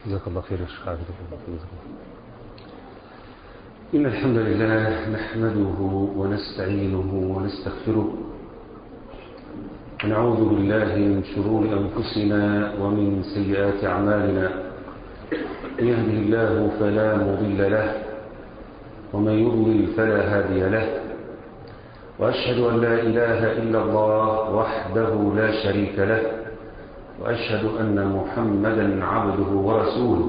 جزاك الله خير يا شيخ عبد إن الحمد لله نحمده ونستعينه ونستغفره ونعوذ بالله من شرور أنفسنا ومن سيئات أعمالنا من يهده الله فلا مضل له ومن يضلل فلا هادي له وأشهد أن لا إله إلا الله وحده لا شريك له وأشهد أن محمدا عبده ورسوله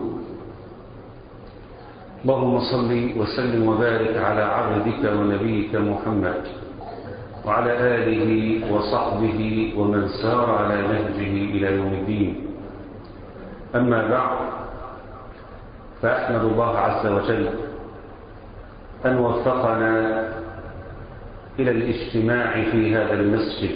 اللهم صل وسلم وبارك على عبدك ونبيك محمد وعلى آله وصحبه ومن سار على نهجه إلى يوم الدين أما بعد فأحمد الله عز وجل أن وفقنا إلى الاجتماع في هذا المسجد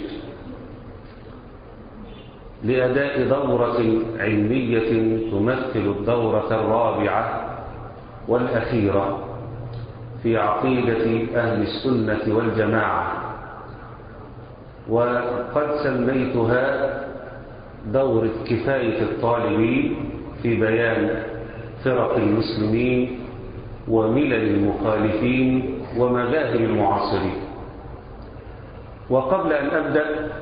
لأداء دورة علمية تمثل الدورة الرابعة والأخيرة في عقيدة أهل السنة والجماعة وقد سميتها دورة كفاية الطالبين في بيان فرق المسلمين وملل المخالفين ومذاهب المعاصرين وقبل أن أبدأ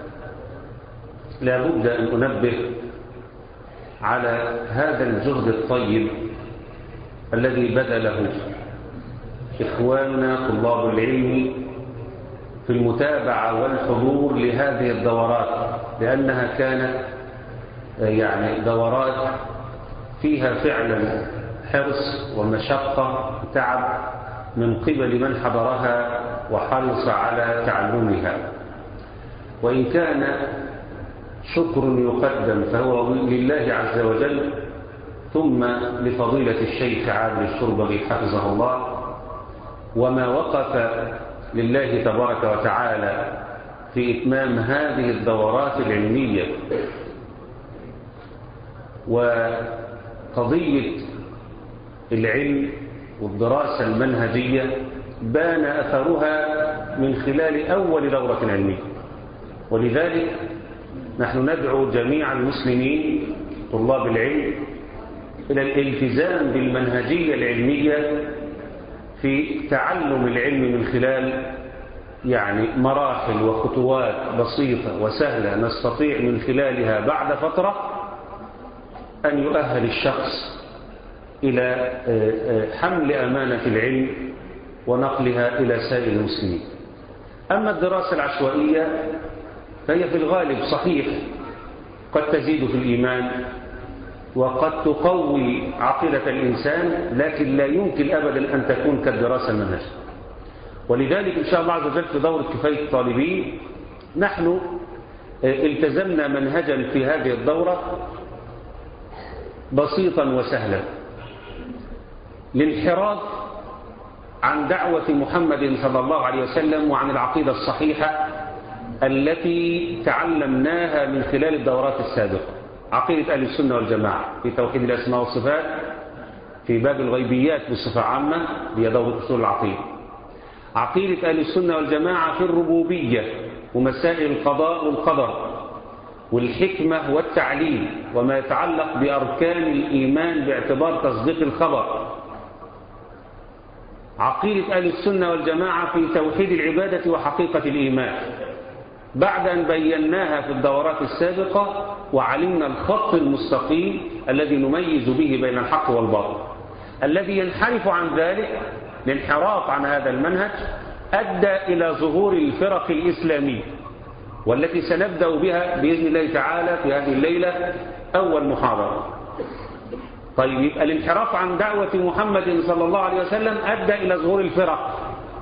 لا بد أن أنبه على هذا الجهد الطيب الذي بذله إخواننا طلاب العلم في المتابعة والحضور لهذه الدورات لأنها كانت يعني دورات فيها فعلا حرص ومشقة وتعب من قبل من حضرها وحرص على تعلمها وإن كان شكر يقدم فهو لله عز وجل ثم لفضيلة الشيخ عادل الشربغي حفظه الله وما وقف لله تبارك وتعالى في إتمام هذه الدورات العلمية وقضية العلم والدراسة المنهجية بان أثرها من خلال أول دورة علمية ولذلك نحن ندعو جميع المسلمين طلاب العلم إلى الالتزام بالمنهجية العلمية في تعلم العلم من خلال يعني مراحل وخطوات بسيطة وسهلة نستطيع من خلالها بعد فترة أن يؤهل الشخص إلى حمل أمانة العلم ونقلها إلى سائر المسلمين أما الدراسة العشوائية فهي في الغالب صحيح قد تزيد في الإيمان وقد تقوي عقيدة الإنسان لكن لا يمكن أبدا أن تكون كالدراسة المنهجية ولذلك إن شاء الله عز وجل في دورة كفاية الطالبين نحن التزمنا منهجا في هذه الدورة بسيطا وسهلا للانحراف عن دعوة محمد صلى الله عليه وسلم وعن العقيدة الصحيحة التي تعلمناها من خلال الدورات السابقة عقيدة أهل السنة والجماعة في توحيد الأسماء والصفات في باب الغيبيات بصفة عامة هي دورة أصول العقيدة عقيدة أهل السنة والجماعة في الربوبية ومسائل القضاء والقدر والحكمة والتعليم وما يتعلق بأركان الإيمان باعتبار تصديق الخبر عقيدة أهل السنة والجماعة في توحيد العبادة وحقيقة الإيمان بعد أن بيناها في الدورات السابقة وعلمنا الخط المستقيم الذي نميز به بين الحق والباطل الذي ينحرف عن ذلك الانحراف عن هذا المنهج أدى إلى ظهور الفرق الإسلامية والتي سنبدأ بها بإذن الله تعالى في هذه الليلة أول محاضرة طيب يبقى الانحراف عن دعوة محمد صلى الله عليه وسلم أدى إلى ظهور الفرق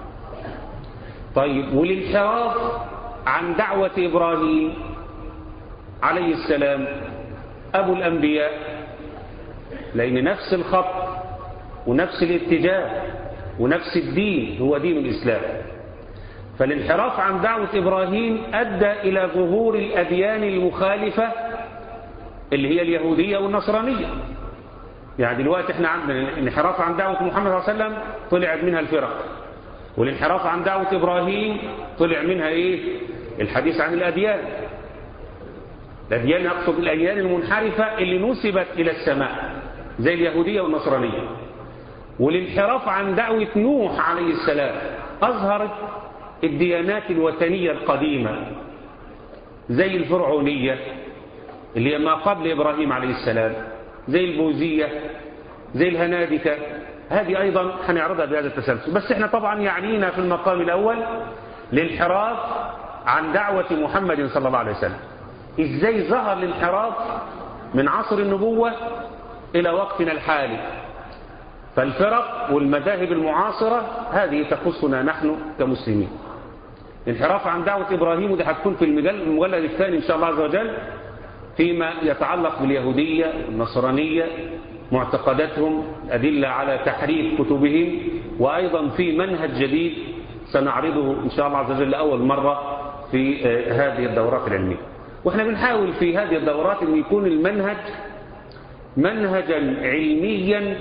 طيب والانحراف عن دعوة إبراهيم عليه السلام أبو الأنبياء لأن نفس الخط ونفس الاتجاه ونفس الدين هو دين الإسلام فالانحراف عن دعوة إبراهيم أدى إلى ظهور الأديان المخالفة اللي هي اليهودية والنصرانية يعني دلوقتي احنا عندنا الانحراف عن دعوة محمد صلى الله عليه وسلم طلعت منها الفرق والانحراف عن دعوة إبراهيم طلع منها إيه الحديث عن الأديان الأديان أقصد الأديان المنحرفة اللي نسبت إلى السماء زي اليهودية والنصرانية والانحراف عن دعوة نوح عليه السلام أظهرت الديانات الوثنية القديمة زي الفرعونية اللي هي ما قبل إبراهيم عليه السلام زي البوذية زي الهنادكة هذه أيضا هنعرضها بهذا التسلسل بس احنا طبعا يعنينا في المقام الأول الانحراف عن دعوة محمد صلى الله عليه وسلم ازاي ظهر الانحراف من عصر النبوة إلى وقتنا الحالي فالفرق والمذاهب المعاصرة هذه تخصنا نحن كمسلمين انحراف عن دعوة إبراهيم ودي هتكون في المجلد الثاني إن شاء الله عز وجل فيما يتعلق باليهودية والنصرانية معتقداتهم أدلة على تحريف كتبهم وأيضا في منهج جديد سنعرضه إن شاء الله عز وجل لأول مرة في هذه الدورات العلمية وإحنا بنحاول في هذه الدورات أن يكون المنهج منهجا علميا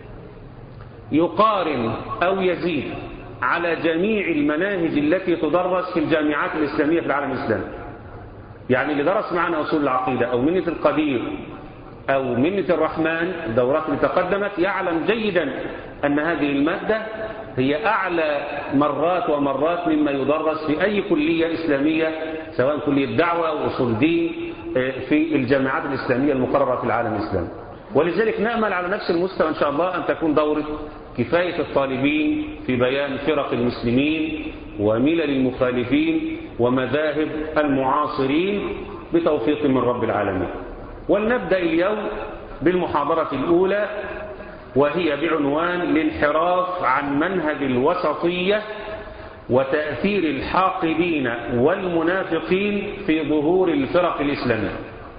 يقارن أو يزيد على جميع المناهج التي تدرس في الجامعات الإسلامية في العالم الإسلامي يعني اللي درس معنا أصول العقيدة أو منة القدير أو منة الرحمن الدورات اللي تقدمت يعلم جيدا أن هذه المادة هي أعلى مرات ومرات مما يدرس في أي كلية إسلامية سواء كلية دعوة أو أصول دين في الجامعات الإسلامية المقررة في العالم الإسلامي ولذلك نأمل على نفس المستوى إن شاء الله أن تكون دورة كفاية الطالبين في بيان فرق المسلمين وملل المخالفين ومذاهب المعاصرين بتوفيق من رب العالمين ولنبدأ اليوم بالمحاضرة الأولى وهي بعنوان الانحراف عن منهج الوسطية وتأثير الحاقدين والمنافقين في ظهور الفرق الإسلامية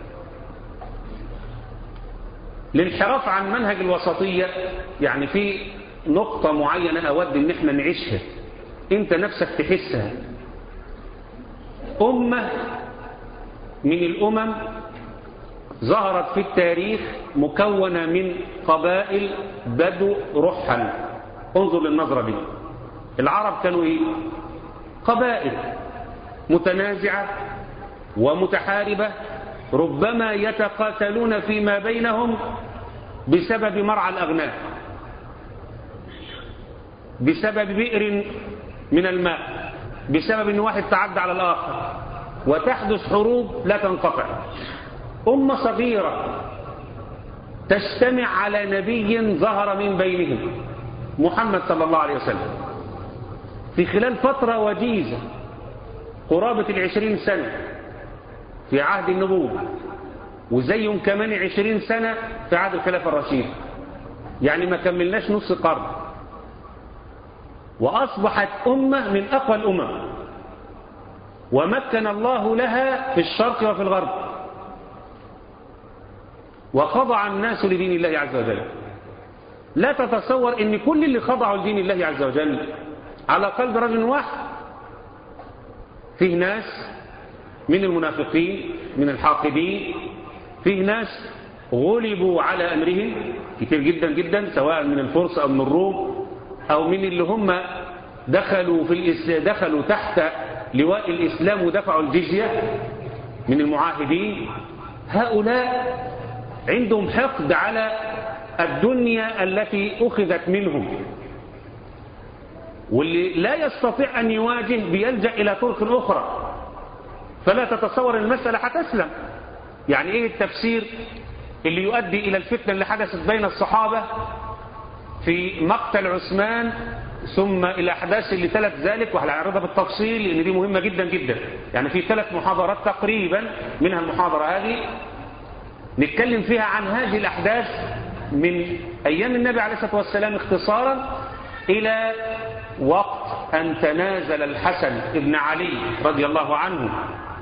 الانحراف عن منهج الوسطية يعني في نقطة معينة أود أن احنا نعيشها انت نفسك تحسها أمة من الأمم ظهرت في التاريخ مكونة من قبائل بدو رحل انظر للنظرة دي العرب كانوا ايه قبائل متنازعة ومتحاربة ربما يتقاتلون فيما بينهم بسبب مرعى الأغنام بسبب بئر من الماء بسبب ان واحد تعدى على الآخر وتحدث حروب لا تنقطع أمة صغيرة تجتمع على نبي ظهر من بينهم محمد صلى الله عليه وسلم في خلال فترة وجيزة قرابة العشرين سنة في عهد النبوة وزيهم كمان عشرين سنة في عهد الخلافة الرشيد يعني ما كملناش نص قرن وأصبحت أمة من أقوى الأمم ومكن الله لها في الشرق وفي الغرب وخضع الناس لدين الله عز وجل لا تتصور ان كل اللي خضعوا لدين الله عز وجل على قلب رجل واحد فيه ناس من المنافقين من الحاقدين فيه ناس غلبوا على أمرهم كتير جدا جدا سواء من الفرس أو من الروم أو من اللي هم دخلوا, في الإسلام دخلوا تحت لواء الإسلام ودفعوا الجزية من المعاهدين هؤلاء عندهم حقد على الدنيا التي أخذت منهم واللي لا يستطيع أن يواجه بيلجأ إلى طرق أخرى فلا تتصور المسألة هتسلم يعني إيه التفسير اللي يؤدي إلى الفتنة اللي حدثت بين الصحابة في مقتل عثمان ثم الأحداث اللي تلت ذلك وهنعرضها بالتفصيل لأن دي مهمة جدا جدا يعني في ثلاث محاضرات تقريبا منها المحاضرة هذه نتكلم فيها عن هذه الأحداث من أيام النبي عليه الصلاة والسلام اختصارا إلى وقت أن تنازل الحسن ابن علي رضي الله عنه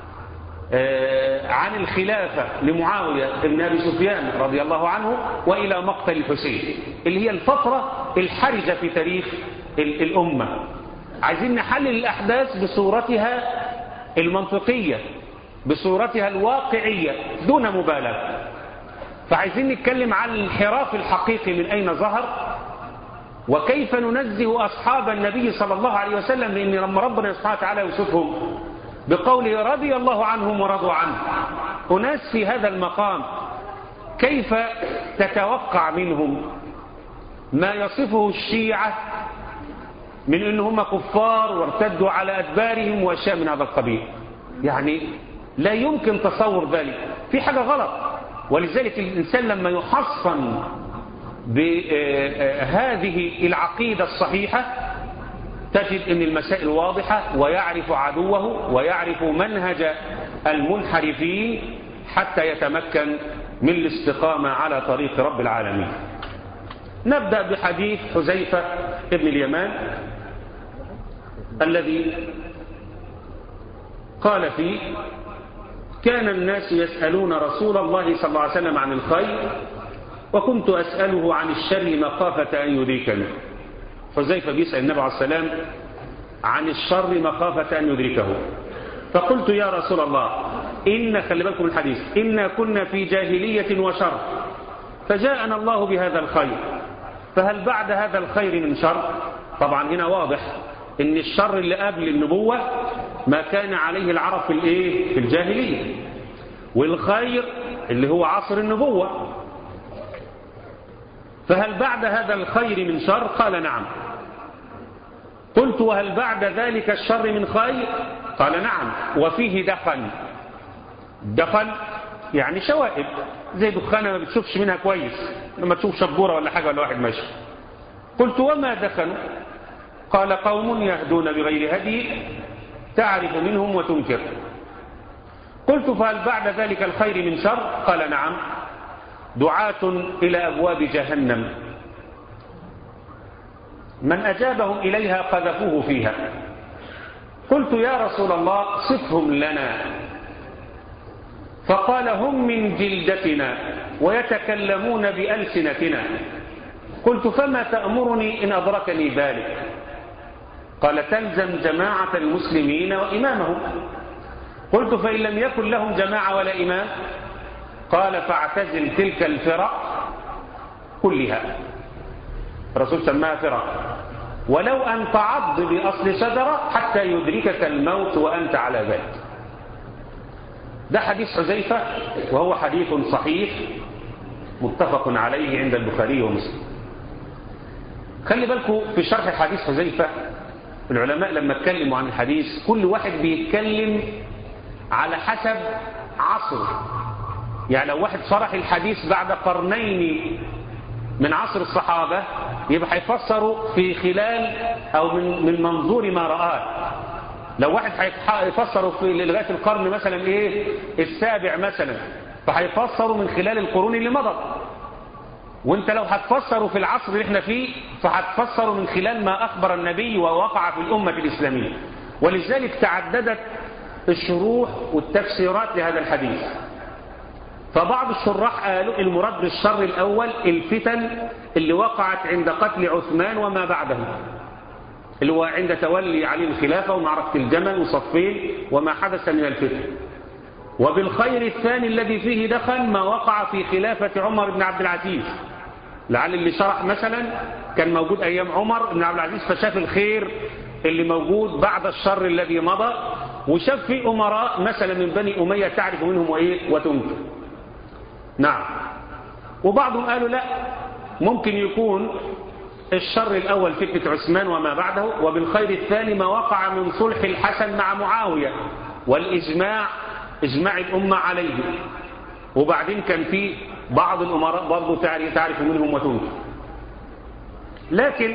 عن الخلافة لمعاوية بن أبي سفيان رضي الله عنه وإلى مقتل الحسين اللي هي الفترة الحرجة في تاريخ الأمة عايزين نحلل الأحداث بصورتها المنطقية بصورتها الواقعية دون مبالغة فعايزين نتكلم عن الانحراف الحقيقي من أين ظهر وكيف ننزه أصحاب النبي صلى الله عليه وسلم لأن لما ربنا سبحانه وتعالى يوصفهم بقوله رضي الله عنهم ورضوا عنه أناس في هذا المقام كيف تتوقع منهم ما يصفه الشيعة من ان هم كفار وارتدوا على ادبارهم واشياء من هذا القبيل يعني لا يمكن تصور ذلك في حاجة غلط ولذلك الإنسان لما يحصن بهذه العقيدة الصحيحة تجد أن المسائل واضحة ويعرف عدوه ويعرف منهج المنحرفين حتى يتمكن من الاستقامة على طريق رب العالمين نبدأ بحديث حزيفة ابن اليمان الذي قال فيه كان الناس يسألون رسول الله صلى الله عليه وسلم عن الخير وكنت أسأله عن الشر مخافة أن يدركني حذيفة بيسأل النبي عليه السلام عن الشر مخافة أن يدركه فقلت يا رسول الله إن خلي بالكم الحديث إنا كنا في جاهلية وشر فجاءنا الله بهذا الخير فهل بعد هذا الخير من شر طبعا هنا واضح ان الشر اللي قبل النبوة ما كان عليه العرب في الايه في الجاهلية والخير اللي هو عصر النبوة فهل بعد هذا الخير من شر قال نعم قلت وهل بعد ذلك الشر من خير قال نعم وفيه دخن دخن يعني شوائب زي دخانة ما بتشوفش منها كويس لما تشوف شبورة ولا حاجة ولا واحد ماشي قلت وما دخنوا قال قوم يهدون بغير هدي تعرف منهم وتنكر قلت فهل بعد ذلك الخير من شر قال نعم دعاة إلى أبواب جهنم من أجابهم إليها قذفوه فيها قلت يا رسول الله صفهم لنا فقال هم من جلدتنا ويتكلمون بألسنتنا قلت فما تأمرني إن أدركني ذلك قال تلزم جماعة المسلمين وإمامهم قلت فإن لم يكن لهم جماعة ولا إمام قال فاعتزل تلك الفرق كلها الرسول سماها فرق ولو أن تعض بأصل شجرة حتى يدركك الموت وأنت على ذلك ده حديث حذيفة وهو حديث صحيح متفق عليه عند البخاري ومسلم خلي بالكم في شرح حديث حذيفة العلماء لما اتكلموا عن الحديث كل واحد بيتكلم على حسب عصر يعني لو واحد شرح الحديث بعد قرنين من عصر الصحابة يبقى هيفسره في خلال أو من, من منظور ما رآه لو واحد هيفسره في لغاية القرن مثلا إيه السابع مثلا فهيفسره من خلال القرون اللي مضت وانت لو هتفسره في العصر اللي احنا فيه فهتفسره من خلال ما أخبر النبي ووقع في الأمة الإسلامية ولذلك تعددت الشروح والتفسيرات لهذا الحديث فبعض الشراح قالوا المراد بالشر الأول الفتن اللي وقعت عند قتل عثمان وما بعده اللي هو عند تولي عليه الخلافة ومعركة الجمل وصفين وما حدث من الفتن وبالخير الثاني الذي فيه دخل ما وقع في خلافة عمر بن عبد العزيز لعل اللي شرح مثلا كان موجود أيام عمر بن عبد العزيز فشاف الخير اللي موجود بعد الشر الذي مضى وشاف في أمراء مثلا من بني أمية تعرف منهم وإيه وتنكر نعم وبعضهم قالوا لا ممكن يكون الشر الأول فتنة عثمان وما بعده وبالخير الثاني ما وقع من صلح الحسن مع معاوية والإجماع إجماع الأمة عليه وبعدين كان في بعض الأمراء برضو تعرف منهم وتنكر لكن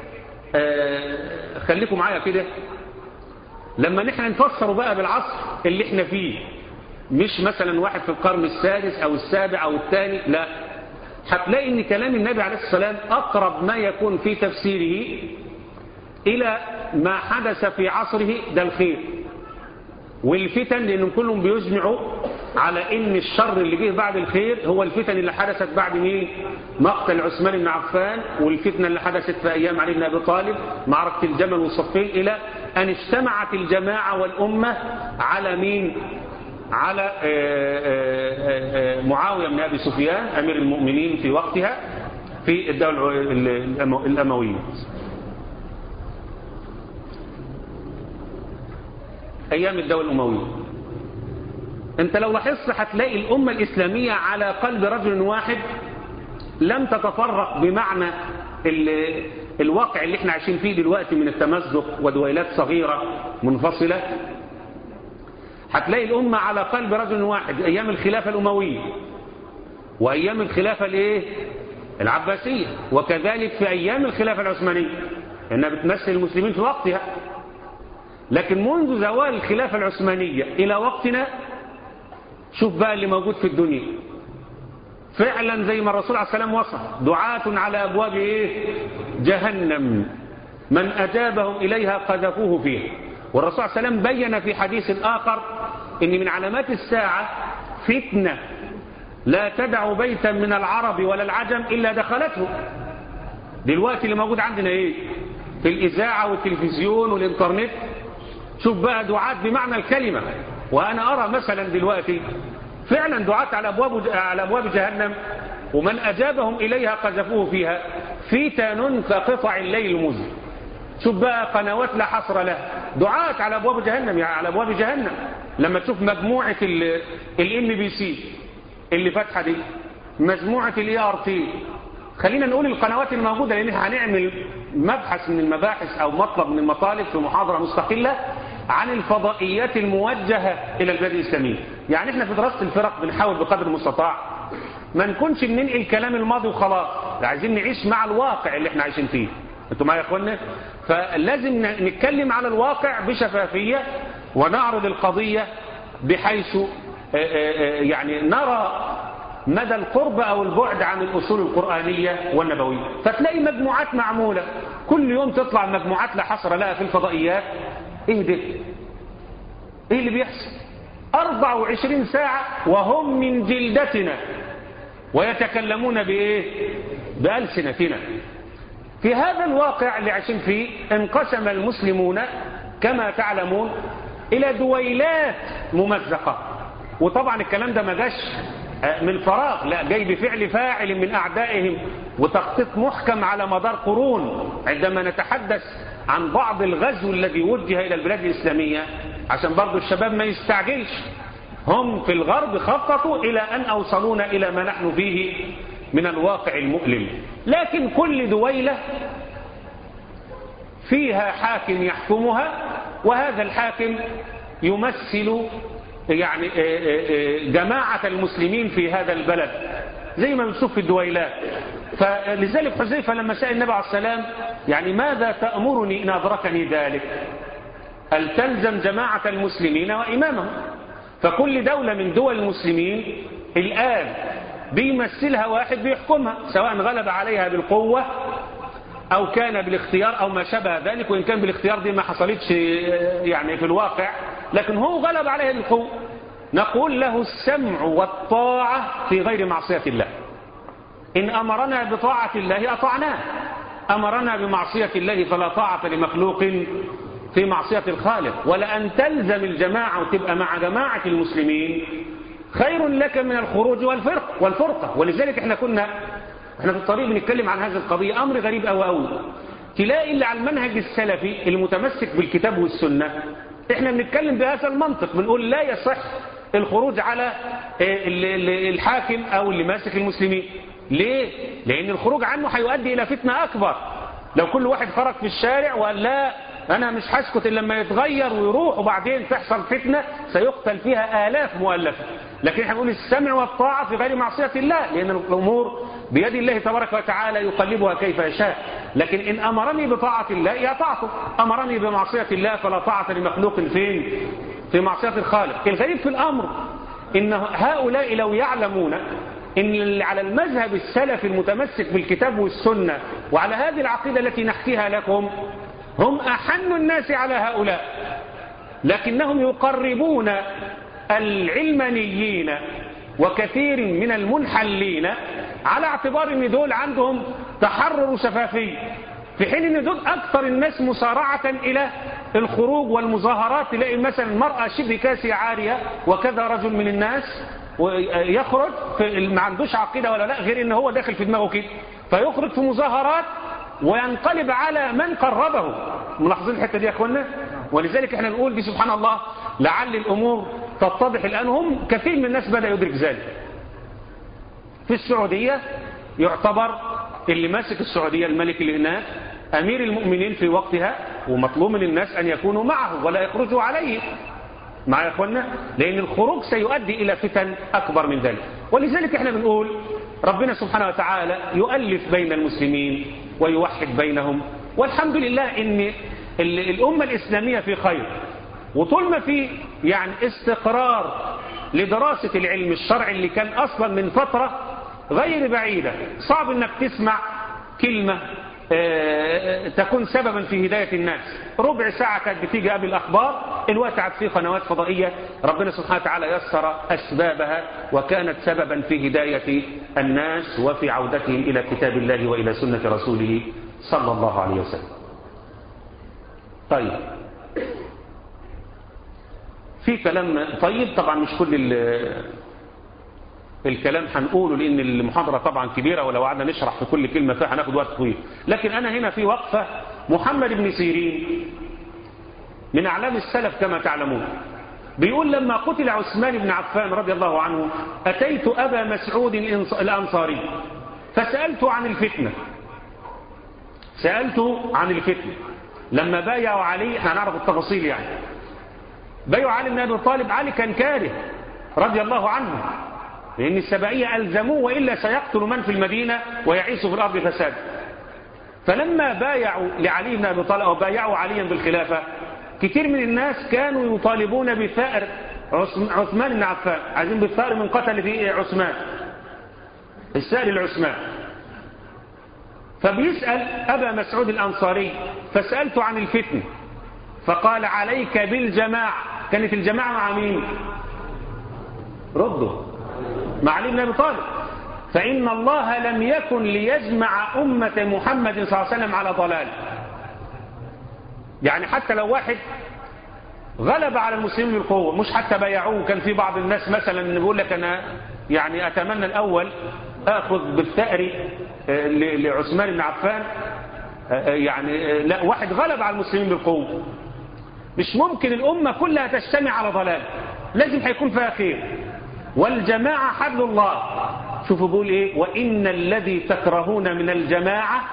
آه خليكم معايا كده لما نحن نفسر بقى بالعصر اللي احنا فيه مش مثلا واحد في القرن السادس او السابع او الثاني لا هتلاقي ان كلام النبي عليه السلام اقرب ما يكون في تفسيره الى ما حدث في عصره ده الخير والفتن لان كلهم بيجمعوا على ان الشر اللي جه بعد الخير هو الفتن اللي حدثت بعد مين مقتل عثمان بن عفان والفتنه اللي حدثت في ايام علي بن ابي طالب معركه الجمل والصفين الى ان اجتمعت الجماعه والامه على مين على معاوية بن أبي سفيان أمير المؤمنين في وقتها في الدولة الأموية أيام الدولة الأموية أنت لو لاحظت هتلاقي الأمة الإسلامية على قلب رجل واحد لم تتفرق بمعنى ال- الواقع اللي احنا عايشين فيه دلوقتي من التمزق ودويلات صغيرة منفصلة هتلاقي الأمة على قلب رجل واحد أيام الخلافة الأموية وأيام الخلافة الإيه؟ العباسية وكذلك في أيام الخلافة العثمانية إنها بتمثل المسلمين في وقتها لكن منذ زوال الخلافة العثمانية إلى وقتنا شوف بقى اللي موجود في الدنيا فعلا زي ما الرسول عليه السلام وصف دعاة على أبواب إيه؟ جهنم من أجابهم إليها قذفوه فيها والرسول عليه السلام بين في حديث آخر إن من علامات الساعة فتنة لا تدع بيتا من العرب ولا العجم إلا دخلته دلوقتي اللي موجود عندنا إيه في الإذاعة والتلفزيون والإنترنت شوف بقى دعاة بمعنى الكلمة وأنا أرى مثلا دلوقتي فعلا دعاة على أبواب, على أبواب جهنم ومن أجابهم إليها قذفوه فيها فتن كقطع الليل المظلم شوف بقى قنوات لا حصر لها دعاة على أبواب جهنم يعني على أبواب جهنم لما تشوف مجموعة الام بي سي اللي فاتحة دي مجموعة الاي ار تي خلينا نقول القنوات الموجودة لأن هنعمل مبحث من المباحث أو مطلب من المطالب في محاضرة مستقلة عن الفضائيات الموجهة إلى البلاد الإسلامية يعني احنا في دراسة الفرق بنحاول بقدر المستطاع ما نكونش بننقل كلام الماضي وخلاص عايزين نعيش مع الواقع اللي احنا عايشين فيه انتوا معايا يا اخوانا فلازم نتكلم على الواقع بشفافية ونعرض القضية بحيث يعني نرى مدى القرب أو البعد عن الأصول القرآنية والنبوية فتلاقي مجموعات معمولة كل يوم تطلع مجموعات لا حصر لها في الفضائيات ايه ده ايه اللي بيحصل 24 ساعة وهم من جلدتنا ويتكلمون بإيه بألسنتنا في هذا الواقع اللي عايشين فيه انقسم المسلمون كما تعلمون إلى دويلات ممزقة وطبعا الكلام ده ما جاش من فراغ لا جاي بفعل فاعل من أعدائهم وتخطيط محكم على مدار قرون عندما نتحدث عن بعض الغزو الذي وجه إلى البلاد الإسلامية عشان برضو الشباب ما يستعجلش هم في الغرب خططوا إلى أن أوصلونا إلى ما نحن فيه من الواقع المؤلم لكن كل دويلة فيها حاكم يحكمها وهذا الحاكم يمثل يعني جماعة المسلمين في هذا البلد زي ما بنشوف في الدويلات فلذلك حذيفة لما سأل النبي عليه السلام يعني ماذا تأمرني إن أدركني ذلك هل تلزم جماعة المسلمين وإمامهم فكل دولة من دول المسلمين الآن بيمثلها واحد بيحكمها سواء غلب عليها بالقوة أو كان بالاختيار أو ما شابه ذلك وإن كان بالاختيار دي ما حصلتش يعني في الواقع لكن هو غلب عليها بالقوة نقول له السمع والطاعة في غير معصية الله إن أمرنا بطاعة الله أطعناه أمرنا بمعصية الله فلا طاعة لمخلوق في معصية الخالق ولأن تلزم الجماعة وتبقى مع جماعة المسلمين خير لك من الخروج والفرق والفرقة ولذلك احنا كنا احنا في الطريق بنتكلم عن هذه القضية أمر غريب أو أو تلاقي اللي على المنهج السلفي المتمسك بالكتاب والسنة احنا بنتكلم بهذا المنطق بنقول لا يصح الخروج على الحاكم أو اللي ماسك المسلمين ليه؟ لأن الخروج عنه هيؤدي إلى فتنة أكبر لو كل واحد خرج في الشارع وقال لا أنا مش هسكت إلا لما يتغير ويروح وبعدين تحصل فتنة سيقتل فيها آلاف مؤلفة لكن احنا بنقول السمع والطاعة في غير معصية الله لأن الأمور بيد الله تبارك وتعالى يقلبها كيف يشاء لكن إن أمرني بطاعة الله يا طاعته أمرني بمعصية الله فلا طاعة لمخلوق فين في معصية الخالق الغريب في الأمر إن هؤلاء لو يعلمون إن اللي على المذهب السلفي المتمسك بالكتاب والسنة وعلى هذه العقيدة التي نحكيها لكم هم أحن الناس على هؤلاء لكنهم يقربون العلمانيين وكثير من المنحلين على اعتبار ان دول عندهم تحرر شفافي في حين ان دول اكثر الناس مسارعة الى الخروج والمظاهرات تلاقي مثلا المرأة شبه كاسية عارية وكذا رجل من الناس يخرج ما عندوش عقيدة ولا لا غير ان هو داخل في دماغه كده فيخرج في مظاهرات وينقلب على من قربه ملاحظين الحتة دي يا اخوانا ولذلك احنا نقول دي سبحان الله لعل الامور تتضح الان هم كثير من الناس بدأ يدرك ذلك في السعودية يعتبر اللي ماسك السعودية الملك اللي هناك أمير المؤمنين في وقتها ومطلوب من الناس أن يكونوا معه ولا يخرجوا عليه مع يا اخوانا لأن الخروج سيؤدي إلى فتن أكبر من ذلك ولذلك احنا بنقول ربنا سبحانه وتعالى يؤلف بين المسلمين ويوحد بينهم والحمد لله ان الأمة الإسلامية في خير وطول ما في يعني استقرار لدراسة العلم الشرعي اللي كان أصلا من فترة غير بعيدة صعب انك تسمع كلمة تكون سببا في هداية الناس ربع ساعة كانت بتيجي قبل الأخبار الوقت في قنوات فضائية ربنا سبحانه وتعالى يسر أسبابها وكانت سببا في هداية الناس وفي عودتهم إلى كتاب الله وإلى سنة رسوله صلى الله عليه وسلم طيب في كلام طيب طبعا مش كل الكلام هنقوله لأن المحاضرة طبعا كبيرة ولو قعدنا نشرح في كل كلمة فيها هناخد وقت طويل لكن أنا هنا في وقفة محمد بن سيرين من أعلام السلف كما تعلمون بيقول لما قتل عثمان بن عفان رضي الله عنه أتيت أبا مسعود الأنصاري فسألت عن الفتنة سألت عن الفتنة لما بايعوا علي احنا هنعرف التفاصيل يعني بايعوا علي بن أبي طالب علي كان كاره رضي الله عنه لأن السبعية ألزموه وإلا سيقتل من في المدينة ويعيش في الأرض فساد فلما بايعوا لعلي بن أبي طالب أو بايعوا عليا بالخلافة كتير من الناس كانوا يطالبون بثأر عثمان بن عفان عايزين بالثأر من قتل في عثمان السائل العثمان فبيسأل أبا مسعود الأنصاري فسألت عن الفتن فقال عليك بالجماعة كانت الجماعة مع مين ردوا مع علي بن أبي طالب فإن الله لم يكن ليجمع أمة محمد صلى الله عليه وسلم على ضلال يعني حتى لو واحد غلب على المسلمين بالقوة مش حتى بايعوه كان في بعض الناس مثلا بيقول لك أنا يعني أتمنى الأول أخذ بالثأر لعثمان بن عفان يعني لا واحد غلب على المسلمين بالقوة مش ممكن الأمة كلها تجتمع على ضلال لازم هيكون فيها خير والجماعة حبل الله شوفوا بيقول ايه وإن الذي تكرهون من الجماعة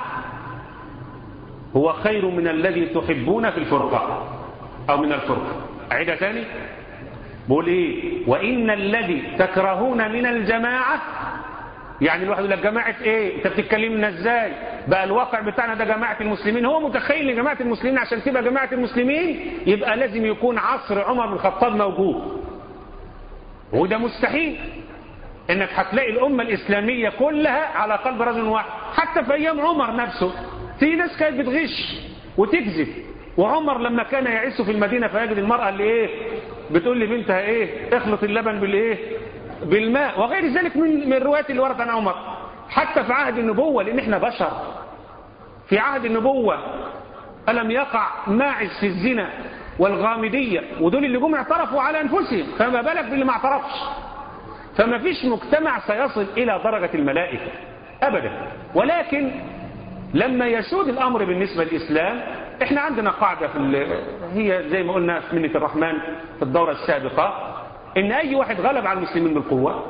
هو خير من الذي تحبون في الفرقة أو من الفرقة أعيدها تاني بيقول ايه وإن الذي تكرهون من الجماعة يعني الواحد يقول لك جماعة ايه انت بتتكلمنا ازاي بقى الواقع بتاعنا ده جماعة المسلمين هو متخيل ان جماعة المسلمين عشان تبقى جماعة المسلمين يبقى لازم يكون عصر عمر بن الخطاب موجود وده مستحيل انك هتلاقي الامة الاسلامية كلها على قلب رجل واحد حتى في ايام عمر نفسه في ناس كانت بتغش وتكذب وعمر لما كان يعيش في المدينة فيجد المرأة اللي ايه بتقول لبنتها ايه اخلط اللبن بالايه بالماء وغير ذلك من من الروايات اللي وردت عن عمر حتى في عهد النبوة لان احنا بشر في عهد النبوة ألم يقع ماعز في الزنا والغامدية ودول اللي جم اعترفوا على أنفسهم فما بالك باللي ما اعترفش فما فيش مجتمع سيصل إلى درجة الملائكة أبدا ولكن لما يسود الأمر بالنسبة للإسلام احنا عندنا قاعدة في هي زي ما قلنا في منة الرحمن في الدورة السابقة ان اي واحد غلب على المسلمين بالقوة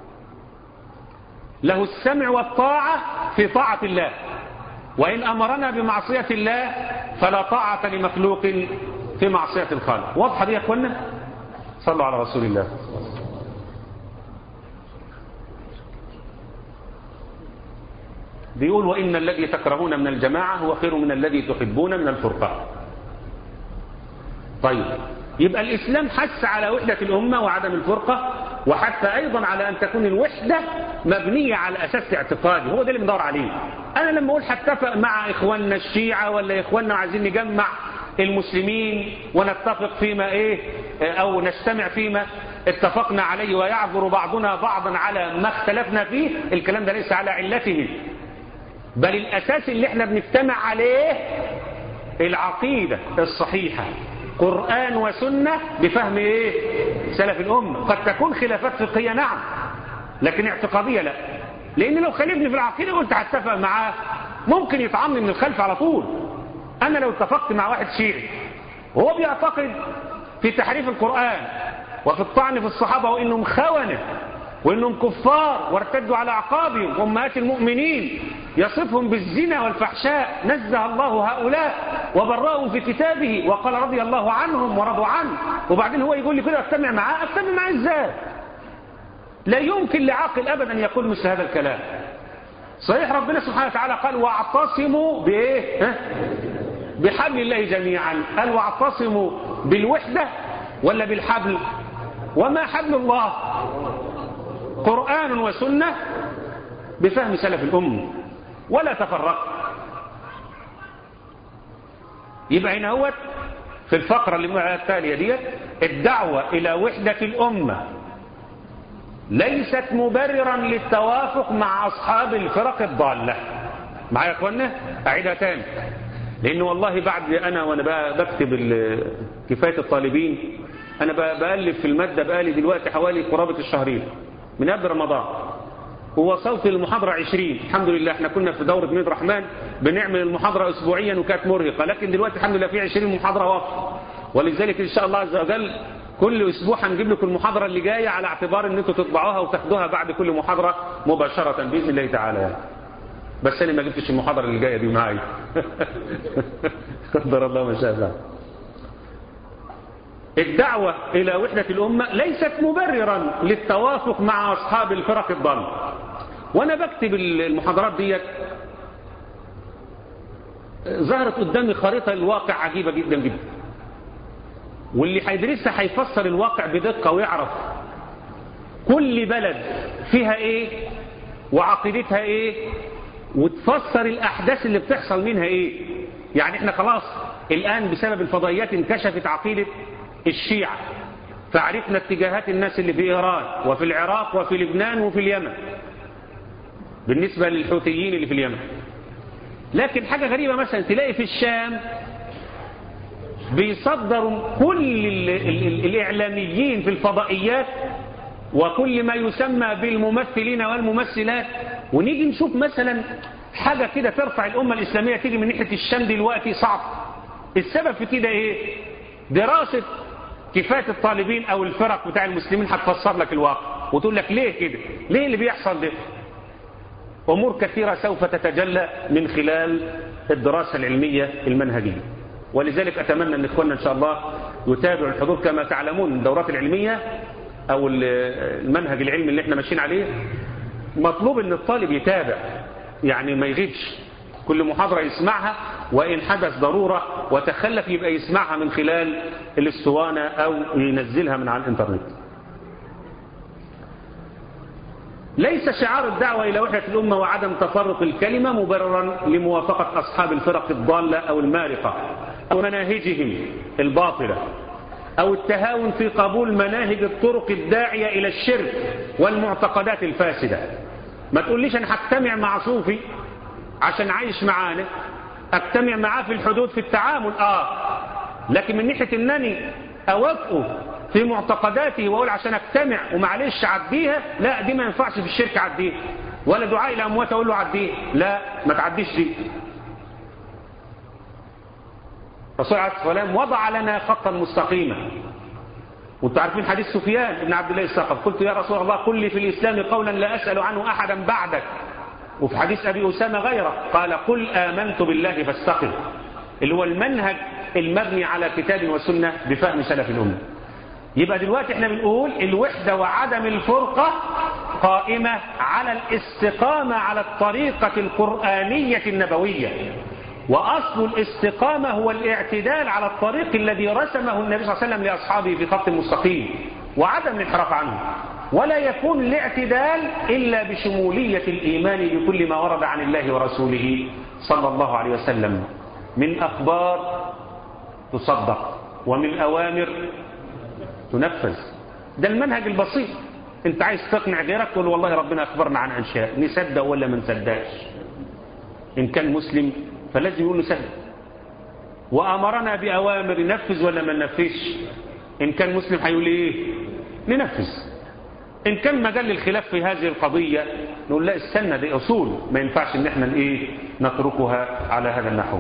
له السمع والطاعة في طاعة الله وإن أمرنا بمعصية الله فلا طاعة لمخلوق في معصية الخالق واضحة دي يا أخوانا صلوا على رسول الله بيقول وإن الذي تكرهون من الجماعة هو خير من الذي تحبون من الفرقة طيب يبقى الإسلام حث على وحدة الأمة وعدم الفرقة وحتى أيضا على أن تكون الوحدة مبنية على أساس اعتقادي هو ده اللي بندور عليه أنا لما أقول هتفق مع إخواننا الشيعة ولا إخواننا عايزين نجمع المسلمين ونتفق فيما إيه أو نجتمع فيما اتفقنا عليه ويعذر بعضنا بعضا على ما اختلفنا فيه الكلام ده ليس على علته بل الأساس اللي احنا بنجتمع عليه العقيدة الصحيحة قرآن وسنة بفهم ايه سلف الأمة قد تكون خلافات فقهية نعم لكن اعتقادية لا لأن لو خالفني في العقيدة قلت هتفق معاه ممكن يطعمني من الخلف على طول أنا لو اتفقت مع واحد شيعي وهو بيعتقد في تحريف القرآن وفي الطعن في الصحابة وإنهم خونة وإنهم كفار وارتدوا على أعقابهم أمهات المؤمنين يصفهم بالزنا والفحشاء نزه الله هؤلاء وبرأهم في كتابه وقال رضي الله عنهم ورضوا عنه وبعدين هو يقول لي كده أجتمع معاه أجتمع معاه إزاي لا يمكن لعاقل أبدا يقول مثل هذا الكلام صحيح ربنا سبحانه وتعالى قال واعتصموا بإيه ها؟ بحبل الله جميعا قال واعتصموا بالوحدة ولا بالحبل وما حبل الله قرآن وسنة بفهم سلف الأم ولا تفرق يبقى هنا هو في الفقرة اللي التالية دي الدعوة إلى وحدة الأمة ليست مبررا للتوافق مع أصحاب الفرق الضالة معايا يا أخوانا أعيدها تاني لأن والله بعد أنا وأنا بكتب كفاية الطالبين أنا بألف في المادة بقالي دلوقتي حوالي قرابة الشهرين من قبل رمضان ووصلت للمحاضرة 20 الحمد لله احنا كنا في دورة ميد رحمن بنعمل المحاضرة أسبوعيا وكانت مرهقة لكن دلوقتي الحمد لله في 20 محاضرة واقفة ولذلك إن شاء الله عز وجل كل أسبوع هنجيب لكم المحاضرة اللي جاية على اعتبار ان انتوا تطبعوها وتاخدوها بعد كل محاضرة مباشرة بإذن الله تعالى يعني. بس أنا ما جبتش المحاضرة اللي جاية دي معايا قدر الله ما شاء الله الدعوة إلى وحدة الأمة ليست مبررا للتوافق مع أصحاب الفرق الضالة وأنا بكتب المحاضرات ديت ظهرت قدامي خريطة الواقع عجيبة جدا جدا واللي هيدرسها هيفسر الواقع بدقة ويعرف كل بلد فيها ايه وعقيدتها ايه وتفسر الأحداث اللي بتحصل منها ايه يعني احنا خلاص الآن بسبب الفضائيات انكشفت عقيدة الشيعة فعرفنا اتجاهات الناس اللي في إيران وفي العراق وفي لبنان وفي اليمن بالنسبة للحوثيين اللي في اليمن لكن حاجة غريبة مثلا تلاقي في الشام بيصدروا كل ال ال ال الإعلاميين في الفضائيات وكل ما يسمى بالممثلين والممثلات ونيجي نشوف مثلا حاجة كده ترفع الأمة الإسلامية تيجي من ناحية الشام دلوقتي صعب السبب في كده إيه دراسة كفاية الطالبين أو الفرق بتاع المسلمين هتفسر لك الواقع وتقول لك ليه كده ليه اللي بيحصل ده أمور كثيرة سوف تتجلى من خلال الدراسة العلمية المنهجية ولذلك أتمنى أن إخواننا إن شاء الله يتابعوا الحضور كما تعلمون الدورات العلمية أو المنهج العلمي اللي احنا ماشيين عليه مطلوب أن الطالب يتابع يعني ما يغيبش كل محاضرة يسمعها وإن حدث ضرورة وتخلف يبقى يسمعها من خلال الاسطوانة أو ينزلها من على الإنترنت ليس شعار الدعوة إلى وحدة الأمة وعدم تفرق الكلمة مبررا لموافقة أصحاب الفرق الضالة أو المارقة أو مناهجهم الباطلة أو التهاون في قبول مناهج الطرق الداعية إلى الشرك والمعتقدات الفاسدة ما تقوليش أنا هجتمع مع صوفي عشان عايش معانا اجتمع معاه في الحدود في التعامل اه لكن من ناحيه انني اوافقه في معتقداتي واقول عشان اجتمع ومعلش عديها لا دي ما ينفعش في الشرك عديها ولا دعاء الاموات اقول له عديها لا ما تعديش دي الرسول عليه الصلاه والسلام وضع لنا خطا مستقيما وانتم عارفين حديث سفيان بن عبد الله الثقف قلت يا رسول الله قل لي في الاسلام قولا لا اسال عنه احدا بعدك وفي حديث أبي أسامة غيره قال قل آمنت بالله فاستقم اللي هو المنهج المبني على كتاب وسنة بفهم سلف الأمة يبقى دلوقتي احنا بنقول الوحدة وعدم الفرقة قائمة على الاستقامة على الطريقة القرآنية النبوية وأصل الاستقامة هو الاعتدال على الطريق الذي رسمه النبي صلى الله عليه وسلم لأصحابه في خط مستقيم وعدم الانحراف عنه ولا يكون الاعتدال إلا بشمولية الإيمان بكل ما ورد عن الله ورسوله صلى الله عليه وسلم من أخبار تصدق ومن أوامر تنفذ ده المنهج البسيط انت عايز تقنع غيرك تقول والله ربنا أخبرنا عن أشياء نصدق ولا ما نصدقش إن كان مسلم فلازم يقول نصدق وأمرنا بأوامر ننفذ ولا ما ننفذش إن كان مسلم هيقول إيه ننفذ إن كان مجال الخلاف في هذه القضية نقول لا استنى دي أصول ما ينفعش إن احنا إيه نتركها على هذا النحو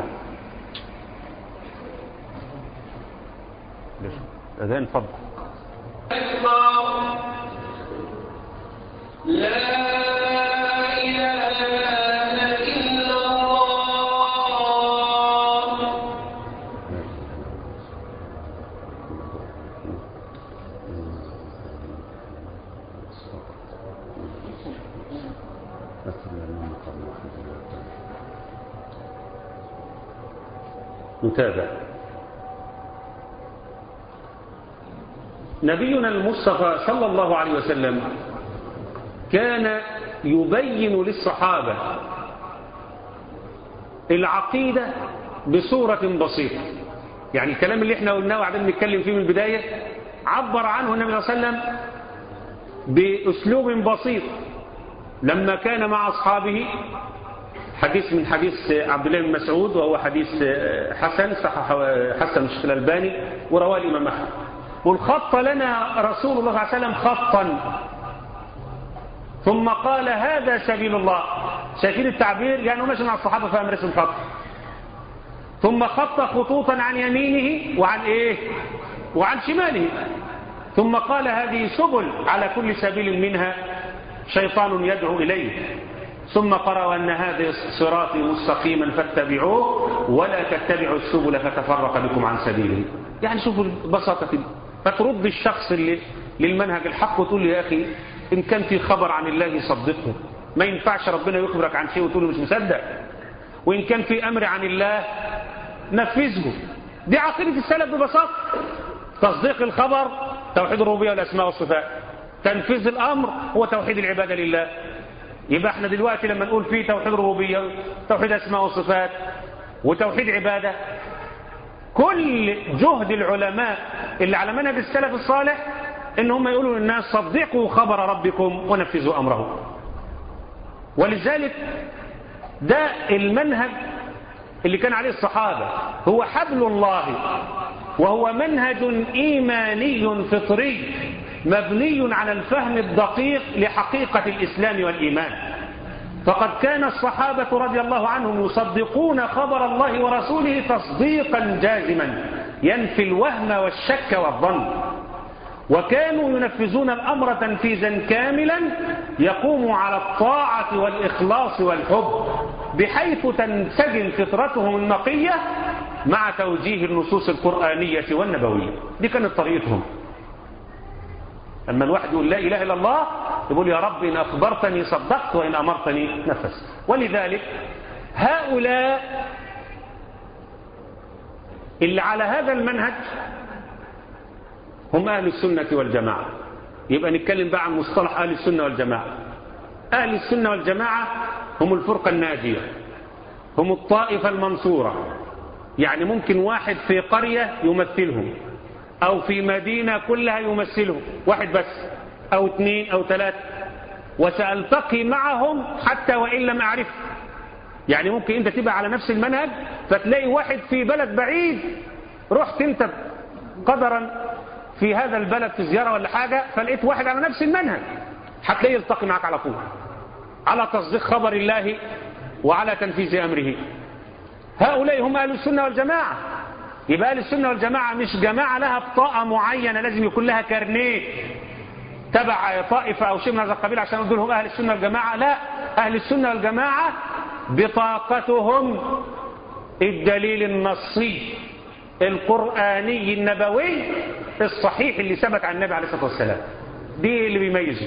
أذان فضل لا إله إلا الله نتابع نبينا المصطفى صلى الله عليه وسلم كان يبين للصحابة العقيدة بصورة بسيطة يعني الكلام اللي احنا قلناه وقاعدين نتكلم فيه من البداية عبر عنه النبي صلى الله عليه وسلم بأسلوب بسيط لما كان مع أصحابه حديث من حديث عبد الله بن مسعود وهو حديث حسن صحح حسن الشيخ الألباني ورواه الإمام أحمد والخط لنا رسول الله صلى الله عليه وسلم خطا ثم قال هذا سبيل الله شايفين التعبير يعني هو ماشي مع الصحابة فهم رسم خط ثم خط خطوطا عن يمينه وعن ايه وعن شماله ثم قال هذه سبل على كل سبيل منها شيطان يدعو إليه ثم قرأوا أن هذا صراطي مستقيما فاتبعوه ولا تتبعوا السبل فتفرق بكم عن سبيله يعني شوفوا البساطة كده فترد الشخص اللي للمنهج الحق وتقول له يا أخي إن كان في خبر عن الله صدقه ما ينفعش ربنا يخبرك عن شيء وتقول له مش مصدق وإن كان في أمر عن الله نفذه دي عقيدة السلف ببساطة تصديق الخبر توحيد الربوبية والأسماء والصفات تنفيذ الأمر هو توحيد العبادة لله يبقى احنا دلوقتي لما نقول فيه توحيد ربوبية توحيد أسماء وصفات وتوحيد عبادة كل جهد العلماء اللي على منهج السلف الصالح ان هم يقولوا للناس صدقوا خبر ربكم ونفذوا أمره ولذلك ده المنهج اللي كان عليه الصحابة هو حبل الله وهو منهج إيماني فطري مبني على الفهم الدقيق لحقيقة الإسلام والإيمان فقد كان الصحابة رضي الله عنهم يصدقون خبر الله ورسوله تصديقا جازما ينفي الوهم والشك والظن وكانوا ينفذون الأمر تنفيذا كاملا يقوم على الطاعة والإخلاص والحب بحيث تنسجم فطرتهم النقية مع توجيه النصوص القرآنية والنبوية دي كانت طريقتهم أما الواحد يقول لا إله إلا الله يقول يا رب إن أخبرتني صدقت وإن أمرتني نفست ولذلك هؤلاء اللي على هذا المنهج هم أهل السنة والجماعة يبقى نتكلم بقى عن مصطلح أهل السنة والجماعة أهل السنة والجماعة هم الفرقة الناجية هم الطائفة المنصورة يعني ممكن واحد في قرية يمثلهم أو في مدينة كلها يمثلهم واحد بس أو اثنين أو ثلاثة وسألتقي معهم حتى وإن لم أعرف يعني ممكن أنت تبقى على نفس المنهج فتلاقي واحد في بلد بعيد رحت أنت قدرا في هذا البلد في زيارة ولا حاجة فلقيت واحد على نفس المنهج هتلاقيه يلتقي معك على طول على تصديق خبر الله وعلى تنفيذ أمره هؤلاء هم أهل السنة والجماعة يبقى أهل السنة والجماعة مش جماعة لها بطاقة معينة لازم يكون لها كارنيه تبع طائفة أو شيء من هذا القبيل عشان نقول لهم أهل السنة والجماعة لا أهل السنة والجماعة بطاقتهم الدليل النصي القرآني النبوي الصحيح اللي ثبت عن النبي عليه الصلاة والسلام دي اللي بيميزه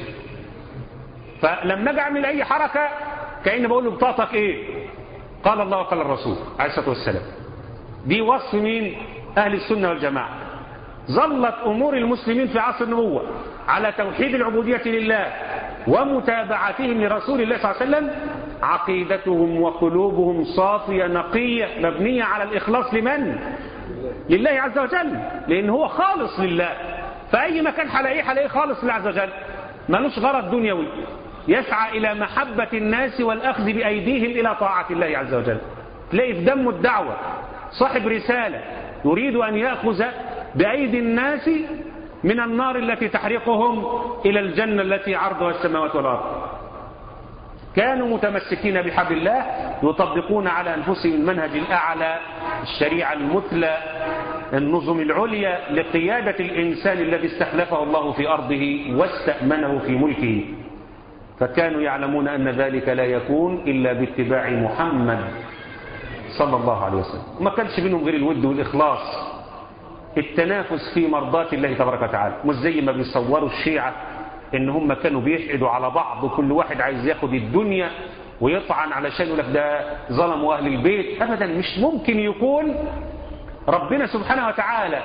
فلما اجي اعمل اي حركة كأني بقول له بطاقتك ايه قال الله وقال الرسول عليه الصلاة والسلام دي وصف مين أهل السنة والجماعة ظلت أمور المسلمين في عصر النبوة على توحيد العبودية لله ومتابعتهم لرسول الله صلى الله عليه وسلم عقيدتهم وقلوبهم صافية نقية مبنية على الإخلاص لمن؟ لله عز وجل لأن هو خالص لله فأي مكان حلاقيه حلاقيه خالص لله عز وجل ملوش غرض دنيوي يسعى إلى محبة الناس والأخذ بأيديهم إلى طاعة الله عز وجل تلاقي في دمه الدعوة صاحب رسالة يريد أن يأخذ بأيدي الناس من النار التي تحرقهم إلى الجنة التي عرضها السماوات والأرض كانوا متمسكين بحبل الله يطبقون على أنفسهم المنهج الأعلى الشريعة المثلى النظم العليا لقيادة الإنسان الذي استخلفه الله في أرضه واستأمنه في ملكه فكانوا يعلمون أن ذلك لا يكون إلا باتباع محمد صلى الله عليه وسلم وما كانش بينهم غير الود والإخلاص التنافس في مرضات الله تبارك وتعالى مش زي ما بيصوروا الشيعة ان هم كانوا بيحقدوا على بعض وكل واحد عايز ياخد الدنيا ويطعن علشان يقول لك ده ظلموا اهل البيت ابدا مش ممكن يكون ربنا سبحانه وتعالى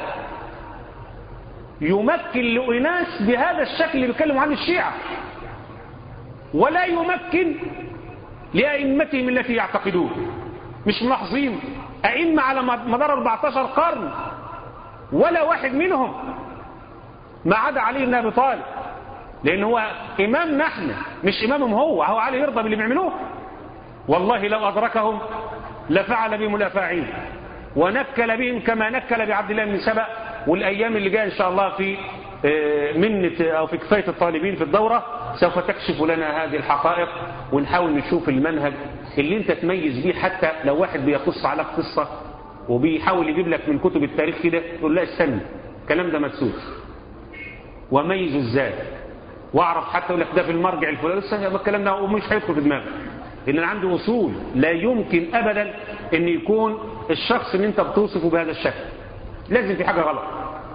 يمكن لأناس بهذا الشكل اللي بيتكلموا عنه الشيعة ولا يمكن لأئمتهم التي يعتقدون مش ملاحظين أئمة على مدار 14 قرن ولا واحد منهم ما عدا علي بن أبي طالب لأن هو إمامنا احنا مش إمامهم هو هو علي يرضى باللي بيعملوه والله لو أدركهم لفعل بهم الأفاعيل ونكل بهم كما نكل بعبد الله بن سبأ والأيام اللي جاية إن شاء الله في منة أو في كفاية الطالبين في الدورة سوف تكشف لنا هذه الحقائق ونحاول نشوف المنهج اللي انت تميز بيه حتى لو واحد بيقص عليك قصة وبيحاول يجيب لك من كتب التاريخ كده تقول لا استنى الكلام ده مدسوس وميزه ازاي واعرف حتى يقول لك ده في المرجع الفلاني لسه الكلام ده مش هيدخل في دماغك لان انا عندي اصول لا يمكن ابدا ان يكون الشخص اللي انت بتوصفه بهذا الشكل لازم في حاجه غلط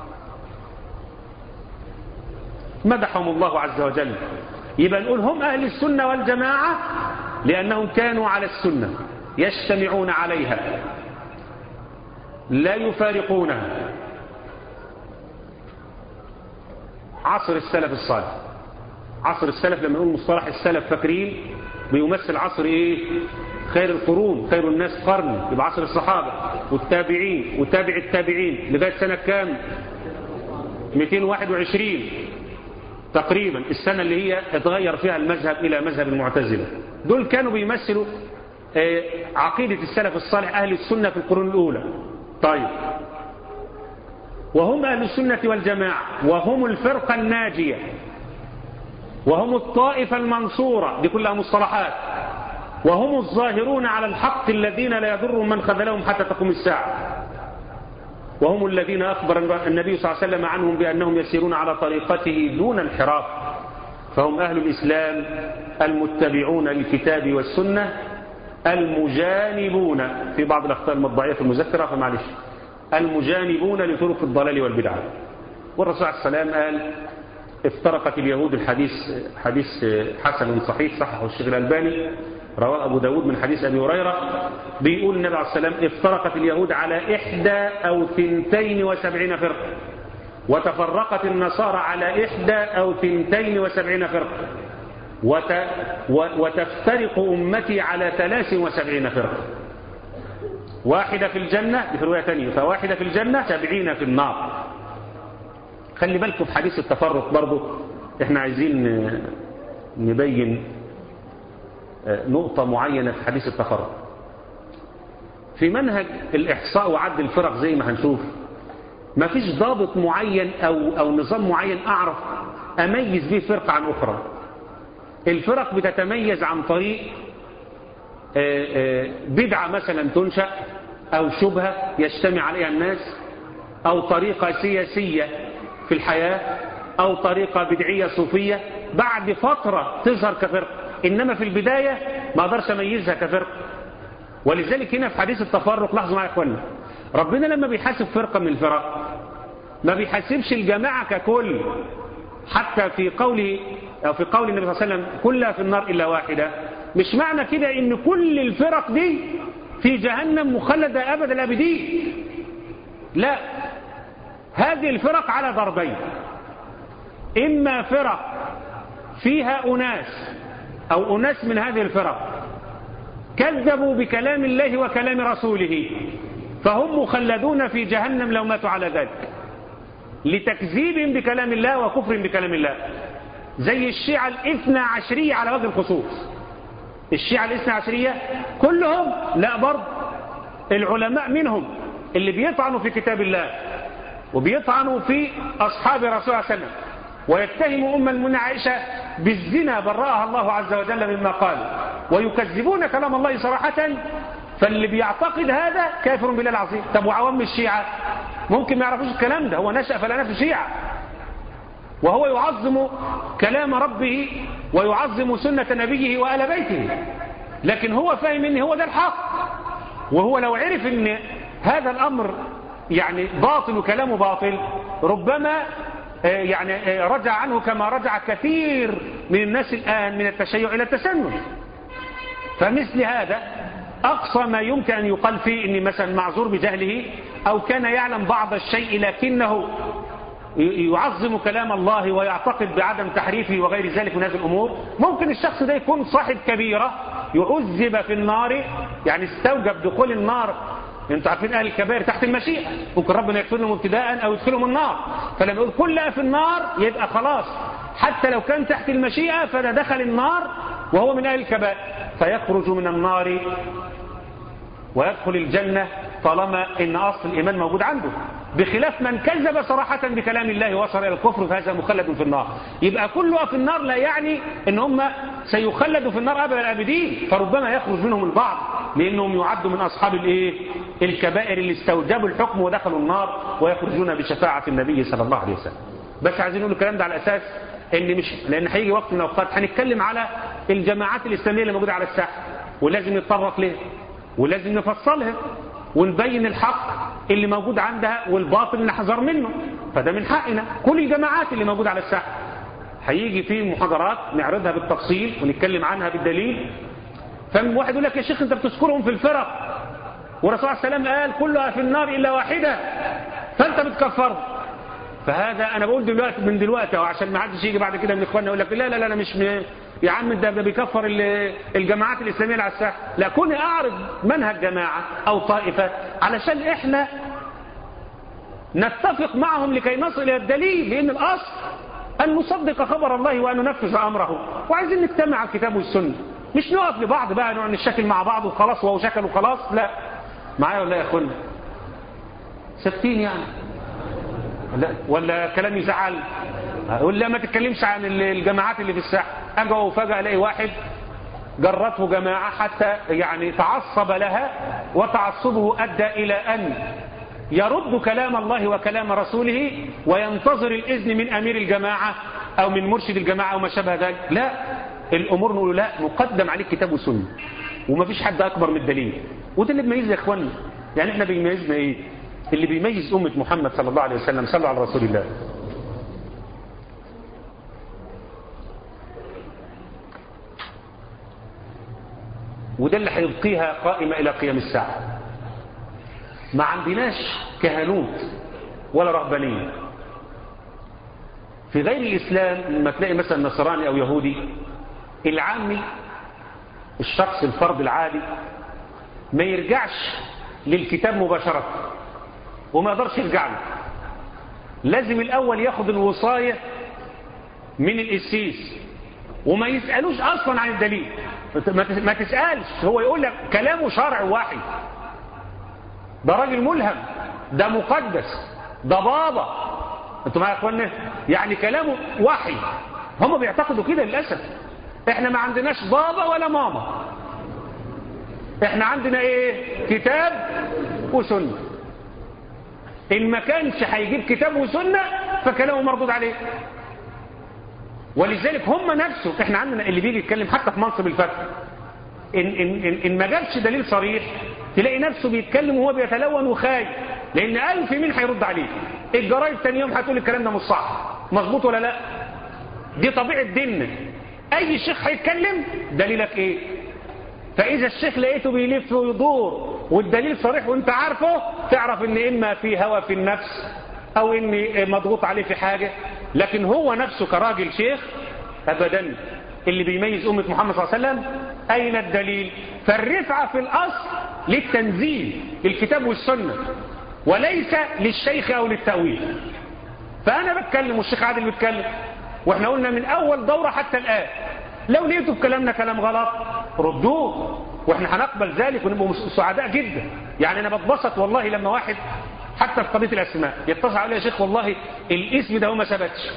مدحهم الله عز وجل يبقى نقول هم اهل السنه والجماعه لانهم كانوا على السنه يجتمعون عليها لا يفارقونها عصر السلف الصالح عصر السلف لما نقول مصطلح السلف فاكرين بيمثل عصر ايه خير القرون خير الناس قرن يبقى عصر الصحابة والتابعين وتابع التابعين لغاية سنة كام 221 تقريبا السنة اللي هي اتغير فيها المذهب إلى مذهب المعتزلة دول كانوا بيمثلوا عقيدة السلف الصالح أهل السنة في القرون الأولى طيب وهم أهل السنة والجماعة وهم الفرقة الناجية وهم الطائفة المنصورة دي كلها مصطلحات وهم الظاهرون على الحق الذين لا يضرهم من خذلهم حتى تقوم الساعة وهم الذين أخبر النبي صلى الله عليه وسلم عنهم بأنهم يسيرون على طريقته دون انحراف فهم أهل الإسلام المتبعون للكتاب والسنة المجانبون في بعض الأخطاء المطبعية في المذكرة فمعلش المجانبون لطرق الضلال والبدعة والرسول عليه السلام قال افترقت اليهود الحديث حديث حسن صحيح صححه الشيخ الألباني رواه أبو داود من حديث أبي هريرة بيقول النبي عليه السلام افترقت اليهود على إحدى أو ثنتين وسبعين فرقة وتفرقت النصارى على إحدى أو ثنتين وسبعين فرقة وت وتفترق أمتي على ثلاث وسبعين فرقة واحدة في الجنة دي في رواية ثانية فواحدة في الجنة سبعين في النار خلي بالكم في حديث التفرق برضو احنا عايزين نبين نقطة معينة في حديث التفرق في منهج الإحصاء وعد الفرق زي ما هنشوف ما فيش ضابط معين أو, أو نظام معين أعرف أميز به فرقة عن أخرى الفرق بتتميز عن طريق بدعة مثلا تنشأ أو شبهة يجتمع عليها الناس أو طريقة سياسية في الحياة أو طريقة بدعية صوفية بعد فترة تظهر كفرقة إنما في البداية ما أقدرش أميزها كفرقة ولذلك هنا في حديث التفرق لاحظوا معايا يا إخوانا ربنا لما بيحاسب فرقة من الفرق ما بيحاسبش الجماعة ككل حتى في قوله أو في قول النبي صلى الله عليه وسلم كلها في النار إلا واحدة مش معنى كده إن كل الفرق دي في جهنم مخلدة أبد الأبدين لا هذه الفرق على ضربين إما فرق فيها أناس أو أناس من هذه الفرق كذبوا بكلام الله وكلام رسوله فهم مخلدون في جهنم لو ماتوا على ذلك لتكذيبهم بكلام الله وكفر بكلام الله زي الشيعة الاثنى عشرية على وجه الخصوص الشيعة الاثنى عشرية كلهم لا برضه العلماء منهم اللي بيطعنوا في كتاب الله وبيطعنوا في أصحاب رسول الله صلى الله عليه وسلم ويتهم أم المؤمنين عائشة بالزنا برأها الله عز وجل مما قال ويكذبون كلام الله صراحة فاللي بيعتقد هذا كافر بالله العظيم طب وعوام الشيعة ممكن ما يعرفوش الكلام ده هو نشأ فلا في شيعة وهو يعظم كلام ربه ويعظم سنة نبيه وآل بيته لكن هو فاهم ان هو ده الحق وهو لو عرف ان هذا الأمر يعني باطل وكلامه باطل ربما يعني رجع عنه كما رجع كثير من الناس الآن من التشيع إلى التسنن فمثل هذا أقصى ما يمكن أن يقال فيه أني مثلا معذور بجهله أو كان يعلم بعض الشيء لكنه يعظم كلام الله ويعتقد بعدم تحريفه وغير ذلك من هذه الأمور ممكن الشخص ده يكون صاحب كبيرة يعذب في النار يعني استوجب دخول النار انتوا عارفين اهل الكبائر تحت المشيئه ممكن ربنا يغفر لهم ابتداء او يدخلهم النار فلما يقول كلها في النار يبقى خلاص حتى لو كان تحت المشيئه فده دخل النار وهو من اهل الكبائر فيخرج من النار ويدخل الجنه طالما ان اصل الايمان موجود عنده بخلاف من كذب صراحة بكلام الله وصل إلى الكفر فهذا مخلد في النار يبقى كلها في النار لا يعني ان هم سيخلدوا في النار أبدا الآبدين فربما يخرج منهم البعض لأنهم يعدوا من أصحاب الإيه؟ الكبائر اللي استوجبوا الحكم ودخلوا النار ويخرجون بشفاعة النبي صلى الله عليه وسلم بس عايزين نقول الكلام ده على أساس ان مش لأن هيجي وقت من الأوقات هنتكلم على الجماعات الإسلامية اللي موجودة على الساحة ولازم نتطرق لها ولازم نفصلها ونبين الحق اللي موجود عندها والباطل اللي نحذر منه فده من حقنا كل الجماعات اللي موجودة على الساحة هيجي في محاضرات نعرضها بالتفصيل ونتكلم عنها بالدليل فواحد يقول لك يا شيخ انت بتذكرهم في الفرق والرسول عليه السلام قال كلها في النار إلا واحدة فانت بتكفره فهذا انا بقول دلوقتي من دلوقتي عشان ما حدش يجي بعد كده من اخواننا يقول لك لا لا لا انا مش م... يا عم ده بيكفر الجماعات الاسلاميه اللي على الساحه لا كوني اعرض منهج جماعه او طائفه علشان احنا نتفق معهم لكي نصل الى الدليل لان الاصل ان نصدق خبر الله وان ننفذ امره وعايزين نجتمع على الكتاب والسنه مش نقف لبعض بقى نقعد نشكل مع بعض وخلاص وهو شكل وخلاص لا معايا ولا يا اخوانا ساكتين يعني لا ولا كلام يزعل ولا ما تتكلمش عن الجماعات اللي في الساحه اجي وفجاه الاقي واحد جرته جماعه حتى يعني تعصب لها وتعصبه ادى الى ان يرد كلام الله وكلام رسوله وينتظر الاذن من امير الجماعه او من مرشد الجماعه او ما شابه ذلك لا الامور نقول لا مقدم عليك كتاب وسنه ومفيش حد اكبر من الدليل وده اللي بيميز يا اخوانا يعني احنا بيميزنا ايه اللي بيميز أمة محمد صلى الله عليه وسلم صلى على رسول الله وده اللي هيبقيها قائمة إلى قيام الساعة ما عندناش كهنوت ولا رهبانية في غير الإسلام لما تلاقي مثلا نصراني أو يهودي العامي الشخص الفرد العادي ما يرجعش للكتاب مباشرة وما يقدرش يرجع له لازم الأول ياخد الوصاية من القسيس وما يسألوش أصلا عن الدليل ما تسألش هو يقول لك كلامه شرع واحد ده راجل ملهم ده مقدس ده بابا انتوا معايا يا اخوانا يعني كلامه وحي هم بيعتقدوا كده للاسف احنا ما عندناش بابا ولا ماما احنا عندنا ايه كتاب وسنه ان ما كانش هيجيب كتاب وسنه فكلامه مردود عليه ولذلك هم نفسه احنا عندنا اللي بيجي يتكلم حتى في منصب الفتح إن, إن, إن, إن ما جابش دليل صريح تلاقي نفسه بيتكلم وهو بيتلون وخايف لأن ألف مين هيرد عليه الجرايد تاني يوم هتقول الكلام ده مش صح مظبوط ولا لا دي طبيعة ديننا أي شيخ هيتكلم دليلك إيه فإذا الشيخ لقيته بيلف ويدور والدليل صريح وانت عارفه تعرف ان إما في هوى في النفس أو إن مضغوط عليه في حاجة لكن هو نفسه كراجل شيخ أبدا اللي بيميز أمة محمد صلى الله عليه وسلم أين الدليل فالرفعة في الأصل للتنزيل الكتاب والسنة وليس للشيخ أو للتأويل فأنا بتكلم والشيخ عادل بيتكلم واحنا قلنا من أول دورة حتى الآن لو لقيتوا بكلامنا كلام غلط ردوه واحنا هنقبل ذلك ونبقى سعداء جدا يعني انا بتبسط والله لما واحد حتى في قضيه الاسماء يتصل علي يا شيخ والله الاسم ده هو ما ثبتش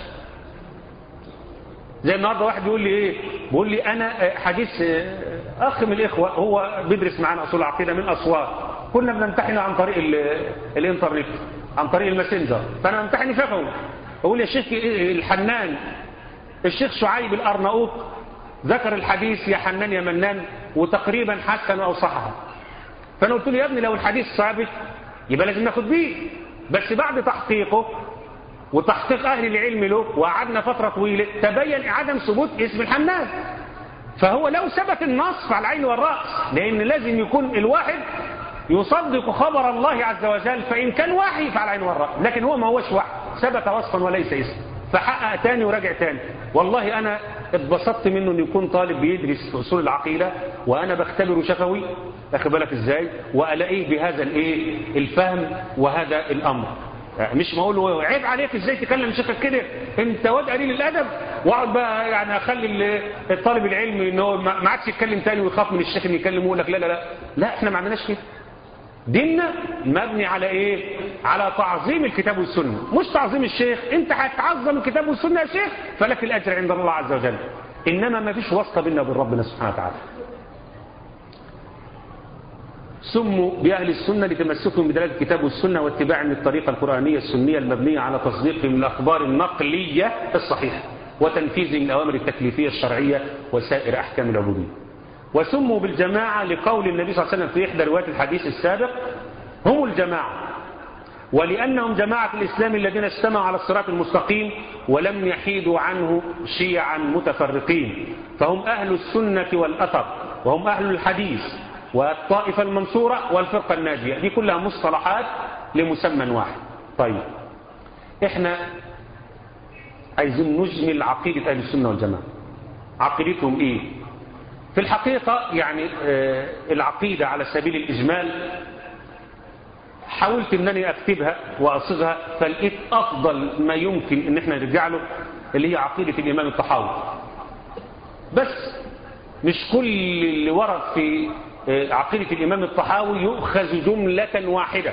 زي النهارده واحد بيقول لي ايه بيقول لي انا حديث اخ من الاخوه هو بيدرس معانا اصول العقيده من اسوان كنا بنمتحن عن طريق الانترنت عن طريق الماسنجر فانا بمتحن شفوي أقول يا شيخ الحنان الشيخ شعيب الأرناؤوط ذكر الحديث يا حنان يا منان وتقريبا حسن أو صححه فأنا قلت له يا ابني لو الحديث ثابت يبقى لازم ناخد بيه بس بعد تحقيقه وتحقيق أهل العلم له وقعدنا فترة طويلة تبين عدم ثبوت اسم الحنان فهو لو ثبت النص فعلى العين والرأس لأن لازم يكون الواحد يصدق خبر الله عز وجل فإن كان وحي فعلى العين والرأس لكن هو ما هوش وحي ثبت وصفا وليس اسم فحقق تاني وراجع تاني والله أنا اتبسطت منه أن يكون طالب بيدرس أصول العقيدة وأنا بختبره شفوي أخد بالك إزاي وألاقيه بهذا الإيه الفهم وهذا الأمر مش ما اقول له عيب عليك ازاي تكلم شيخك كده انت واد قليل الادب واقعد بقى يعني اخلي الطالب العلمي ان هو ما عادش يتكلم تاني ويخاف من الشيخ اللي يكلمه يقول لك لا لا لا لا احنا ما عملناش كده ديننا مبني على ايه على تعظيم الكتاب والسنه مش تعظيم الشيخ انت هتعظم الكتاب والسنه يا شيخ فلك الاجر عند الله عز وجل انما ما فيش واسطه بيننا وبين ربنا سبحانه وتعالى سموا بأهل السنة لتمسكهم بدلالة الكتاب والسنة واتباع من الطريقة القرآنية السنية المبنية على تصديقهم الأخبار النقلية الصحيحة وتنفيذهم الأوامر التكليفية الشرعية وسائر أحكام العبودية وسموا بالجماعة لقول النبي صلى الله عليه وسلم في إحدى روايات الحديث السابق هم الجماعة ولأنهم جماعة الإسلام الذين اجتمعوا على الصراط المستقيم ولم يحيدوا عنه شيعا متفرقين فهم أهل السنة والأثر وهم أهل الحديث والطائفة المنصورة والفرقة الناجية دي كلها مصطلحات لمسمى واحد طيب احنا عايزين نجمل عقيدة أهل السنة والجماعة عقيدتهم ايه في الحقيقة يعني آه العقيدة على سبيل الإجمال حاولت انني اكتبها واصيغها فلقيت افضل ما يمكن ان احنا نرجع له اللي هي عقيدة الامام الطحاوي بس مش كل اللي ورد في عقيدة الإمام الطحاوي يؤخذ جملة واحدة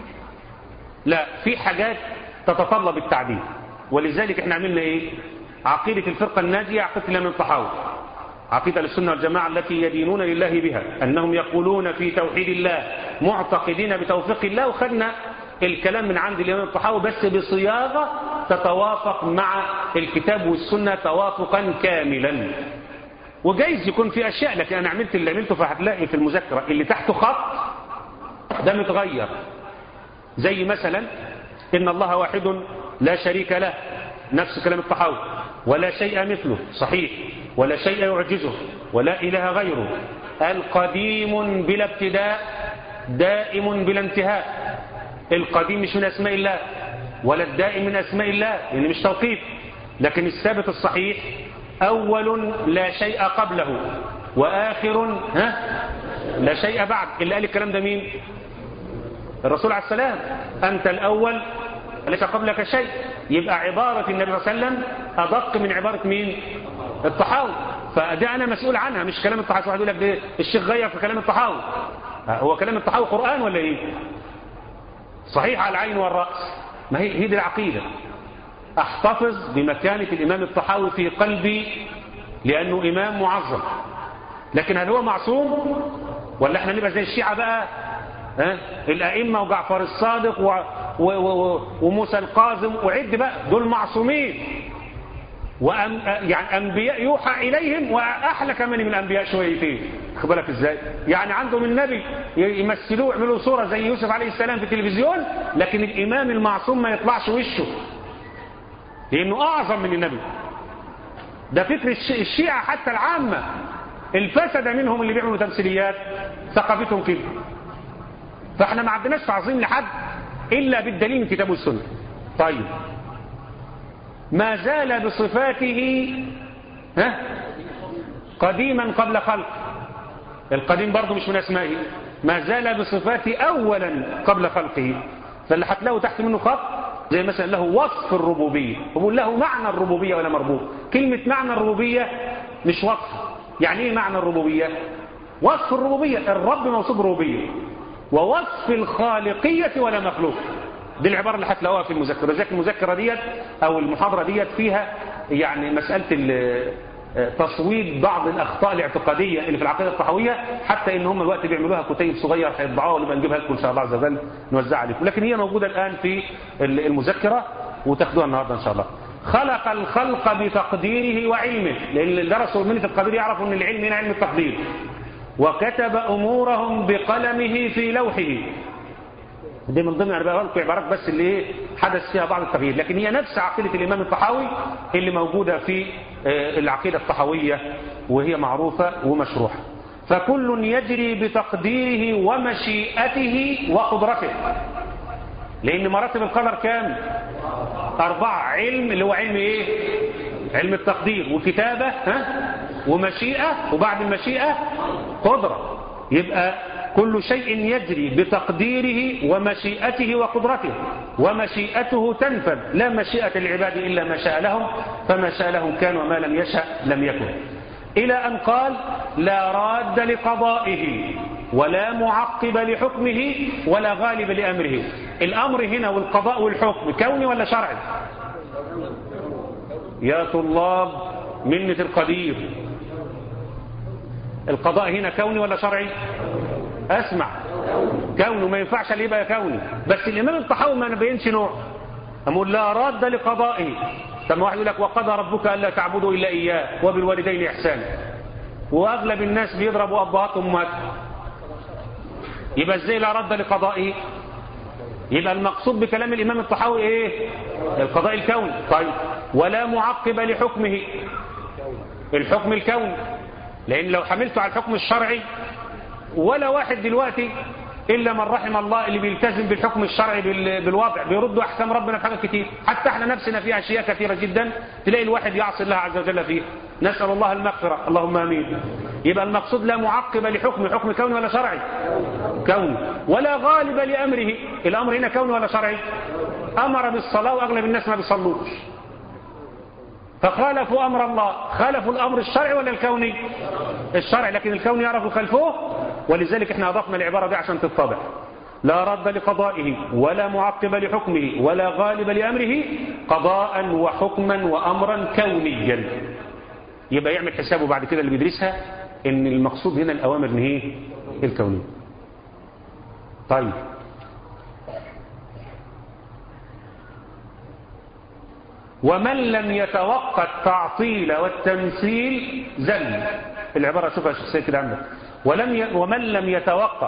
لا في حاجات تتطلب التعديل ولذلك احنا عملنا ايه عقيدة الفرقة الناجية عقيدة الإمام الطحاوي عقيدة السنة والجماعة التي يدينون لله بها أنهم يقولون في توحيد الله معتقدين بتوفيق الله وخدنا الكلام من عند الإمام الطحاوي بس بصياغة تتوافق مع الكتاب والسنة توافقا كاملا وجايز يكون في أشياء لكن أنا عملت اللي عملته فهتلاقي في المذكرة اللي تحته خط ده متغير زي مثلا إن الله واحد لا شريك له نفس كلام الطحاوي ولا شيء مثله صحيح ولا شيء يعجزه ولا إله غيره القديم بلا ابتداء دائم بلا انتهاء القديم مش من أسماء الله ولا الدائم من أسماء الله يعني مش توقيف لكن الثابت الصحيح أول لا شيء قبله وآخر ها لا شيء بعد اللي قال الكلام ده مين الرسول عليه السلام أنت الأول ليس قبلك شيء يبقى عبارة النبي صلى الله عليه وسلم أدق من عبارة مين الطحاوي فده أنا مسؤول عنها مش كلام الطحاوي واحد يقول لك ده الشيخ غير في كلام الطحاوي هو كلام الطحاوي قرآن ولا إيه صحيح على العين والرأس ما هي هي دي العقيدة احتفظ بمكانة الإمام الطحاوي في قلبي لأنه إمام معظم لكن هل هو معصوم ولا احنا نبقى زي الشيعة بقى ها؟ الأئمة وجعفر الصادق و... و... و... وموسى القاظم وعد بقى دول معصومين وأم... يعني أنبياء يوحى إليهم وأحلى كمان من الأنبياء شويتين خد بالك إزاي يعني عندهم النبي يمثلوه يعملوا صورة زي يوسف عليه السلام في التلفزيون لكن الإمام المعصوم ما يطلعش وشه لأنه أعظم من النبي ده فكر الشيعة حتى العامة الفسد منهم اللي بيعملوا تمثيليات ثقافتهم كده فاحنا ما عندناش تعظيم لحد إلا بالدليل من كتاب السنة طيب ما زال بصفاته ها قديما قبل خلق القديم برضه مش من أسمائه ما زال بصفاته أولا قبل خلقه فاللي هتلاقوا تحت منه خط زي مثلا له وصف الربوبية وبقول له معنى الربوبية ولا مربوب كلمة معنى الربوبية مش وصف يعني ايه معنى الربوبية وصف الربوبية الرب موصوف ربوبية ووصف الخالقية ولا مخلوق دي العبارة اللي هتلاقوها في المذكرة لذلك المذكرة ديت أو المحاضرة ديت فيها يعني مسألة تصويب بعض الأخطاء الاعتقادية اللي في العقيدة الطحوية حتى إن هم الوقت بيعملوها كتيب صغير هيطبعوها ونبقى نجيبها لكم إن شاء الله عز وجل نوزعها لكم لكن هي موجودة الآن في المذكرة وتاخدوها النهاردة إن شاء الله خلق الخلق بتقديره وعلمه لأن اللي درسوا منة القدير يعرفوا أن العلم هنا علم التقدير وكتب أمورهم بقلمه في لوحه دي من ضمن انا بقول لكم عبارات بس اللي ايه حدث فيها بعض التغيير لكن هي نفس عقيده الامام الطحاوي اللي موجوده في العقيده الطحاويه وهي معروفه ومشروحه فكل يجري بتقديره ومشيئته وقدرته لان مراتب القدر كام اربعه علم اللي هو علم ايه علم التقدير وكتابه ها ومشيئه وبعد المشيئه قدره يبقى كل شيء يجري بتقديره ومشيئته وقدرته ومشيئته تنفذ لا مشيئة العباد إلا ما شاء لهم فما شاء لهم كان وما لم يشأ لم يكن إلى أن قال لا راد لقضائه ولا معقب لحكمه ولا غالب لأمره الأمر هنا والقضاء والحكم كوني ولا شرعي يا طلاب منة القدير القضاء هنا كوني ولا شرعي اسمع كونه ما ينفعش اللي يبقى كوني بس الامام الطحاوي ما نبينش نوع اقول لا راد لقضائه طب واحد يقول لك وقضى ربك الا تعبدوا الا اياه وبالوالدين احسانا واغلب الناس بيضربوا ابهاتهم وامهاتهم يبقى ازاي لا رد لقضائه يبقى المقصود بكلام الامام الطحاوي ايه القضاء الكوني طيب ولا معقب لحكمه الحكم الكوني لان لو حملته على الحكم الشرعي ولا واحد دلوقتي إلا من رحم الله اللي بيلتزم بالحكم الشرعي بالوضع بيردوا أحكام ربنا في حاجات كتير حتى احنا نفسنا في أشياء كثيرة جدا تلاقي الواحد يعصي الله عز وجل فيه نسأل الله المغفرة اللهم آمين يبقى المقصود لا معقب لحكم حكم كوني ولا شرعي كوني ولا غالب لأمره الأمر هنا كوني ولا شرعي أمر بالصلاة وأغلب الناس ما بيصلوش فخالفوا أمر الله خالفوا الأمر الشرعي ولا الكوني الشرعي لكن الكوني يعرفوا خلفوه ولذلك احنا أضفنا العبارة دي عشان تتضح لا رد لقضائه ولا معقب لحكمه ولا غالب لأمره قضاء وحكما وأمرا كونيا يبقى يعمل حسابه بعد كده اللي بيدرسها ان المقصود هنا الأوامر ان هي الكونية طيب ومن لم يتوقع التعطيل والتمثيل زل العبارة شوفها شخصية كده عندك ولم ي... ومن لم يتوقع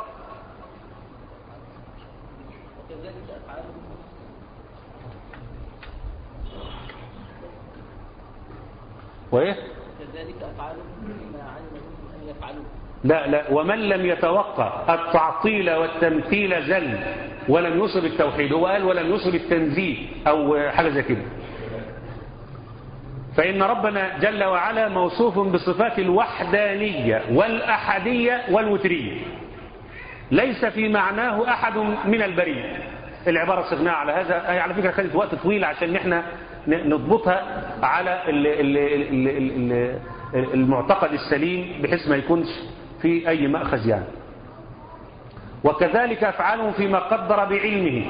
وايه كذلك أفعالهم بما علم أن يفعلوه لا لا ومن لم يتوقع التعطيل والتمثيل زل ولم يصب التوحيد هو قال ولم يصب التنزيه أو حاجة زي كده فإن ربنا جل وعلا موصوف بصفات الوحدانية والأحدية والوترية ليس في معناه أحد من البرية العبارة صغناها على هذا هي على فكرة خدت وقت طويل عشان احنا نضبطها على ال ال ال ال ال المعتقد السليم بحيث ما يكونش في أي مأخذ يعني وكذلك أفعاله فيما قدر بعلمه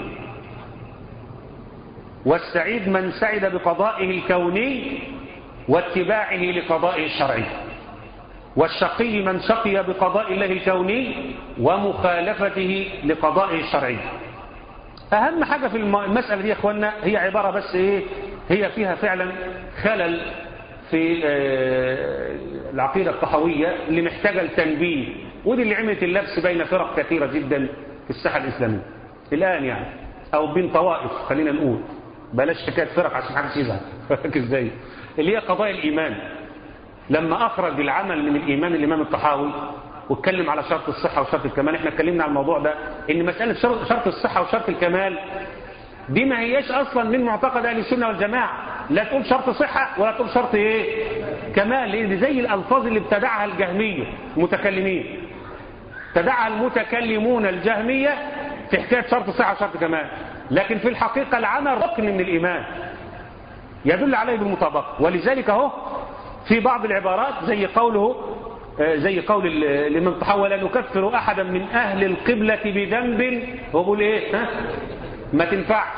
والسعيد من سعد بقضائه الكوني واتباعه لقضائه الشرعي والشقي من شقي بقضاء الله الكوني ومخالفته لقضائه الشرعي أهم حاجة في المسألة دي يا أخوانا هي عبارة بس إيه هي فيها فعلا خلل في العقيدة الطحوية اللي محتاجة التنبيه ودي اللي عملت اللبس بين فرق كثيرة جدا في الساحة الإسلامية الآن يعني أو بين طوائف خلينا نقول بلاش حكاية فرق عشان محدش يزعل ازاي اللي هي قضايا الإيمان لما أخرج العمل من الإيمان الإمام الطحاوي واتكلم على شرط الصحة وشرط الكمال احنا اتكلمنا على الموضوع ده ان مسألة شرط, شرط الصحة وشرط الكمال دي ما هياش اصلا من معتقد اهل السنة والجماعة لا تقول شرط صحة ولا تقول شرط ايه كمال لان دي زي الالفاظ اللي ابتدعها الجهمية المتكلمين ابتدعها المتكلمون الجهمية في حكاية شرط صحة وشرط كمال لكن في الحقيقة العمل ركن من الإيمان يدل عليه بالمطابقة ولذلك اهو في بعض العبارات زي قوله زي قول الإمام طحاوي لا نكفر أحدا من أهل القبلة بذنب هو بيقول إيه ها؟ ما تنفعش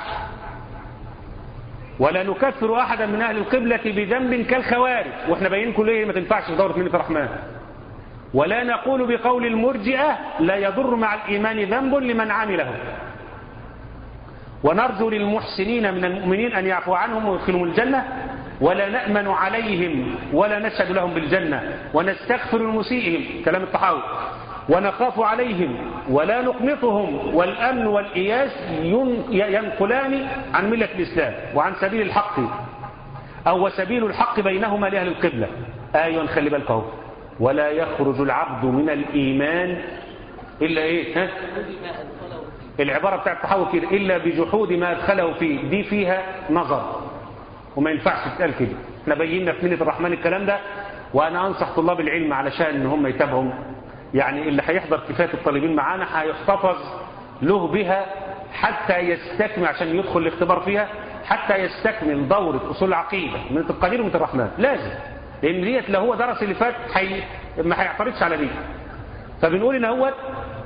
ولا نكفر أحدا من أهل القبلة بذنب كالخوارج وإحنا باين كل إيه ما تنفعش في دورة منة الرحمن ولا نقول بقول المرجئة لا يضر مع الإيمان ذنب لمن عمله ونرجو للمحسنين من المؤمنين أن يعفو عنهم ويدخلهم الجنة ولا نأمن عليهم ولا نشهد لهم بالجنة ونستغفر لمسيئهم كلام الطحاوي ونخاف عليهم ولا نقنطهم والأمن والإياس ينقلان عن ملة الإسلام وعن سبيل الحق أو وسبيل الحق بينهما لأهل القبلة آية خلي بالك اهو ولا يخرج العبد من الإيمان إلا إيه ها؟ بما أدخله فيه العبارة بتاعت التحول كده إلا بجحود ما أدخله فيه دي فيها نظر وما ينفعش تتقال كده احنا بينا في منة الرحمن الكلام ده وأنا أنصح طلاب العلم علشان إن هم يتابعوا يعني اللي هيحضر كفاية الطالبين معانا هيحتفظ له بها حتى يستكمل عشان يدخل الاختبار فيها حتى يستكمل دورة أصول العقيدة من القدير ومن الرحمن لازم لأن ديت لو هو درس اللي فات حي... ما هيعترضش على دي فبنقول إن هو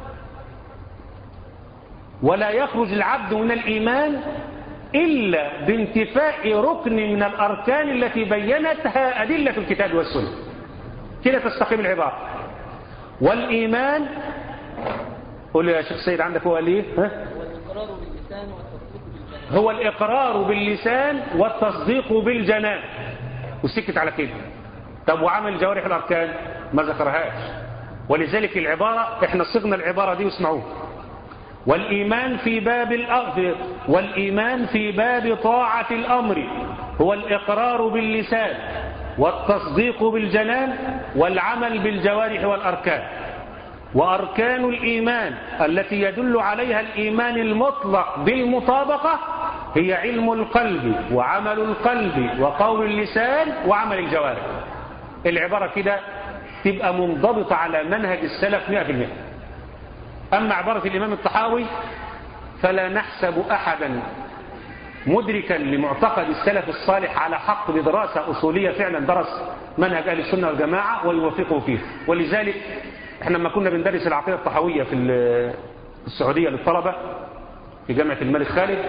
ولا يخرج العبد من الإيمان إلا بانتفاء ركن من الأركان التي بينتها أدلة الكتاب والسنة كده تستقيم العبارة والإيمان قول لي يا شيخ سيد عندك هو قال ايه ها؟ والإقرار باللسان والتصديق بالجنان هو الإقرار باللسان والتصديق بالجنان وسكت على كده طب وعمل جوارح الأركان ما ذكرهاش ولذلك العبارة احنا صغنا العبارة دي واسمعوها والإيمان في باب الأرض والإيمان في باب طاعة الأمر هو الإقرار باللسان والتصديق بالجنان والعمل بالجوارح والأركان وأركان الإيمان التي يدل عليها الإيمان المطلق بالمطابقة هي علم القلب وعمل القلب وقول اللسان وعمل الجوارح العبارة كده تبقى منضبطة على منهج السلف 100% أما عبارة الإمام الطحاوي فلا نحسب أحدا مدركا لمعتقد السلف الصالح على حق بدراسة أصولية فعلا درس منهج أهل السنة والجماعة ويوافقه فيه ولذلك احنا لما كنا بندرس العقيدة الطحاوية في السعودية للطلبة في جامعة الملك خالد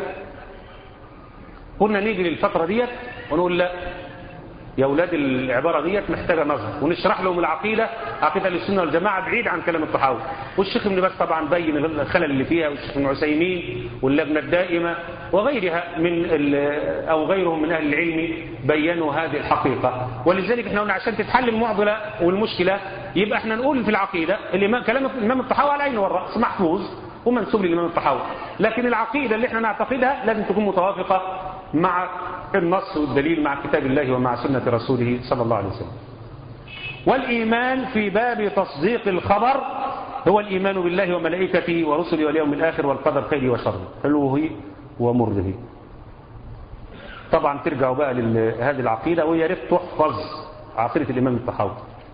كنا نيجي للفترة ديت ونقول لا يا أولاد العبارة ديت محتاجة نظر ونشرح لهم العقيدة عقيدة السنة والجماعة بعيد عن كلام الطحاوي والشيخ ابن باز طبعا بين الخلل اللي فيها والشيخ ابن عثيمين واللجنة الدائمة وغيرها من أو غيرهم من أهل العلم بينوا هذه الحقيقة ولذلك احنا قلنا عشان تتحل المعضلة والمشكلة يبقى احنا نقول في العقيدة الإمام كلام الإمام الطحاوي على العين والرأس محفوظ ومنسوب للإمام الطحاوي لكن العقيدة اللي احنا نعتقدها لازم تكون متوافقة مع النص والدليل مع كتاب الله ومع سنة رسوله صلى الله عليه وسلم والإيمان في باب تصديق الخبر هو الإيمان بالله وملائكته ورسله واليوم الآخر والقدر خيره وشره حلوه ومره طبعا ترجعوا بقى لهذه العقيدة ويا ريت تحفظ عقيدة الإمام الطحاوي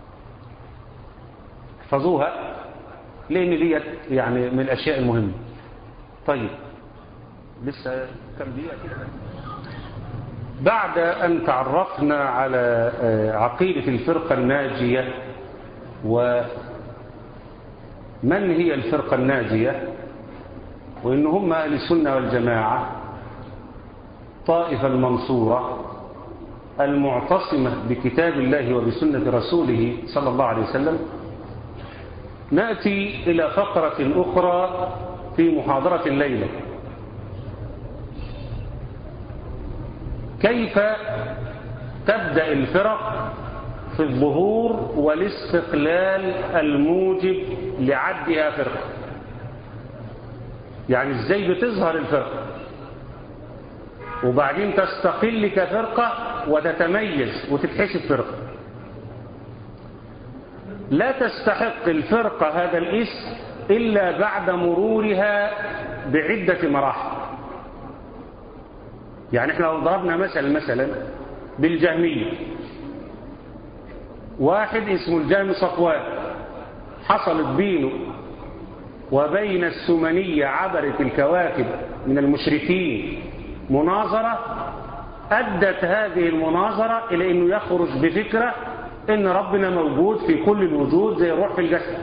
احفظوها لأن ديت يعني من الأشياء المهمة طيب لسه كم دقيقة كده بعد أن تعرفنا على عقيدة الفرقة الناجية ومن هي الفرقة الناجية وإن هم أهل السنة والجماعة طائفة المنصورة المعتصمة بكتاب الله وبسنة رسوله صلى الله عليه وسلم نأتي إلى فقرة أخرى في محاضرة الليلة كيف تبدأ الفرق في الظهور والاستقلال الموجب لعدها فرقة يعني ازاي بتظهر الفرقة وبعدين تستقل كفرقة وتتميز وتتحسب فرقة لا تستحق الفرقة هذا الاسم إلا بعد مرورها بعدة مراحل يعني احنا لو ضربنا مثل مثلا بالجهمية واحد اسمه الجهم صفوان حصلت بينه وبين السمنية عبرت الكواكب من المشركين مناظرة أدت هذه المناظرة إلى أنه يخرج بفكرة أن ربنا موجود في كل الوجود زي الروح في الجسد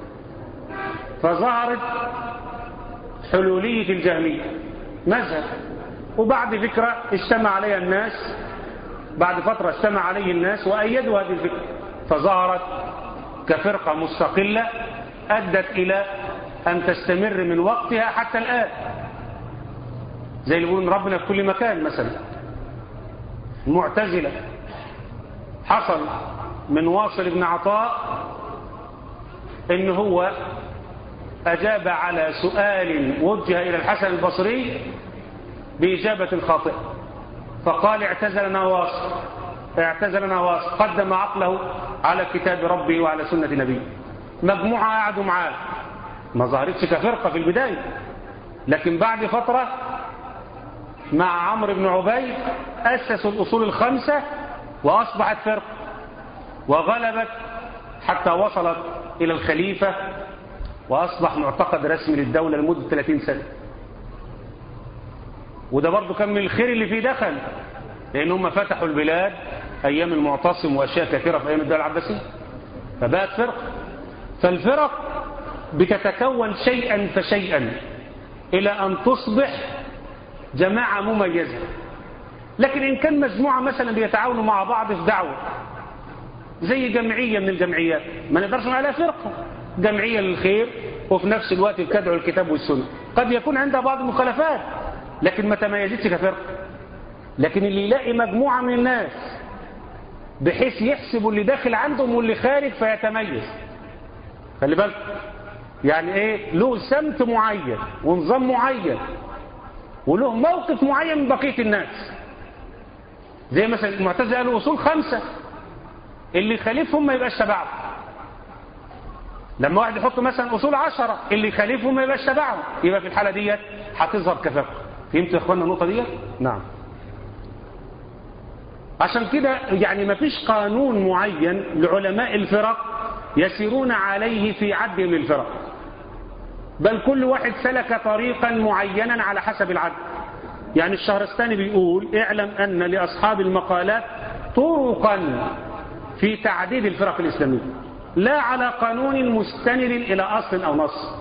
فظهرت حلولية الجهمية مذهب وبعد فكرة اجتمع عليها الناس بعد فترة اجتمع عليه الناس وأيدوا هذه الفكرة فظهرت كفرقة مستقلة أدت إلى أن تستمر من وقتها حتى الآن زي اللي بيقولون ربنا في كل مكان مثلا المعتزلة حصل من واصل بن عطاء ان هو اجاب على سؤال وجه الى الحسن البصري باجابة خاطئة فقال اعتزلنا واصل اعتزلنا واصل قدم عقله على كتاب ربه وعلى سنة نبيه مجموعة قعدوا معاه ما ظهرتش كفرقة في البداية لكن بعد فترة مع عمرو بن عبيد أسسوا الأصول الخمسة وأصبحت فرقة وغلبت حتى وصلت إلى الخليفة وأصبح معتقد رسمي للدولة لمدة 30 سنة وده برضه كان من الخير اللي فيه دخل لأن هم فتحوا البلاد أيام المعتصم وأشياء كثيرة في أيام الدولة العباسية فبقت فرقة فالفرق بتتكون شيئا فشيئا إلى أن تصبح جماعة مميزة لكن إن كان مجموعة مثلا بيتعاونوا مع بعض في دعوة زي جمعية من الجمعيات ما نقدرش نقول عليها فرقة جمعية للخير وفي نفس الوقت بتدعو الكتاب والسنة قد يكون عندها بعض المخالفات لكن ما تميزتش كفرقة لكن اللي يلاقي مجموعة من الناس بحيث يحسبوا اللي داخل عندهم واللي خارج فيتميز خلي بالك يعني ايه له سمت معين ونظام معين وله موقف معين من بقية الناس زي مثلا المعتزله قالوا اصول خمسة اللي يخالفهم ما يبقاش تبعهم لما واحد يحط مثلا اصول عشرة اللي يخالفهم ما يبقاش تبعهم يبقى في الحالة ديت هتظهر كفرقة فهمت يا اخوانا النقطة ديت نعم عشان كده يعني ما فيش قانون معين لعلماء الفرق يسيرون عليه في عدهم للفرق بل كل واحد سلك طريقا معينا على حسب العد يعني الشهرستاني بيقول اعلم أن لأصحاب المقالات طرقا في تعديد الفرق الإسلامية لا على قانون مستند إلى أصل أو نص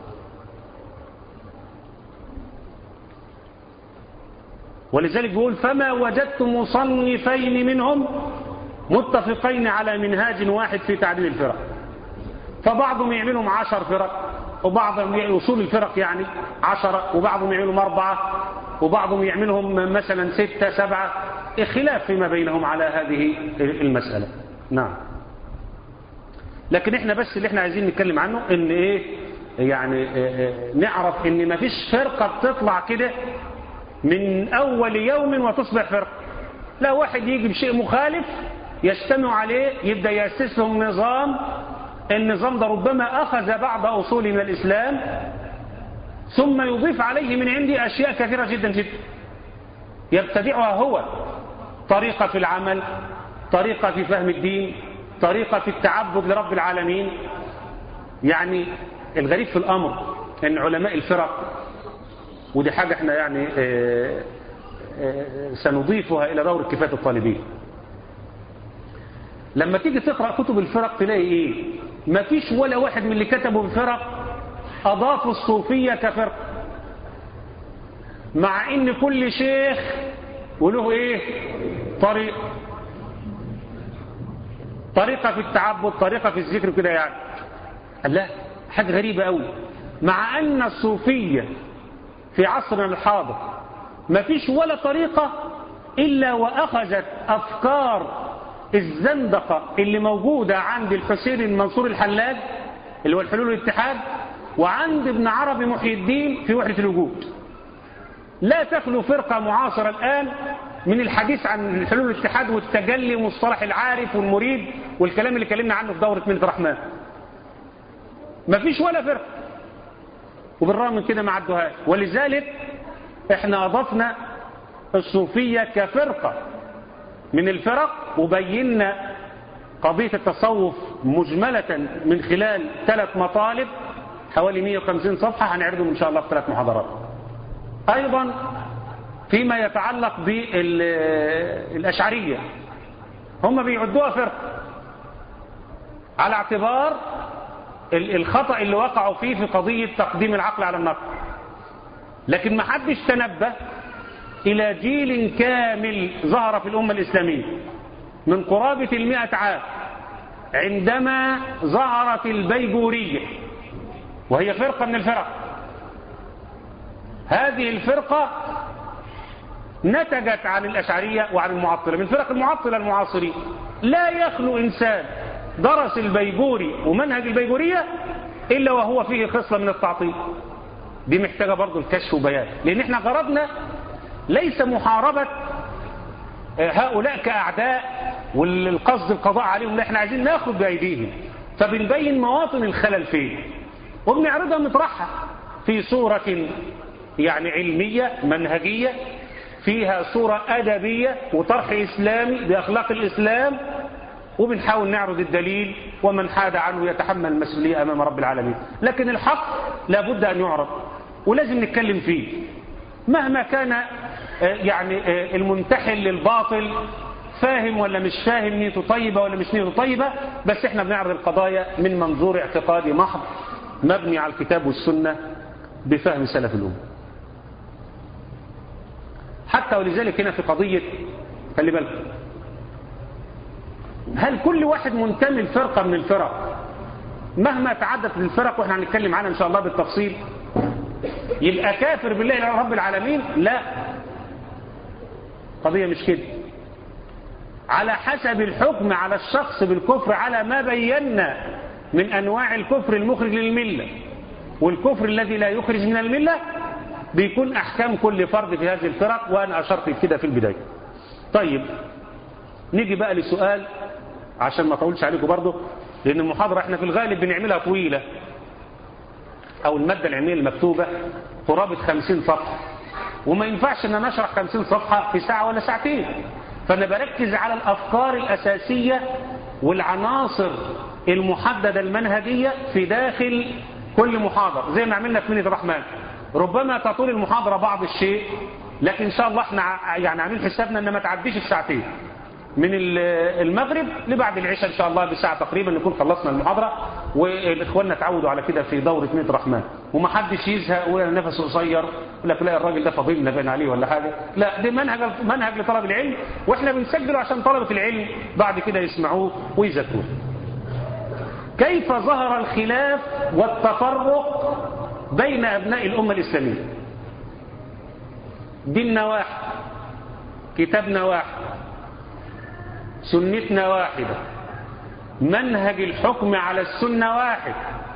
ولذلك بيقول فما وجدت مصنفين منهم متفقين على منهاج واحد في تعديل الفرق فبعضهم يعملهم عشر فرق وبعضهم أصول الفرق يعني عشرة وبعضهم يعملهم أربعة وبعضهم يعملهم مثلا ستة سبعة خلاف فيما بينهم على هذه المسألة نعم لكن احنا بس اللي احنا عايزين نتكلم عنه ان ايه يعني نعرف ان مفيش فرقة بتطلع كده من اول يوم وتصبح فرقة لا واحد يجي بشيء مخالف يجتمع عليه يبدأ يأسس لهم نظام النظام ده ربما أخذ بعض أصول من الإسلام ثم يضيف عليه من عندي أشياء كثيرة جدا جدا يبتدعها هو طريقة في العمل طريقة في فهم الدين طريقة في التعبد لرب العالمين يعني الغريب في الأمر أن علماء الفرق ودي حاجة احنا يعني اه اه سنضيفها إلى دور كفاية الطالبين لما تيجي تقرأ كتب الفرق تلاقي ايه ما فيش ولا واحد من اللي كتبوا الفرق أضافوا الصوفية كفرق مع ان كل شيخ وله ايه طريق طريقة في التعبد طريقة في الذكر كده يعني لا حاجة غريبة قوي مع ان الصوفية في عصرنا الحاضر ما فيش ولا طريقة إلا وأخذت أفكار الزندقة اللي موجودة عند الحسين المنصور الحلاج اللي هو الحلول والاتحاد وعند ابن عربي محي الدين في وحدة الوجود لا تخلو فرقة معاصرة الآن من الحديث عن الحلول والاتحاد والتجلي ومصطلح العارف والمريد والكلام اللي كلمنا عنه في دورة منة الرحمن ما فيش ولا فرقة وبالرغم من كده ما عدوهاش ولذلك احنا أضفنا الصوفية كفرقة من الفرق وبينا قضية التصوف مجملة من خلال ثلاث مطالب حوالي 150 صفحة هنعرضهم إن شاء الله في ثلاث محاضرات أيضا فيما يتعلق بالأشعرية هم بيعدوها فرقة على اعتبار الخطأ اللي وقعوا فيه في قضية تقديم العقل على النقل لكن ما حدش تنبه إلى جيل كامل ظهر في الأمة الإسلامية من قرابة المئة عام عندما ظهرت البيجورية وهي فرقة من الفرق هذه الفرقة نتجت عن الأشعرية وعن المعطلة من فرق المعطلة المعاصرين لا يخلو إنسان درس البيجوري ومنهج البيجورية إلا وهو فيه خصلة من التعطيل دي محتاجة برضو الكشف وبيان لأن احنا غرضنا ليس محاربة هؤلاء كأعداء والقصد القضاء عليهم لا احنا عايزين ناخد بأيديهم فبنبين مواطن الخلل فين وبنعرضها ونطرحها في صورة يعني علمية منهجية فيها صورة أدبية وطرح إسلامي بأخلاق الإسلام وبنحاول نعرض الدليل ومن حاد عنه يتحمل المسؤولية أمام رب العالمين لكن الحق لابد أن يعرض ولازم نتكلم فيه مهما كان يعني المنتحل للباطل فاهم ولا مش فاهم نيته طيبة ولا مش نيته طيبة بس احنا بنعرض القضايا من منظور اعتقادي محض مبني على الكتاب والسنة بفهم سلف الأمة حتى ولذلك هنا في قضية خلي بالكم هل كل واحد منتمي لفرقة من الفرق مهما تعدت الفرق واحنا هنتكلم عنها ان شاء الله بالتفصيل يبقى كافر بالله رب العالمين لا قضية مش كده على حسب الحكم على الشخص بالكفر على ما بينا من أنواع الكفر المخرج للملة والكفر الذي لا يخرج من الملة بيكون أحكام كل فرد في هذه الفرق وأنا أشرت كده في البداية طيب نيجي بقى لسؤال عشان ما اطولش عليكم برضه لأن المحاضرة احنا في الغالب بنعملها طويلة أو المادة العلمية المكتوبة قرابة خمسين صفحة وما ينفعش ان انا اشرح 50 صفحة في ساعة ولا ساعتين فانا بركز على الافكار الاساسية والعناصر المحددة المنهجية في داخل كل محاضرة زي ما عملنا في منة الرحمن ربما تطول المحاضرة بعض الشيء لكن ان شاء الله احنا يعني عاملين حسابنا ان ما تعديش الساعتين من المغرب لبعد العشاء ان شاء الله بساعة تقريبا نكون خلصنا المحاضرة والاخواننا تعودوا على كده في دورة ميت الرحمن ومحدش يزهق ولا نفسه قصير يقول لك لا الراجل ده فضيلنا بين عليه ولا حاجة لا ده منهج منهج لطلب العلم واحنا بنسجله عشان طلبة العلم بعد كده يسمعوه ويذاكروه كيف ظهر الخلاف والتفرق بين ابناء الامة الاسلامية ديننا واحد كتابنا واحد سنتنا واحدة منهج الحكم على السنة واحد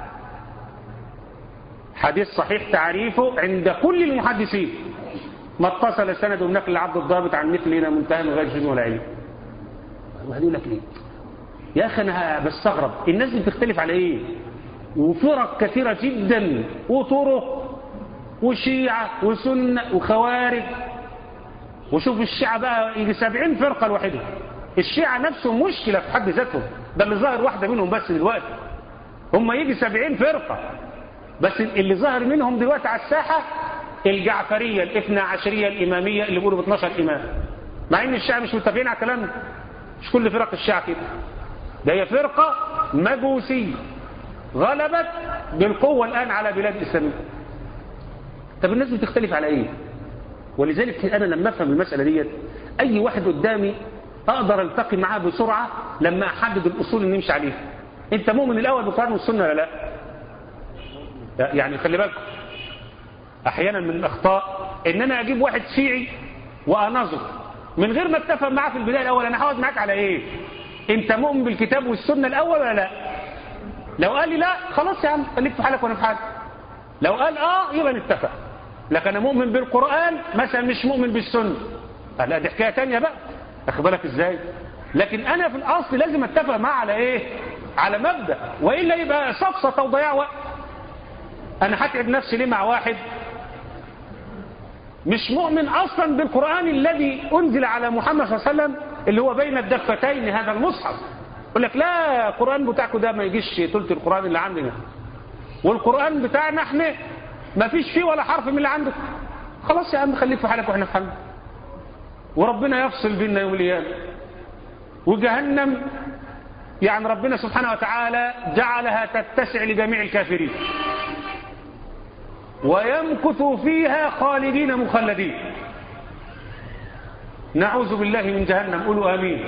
حديث صحيح تعريفه عند كل المحدثين ما اتصل سند النقل العبد الضابط عن مثلنا منتهى من غير شيء ولا علم واحد يقول لك ايه يا اخي انا بستغرب الناس دي بتختلف على ايه وفرق كثيرة جدا وطرق وشيعة وسنة وخوارج وشوف الشيعة بقى يجي سبعين فرقة لوحدهم الشيعة نفسهم مشكلة في حد ذاتهم ده اللي ظاهر واحدة منهم بس دلوقتي هم يجي سبعين فرقة بس اللي ظاهر منهم دلوقتي على الساحة الجعفرية الاثنى عشرية الإمامية اللي بيقولوا ب 12 إمام مع إن الشيعة مش متفقين على الكلام ده مش كل فرق الشيعة كده ده هي فرقة مجوسية غلبت بالقوة الآن على بلاد الإسلامية طب الناس بتختلف على إيه ولذلك أنا لما أفهم المسألة ديت أي واحد قدامي أقدر ألتقي معاه بسرعة لما أحدد الأصول اللي نمشي عليها أنت مؤمن الأول بالقرآن والسنة ولا لا يعني خلي بالكم أحيانا من الأخطاء إن أنا أجيب واحد شيعي وأنظر من غير ما اتفق معاه في البداية الأول أنا هقعد معاك على إيه أنت مؤمن بالكتاب والسنة الأول ولا لا لو قال لي لا خلاص يا عم خليك في حالك وأنا في حالي لو قال آه يبقى نتفق لكن أنا مؤمن بالقرآن مثلا مش مؤمن بالسنة لا دي حكاية تانية بقى أخد بالك إزاي لكن أنا في الأصل لازم اتفق معاه على إيه على مبدأ وإلا يبقى سفسطة وضياع وقت أنا هتعب نفسي ليه مع واحد مش مؤمن أصلا بالقرآن الذي أنزل على محمد صلى الله عليه وسلم اللي هو بين الدفتين هذا المصحف يقول لك لا القرآن بتاعكم ده ما يجيش تلت القرآن اللي عندنا والقرآن بتاعنا احنا ما فيش فيه ولا حرف من اللي عندك خلاص يا عم خليك في حالك واحنا في حالنا وربنا يفصل بيننا يوم القيامة وجهنم يعني ربنا سبحانه وتعالى جعلها تتسع لجميع الكافرين ويمكث فيها خالدين مخلدين نعوذ بالله من جهنم قولوا آمين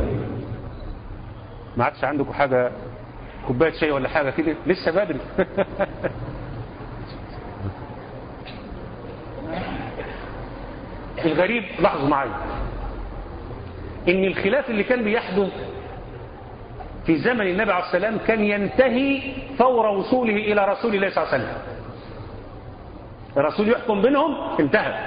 ما عادش عندكم حاجة كوباية شاي ولا حاجة كده لسه بدري الغريب لاحظوا معايا ان الخلاف اللي كان بيحدث في زمن النبي عليه السلام كان ينتهي فور وصوله الى رسول الله صلى الله عليه وسلم الرسول يحكم بينهم انتهى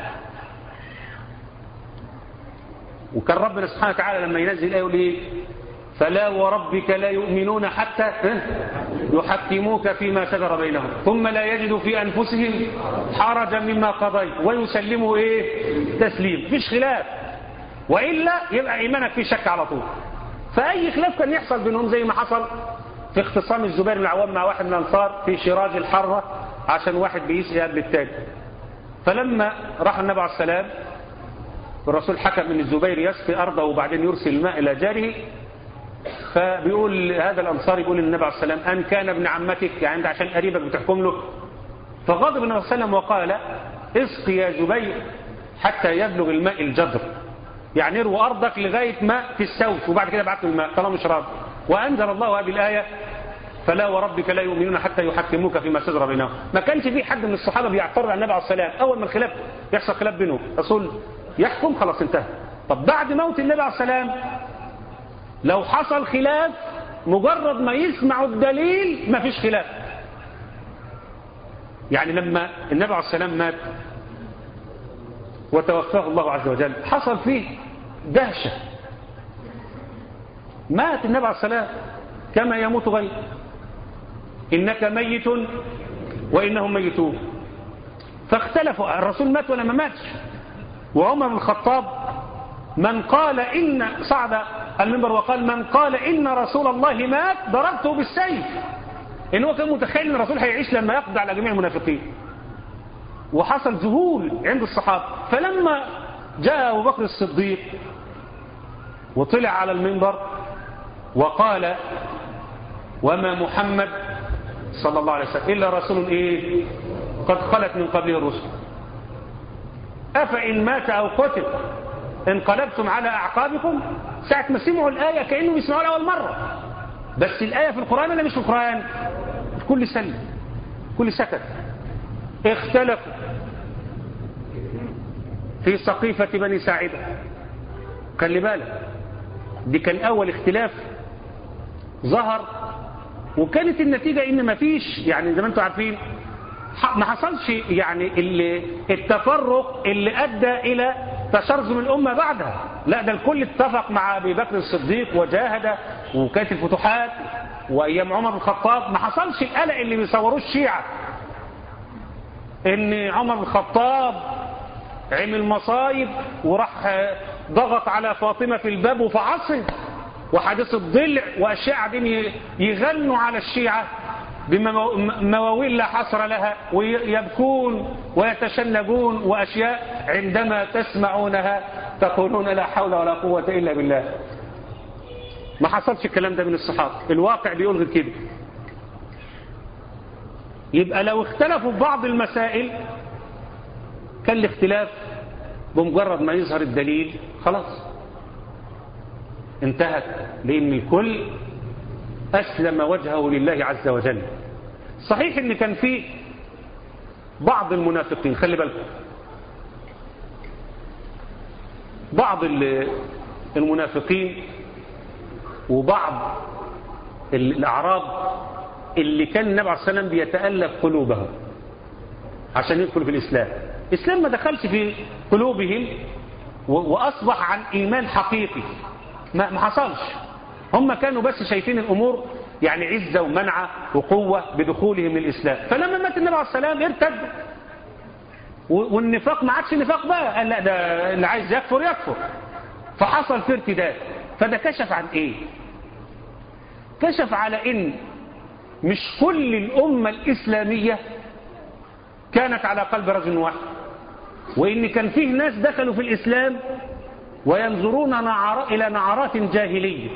وكان ربنا سبحانه وتعالى لما ينزل الايه يقول ايه فلا وربك لا يؤمنون حتى يحكموك فيما شجر بينهم ثم لا يجدوا في انفسهم حرجا مما قضيت ويسلموا ايه تسليم مفيش خلاف والا يبقى ايمانك فيه شك على طول فاي خلاف كان يحصل بينهم زي ما حصل في اختصام الزبير بن العوام مع واحد من الانصار في شراج الحره عشان واحد بيسقي قبل التاني فلما راح النبي عليه السلام الرسول حكم ان الزبير يسقي ارضه وبعدين يرسل الماء الى جاره فبيقول هذا الانصاري يقول للنبي عليه السلام ان كان ابن عمتك يعني انت عشان قريبك بتحكم له فغضب النبي صلى الله عليه وسلم وقال اسقي يا زبير حتى يبلغ الماء الجدر يعني اروي ارضك لغايه ما تستوت وبعد كده ابعت له الماء طالما مش راضي وانزل الله هذه الايه فلا وربك لا يؤمنون حتى يحكموك فيما شجر بينهم ما كانش في حد من الصحابه بيعترض على النبي عليه السلام اول ما الخلاف يحصل خلاف بينهم الرسول يحكم خلاص انتهى طب بعد موت النبي عليه السلام لو حصل خلاف مجرد ما يسمعوا الدليل ما فيش خلاف يعني لما النبي عليه السلام مات وتوفاه الله عز وجل حصل فيه دهشة مات النبي عليه السلام كما يموت غيره إنك ميت وإنهم ميتون فاختلفوا الرسول مات ولا ما ماتش وعمر بن الخطاب من قال إن صعد المنبر وقال من قال إن رسول الله مات ضربته بالسيف إن هو كان متخيل إن الرسول هيعيش لما يقضي على جميع المنافقين وحصل ذهول عند الصحابة فلما جاء أبو بكر الصديق وطلع على المنبر وقال وما محمد صلى الله عليه وسلم إلا رسول إيه قد خلت من قبله الرسل أفإن مات أو قتل انقلبتم على أعقابكم ساعة ما سمعوا الآية كأنهم يسمعوا أول مرة بس الآية في القرآن ولا مش في القرآن في كل سنة كل سكت اختلفوا في سقيفة بني ساعدة خلي بالك دي كان أول اختلاف ظهر وكانت النتيجة إن ما فيش يعني زي ما انتم عارفين ما حصلش يعني اللي التفرق اللي أدى إلى تشرذم الأمة بعدها لا ده الكل اتفق مع أبي بكر الصديق وجاهد وكانت الفتوحات وأيام عمر بن الخطاب ما حصلش القلق اللي بيصوروه الشيعة إن عمر بن الخطاب عمل مصايب وراح ضغط على فاطمة في الباب وفعصه وحادث الضلع وأشياء قاعدين يغنوا على الشيعة بمواويل لا حصر لها ويبكون ويتشنجون وأشياء عندما تسمعونها تقولون لا حول ولا قوة إلا بالله ما حصلش الكلام ده من الصحابة الواقع بيقول غير كده يبقى لو اختلفوا في بعض المسائل كان الاختلاف بمجرد ما يظهر الدليل خلاص انتهت لأن الكل أسلم وجهه لله عز وجل صحيح ان كان في بعض المنافقين خلي بالكم بعض المنافقين وبعض الأعراب اللي كان النبي عليه الصلاة والسلام بيتألف قلوبهم عشان يدخلوا في الإسلام الإسلام ما دخلش في قلوبهم وأصبح عن إيمان حقيقي ما حصلش هم كانوا بس شايفين الأمور يعني عزة ومنعة وقوة بدخولهم للإسلام فلما مات النبي عليه السلام ارتد والنفاق ما عادش نفاق بقى قال لا ده اللي عايز يكفر يكفر فحصل في ارتداد فده كشف عن ايه كشف على ان مش كل الأمة الإسلامية كانت على قلب رجل واحد وإن كان فيه ناس دخلوا في الإسلام وينظرون نعر... إلى نعرات جاهلية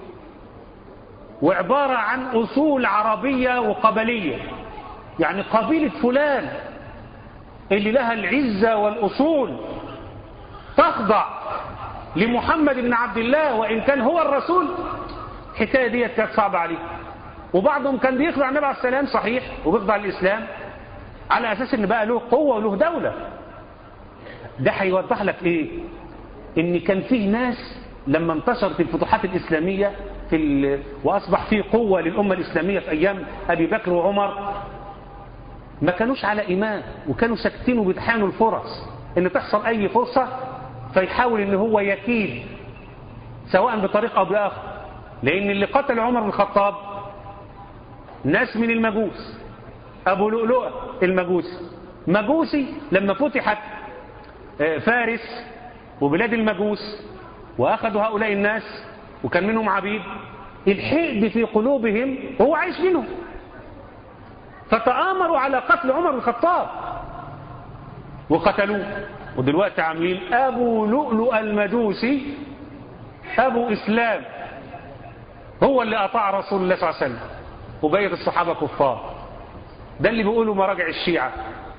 وعبارة عن أصول عربية وقبلية يعني قبيلة فلان اللي لها العزة والأصول تخضع لمحمد بن عبد الله وإن كان هو الرسول الحكاية دي كانت صعبة عليه وبعضهم كان بيخضع النبي عليه السلام صحيح وبيخضع الإسلام على أساس إن بقى له قوة وله دولة ده هيوضح لك ايه ان كان فيه ناس لما انتشرت الفتوحات الإسلامية في ال... وأصبح فيه قوة للأمة الإسلامية في أيام أبي بكر وعمر ما كانوش على إيمان وكانوا ساكتين وبيتحانوا الفرص إن تحصل أي فرصة فيحاول إن هو يكيد سواء بطريقة أو بآخر لأن اللي قتل عمر بن الخطاب ناس من المجوس أبو لؤلؤة المجوسي مجوسي لما فتحت فارس وبلاد المجوس وأخذوا هؤلاء الناس وكان منهم عبيد الحقد في قلوبهم وهو عايش منهم فتآمروا على قتل عمر بن الخطاب وقتلوه ودلوقتي عاملين أبو لؤلؤ المجوسي أبو إسلام هو اللي أطاع رسول الله صلى الله عليه وسلم وبقية الصحابة كفار ده اللي بيقولوا مراجع الشيعة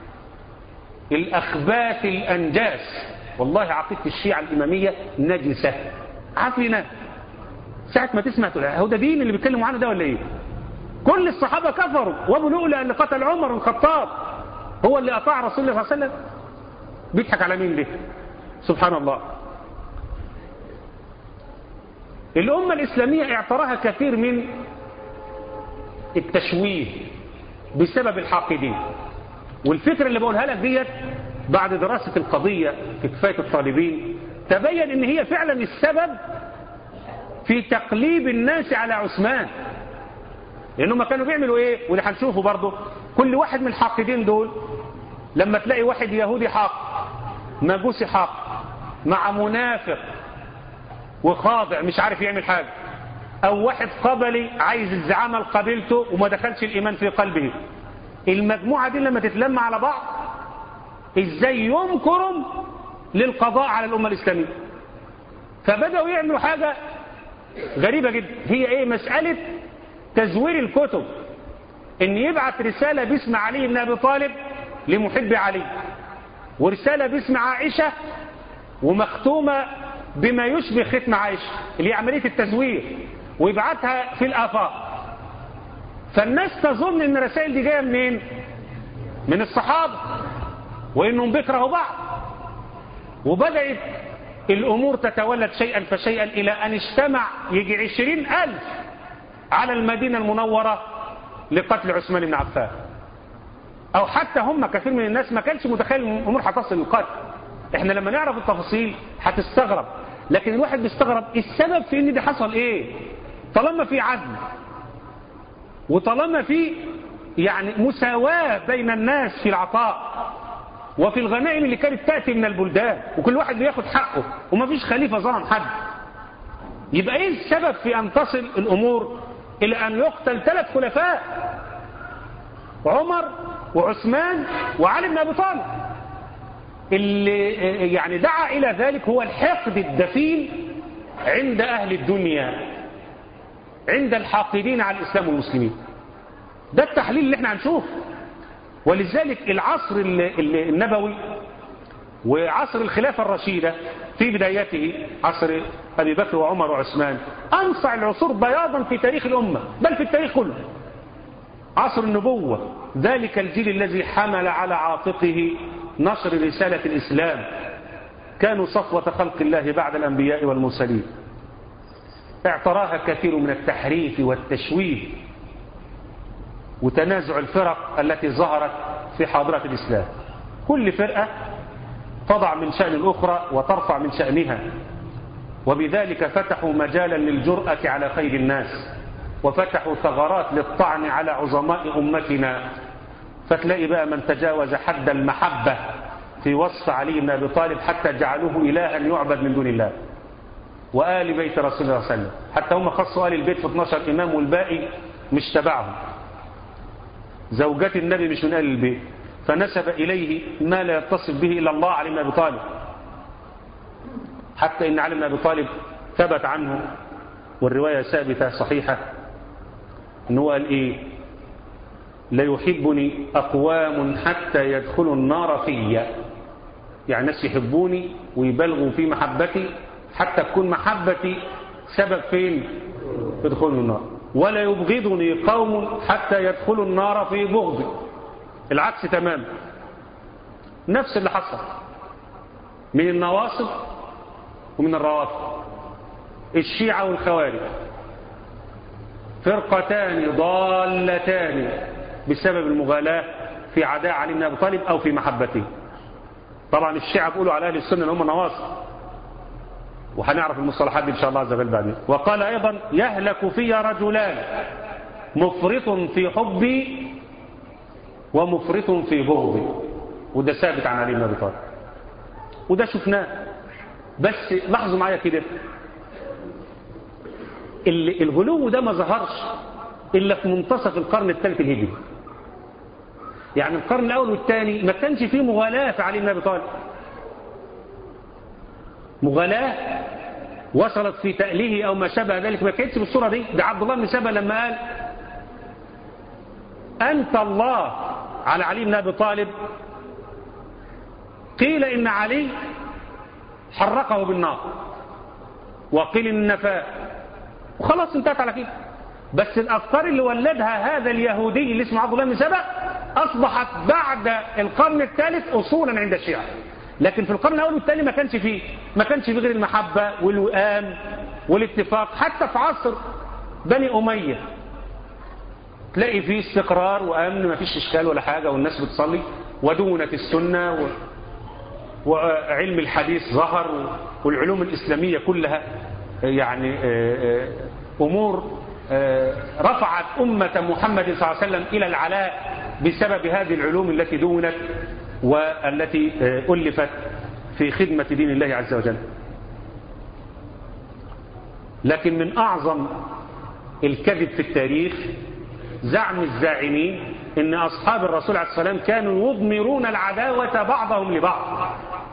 الأخباث الأنجاس والله عقيدة الشيعة الإمامية نجسة عفنة ساعة ما تسمع تقول هو ده دين اللي بيتكلموا عنه ده ولا ايه كل الصحابة كفروا وابو لؤلؤ اللي قتل عمر بن الخطاب هو اللي أطاع رسول الله صلى الله عليه وسلم بيضحك على مين ده سبحان الله الأمة الإسلامية اعتراها كثير من التشويه بسبب الحاقدين والفكرة اللي بقولها لك ديت بعد دراسة القضية في كفاية الطالبين تبين ان هي فعلا السبب في تقليب الناس على عثمان لانهم كانوا بيعملوا ايه واللي هنشوفه برضه كل واحد من الحاقدين دول لما تلاقي واحد يهودي حاق مجوسي حاق مع منافق وخاضع مش عارف يعمل حاجة او واحد قبلي عايز الزعامة لقبيلته وما دخلش الايمان في قلبه المجموعة دي لما تتلم على بعض ازاي يمكروا للقضاء على الامة الاسلامية فبدأوا يعملوا حاجة غريبة جدا هي ايه مسألة تزوير الكتب ان يبعت رسالة باسم علي بن ابي طالب لمحب علي ورسالة باسم عائشة ومختومة بما يشبه ختم عائشة اللي هي عملية التزوير ويبعتها في الآفاق فالناس تظن ان الرسائل دي جاية منين من الصحابة وانهم بيكرهوا بعض وبدأت الامور تتولد شيئا فشيئا الى ان اجتمع يجي عشرين الف على المدينة المنورة لقتل عثمان بن عفان او حتى هم كثير من الناس ما كانش متخيل الامور هتصل للقتل احنا لما نعرف التفاصيل هتستغرب لكن الواحد بيستغرب السبب في ان ده حصل ايه طالما في عدل وطالما في يعني مساواة بين الناس في العطاء وفي الغنائم اللي كانت تأتي من البلدان وكل واحد بياخد حقه وما فيش خليفة ظلم حد يبقى ايه السبب في ان تصل الامور الى ان يقتل ثلاث خلفاء عمر وعثمان وعلي بن ابي طالب اللي يعني دعا الى ذلك هو الحقد الدفين عند اهل الدنيا عند الحاقدين على الاسلام والمسلمين ده التحليل اللي احنا هنشوفه ولذلك العصر النبوي وعصر الخلافة الرشيدة في بدايته عصر أبي بكر وعمر وعثمان أنصع العصور بياضا في تاريخ الأمة بل في التاريخ كله عصر النبوة ذلك الجيل الذي حمل على عاتقه نشر رسالة الإسلام كانوا صفوة خلق الله بعد الأنبياء والمرسلين اعتراها كثير من التحريف والتشويه وتنازع الفرق التي ظهرت في حاضرة الإسلام كل فرقة تضع من شأن الأخرى وترفع من شأنها وبذلك فتحوا مجالا للجرأة على خير الناس وفتحوا ثغرات للطعن على عظماء أمتنا فتلاقي بقى من تجاوز حد المحبة في وصف علي بن أبي طالب حتى جعلوه إلها يعبد من دون الله وآل بيت رسول الله صلى الله عليه وسلم حتى هم خصوا آل البيت في 12 إمام والباقي مش تبعهم زوجات النبي مش من آل البيت فنسب إليه ما لا يتصل به إلا الله علي بن أبي طالب حتى إن علي بن أبي طالب ثبت عنه والرواية ثابتة صحيحة أنه قال إيه لا يحبني أقوام حتى يدخلوا النار فيا يعني ناس يحبوني ويبلغوا في محبتي حتى تكون محبتي سبب فين في دخول النار ولا يبغضني قوم حتى يدخلوا النار في بغضي العكس تماما نفس اللي حصل من النواصب ومن الروافض الشيعة والخوارج فرقتان ضالتان بسبب المغالاة في عداء علي بن أبي طالب أو في محبته طبعا الشيعة بيقولوا على أهل السنة هم نواصب وهنعرف المصطلحات دي إن شاء الله عز وجل بعدين وقال أيضا يهلك في رجلان مفرط في حبي ومفرط في بغضي وده ثابت عن علي بن أبي طالب وده شفناه بس لاحظوا معايا كده الغلو ده ما ظهرش إلا في منتصف القرن الثالث الهجري يعني القرن الأول والثاني ما كانش فيه مغالاة في علي بن أبي طالب مغالاة وصلت في تأليه أو ما شابه ذلك ما كانتش بالصورة دي ده عبد الله بن سبا لما قال أنت الله على علي بن أبي طالب قيل إن علي حرقه بالنار وقيل إن نفاه وخلاص انتهت على كده بس الأفكار اللي ولدها هذا اليهودي اللي اسمه عبد الله بن سبأ أصبحت بعد القرن الثالث أصولا عند الشيعة لكن في القرن الأول والثاني ما كانش فيه ما كانش فيه غير المحبة والوئام والاتفاق حتى في عصر بني أمية تلاقي فيه استقرار وأمن ما فيش إشكال ولا حاجة والناس بتصلي ودونة السنة و... وعلم الحديث ظهر والعلوم الإسلامية كلها يعني أمور رفعت أمة محمد صلى الله عليه وسلم إلى العلاء بسبب هذه العلوم التي دونت والتي ألفت في خدمة دين الله عز وجل لكن من أعظم الكذب في التاريخ زعم الزاعمين ان أصحاب الرسول عليه السلام كانوا يضمرون العداوة بعضهم لبعض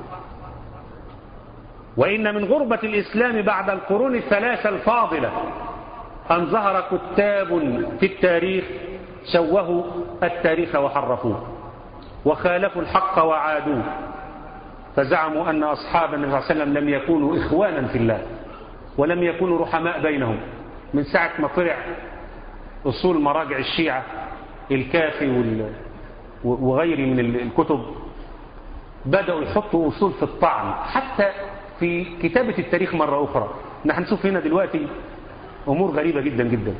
وإن من غربة الإسلام بعد القرون الثلاثة الفاضلة أن ظهر كتاب في التاريخ شوهوا التاريخ وحرفوه وخالفوا الحق وعادوه فزعموا أن أصحاب النبي صلى الله عليه وسلم لم يكونوا إخوانا في الله ولم يكونوا رحماء بينهم من ساعة ما طلع أصول مراجع الشيعة الكافي وغيره من الكتب بدأوا يحطوا أصول في الطعن حتى في كتابة التاريخ مرة أخرى نحن نشوف هنا دلوقتي أمور غريبة جدا جدا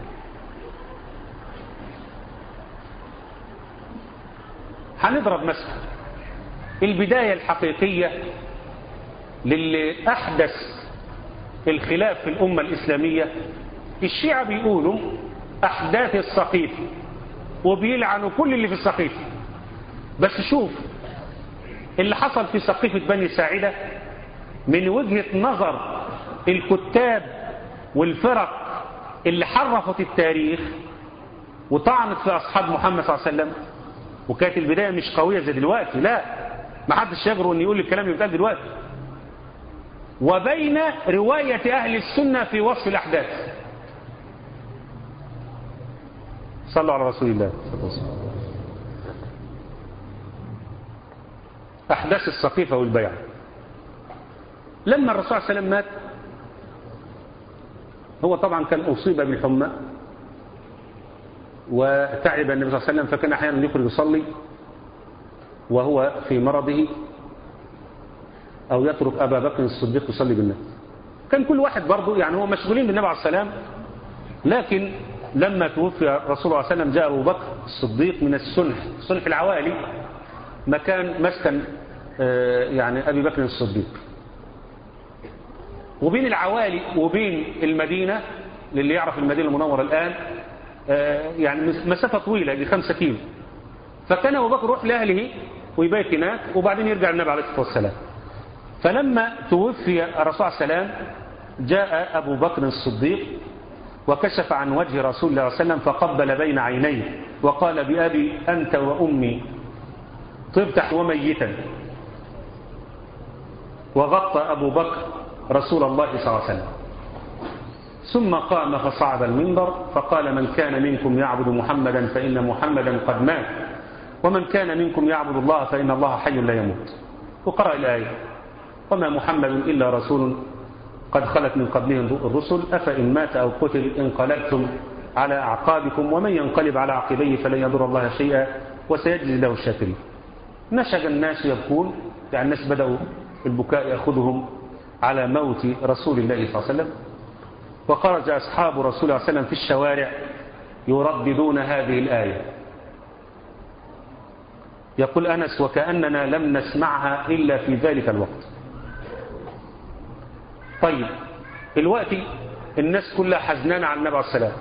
هنضرب مثل البداية الحقيقية للي أحدث الخلاف في الأمة الإسلامية الشيعة بيقولوا أحداث السقيف وبيلعنوا كل اللي في السقيف بس شوف اللي حصل في سقيفة بني ساعدة من وجهة نظر الكتاب والفرق اللي حرفت التاريخ وطعنت في أصحاب محمد صلى الله عليه وسلم وكانت البداية مش قوية زي دلوقتي لا ما حدش يجرؤ ان يقول الكلام اللي بيتقال دلوقتي وبين رواية أهل السنة في وصف الأحداث صلوا على رسول الله صلى الله عليه وسلم أحداث السقيفة والبيع لما الرسول صلى الله عليه وسلم مات هو طبعا كان أصيب بالحمى وتعب النبي صلى الله عليه وسلم فكان أحيانا يخرج يصلي وهو في مرضه أو يترك أبا بكر الصديق يصلي بالناس كان كل واحد برضه يعني هو مشغولين بالنبي عليه السلام لكن لما توفي رسول الله صلى الله عليه وسلم جاء أبو بكر الصديق من السنح سنح العوالي مكان مسكن يعني أبي بكر الصديق وبين العوالي وبين المدينة للي يعرف المدينة المنورة الآن يعني مسافة طويلة لخمسة كيلو فكان أبو بكر يروح لأهله ويبيت هناك وبعدين يرجع النبي عليه الصلاة والسلام فلما توفي الرسول عليه السلام جاء أبو بكر الصديق وكشف عن وجه رسول الله صلى الله عليه وسلم فقبل بين عينيه وقال بأبي أنت وأمي طبت وميتا وغطى أبو بكر رسول الله صلى الله عليه وسلم ثم قام فصعد المنبر فقال من كان منكم يعبد محمدا فإن محمدا قد مات ومن كان منكم يعبد الله فإن الله حي لا يموت وقرأ الآية وما محمد إلا رسول قد خلت من قبله الرسل أفإن مات أو قتل انقلبتم على أعقابكم ومن ينقلب على عقبيه فلن يضر الله شيئا وسيجزي له الشاكرين نشج الناس يبكون يعني الناس بدأوا البكاء يأخذهم على موت رسول الله صلى الله عليه وسلم وخرج أصحاب رسول الله صلى الله عليه وسلم في الشوارع يرددون هذه الآية يقول أنس وكأننا لم نسمعها إلا في ذلك الوقت طيب الوقت الناس كلها حزنانة على النبي عليه السلام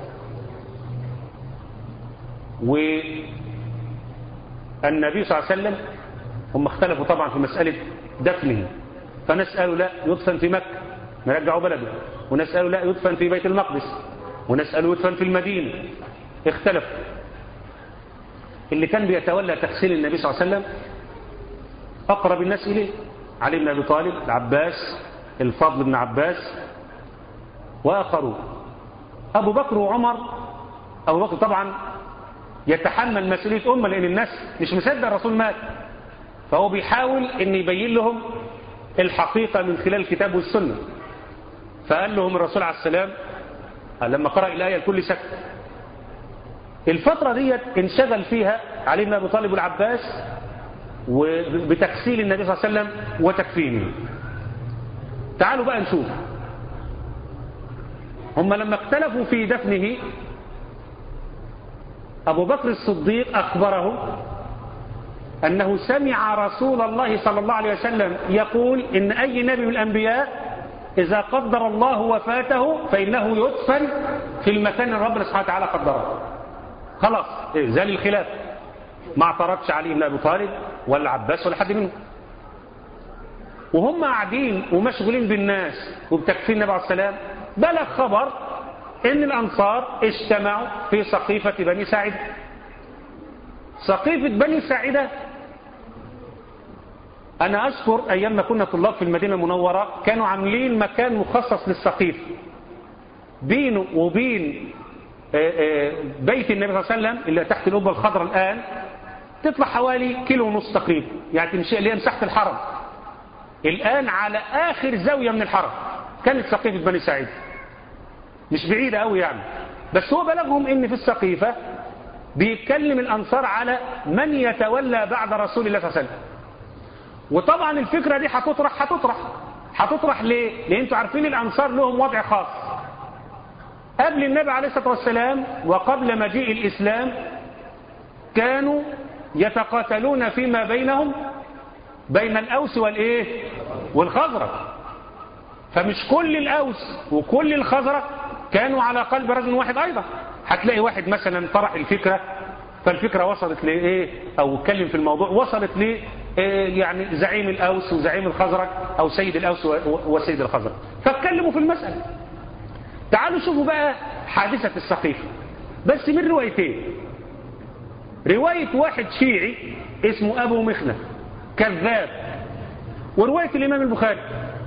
والنبي صلى الله عليه وسلم هم اختلفوا طبعا في مسألة دفنه فناس قالوا لا يدفن في مكة نرجعوا بلده وناس قالوا لا يدفن في بيت المقدس وناس قالوا يدفن في المدينة اختلفوا اللي كان بيتولى تغسيل النبي صلى الله عليه وسلم أقرب الناس إليه علي بن أبي طالب العباس الفضل بن عباس وآخرون أبو بكر وعمر أبو بكر طبعا يتحمل مسؤولية أمة لأن الناس مش مصدق الرسول مات فهو بيحاول أن يبين لهم الحقيقة من خلال الكتاب والسنة فقال لهم الرسول عليه السلام لما قرأ الآية الكل سكت الفترة ديت انشغل فيها علي بن أبي طالب والعباس وبتغسيل النبي صلى الله عليه وسلم وتكفينه تعالوا بقى نشوف هم لما اختلفوا في دفنه أبو بكر الصديق أخبره أنه سمع رسول الله صلى الله عليه وسلم يقول إن أي نبي من الأنبياء إذا قدر الله وفاته فإنه يدفن في المكان اللي ربنا سبحانه وتعالى قدره خلاص زال الخلاف ما اعترضش علي بن أبي طالب ولا عباس ولا حد منهم وهم قاعدين ومشغولين بالناس وبتكفير النبي عليه السلام بلغ خبر ان الانصار اجتمعوا في سقيفة بني ساعدة سقيفة بني ساعدة انا اذكر ايام ما كنا طلاب في المدينة المنورة كانوا عاملين مكان مخصص للسقيفة بينه وبين بيت النبي صلى الله عليه وسلم اللي تحت القبة الخضراء الان تطلع حوالي كيلو ونص تقريبا يعني تمشي اللي هي مساحة الحرم الآن على آخر زاوية من الحرم كانت سقيفة بني سعيد مش بعيدة قوي يعني بس هو بلغهم ان في السقيفة بيتكلم الأنصار على من يتولى بعد رسول الله صلى الله عليه وسلم وطبعا الفكرة دي هتطرح هتطرح هتطرح ليه؟ لأن انتوا عارفين الأنصار لهم وضع خاص قبل النبي عليه الصلاة والسلام وقبل مجيء الإسلام كانوا يتقاتلون فيما بينهم بين الأوس والإيه والخزرج فمش كل الأوس وكل الخزرج كانوا على قلب رجل واحد أيضا هتلاقي واحد مثلا طرح الفكرة فالفكرة وصلت لإيه أو اتكلم في الموضوع وصلت ل يعني زعيم الأوس وزعيم الخزرج أو سيد الأوس وسيد الخزرج فاتكلموا في المسألة تعالوا شوفوا بقى حادثة السقيفة بس من روايتين رواية واحد شيعي اسمه أبو مخنف كذاب ورواية الإمام البخاري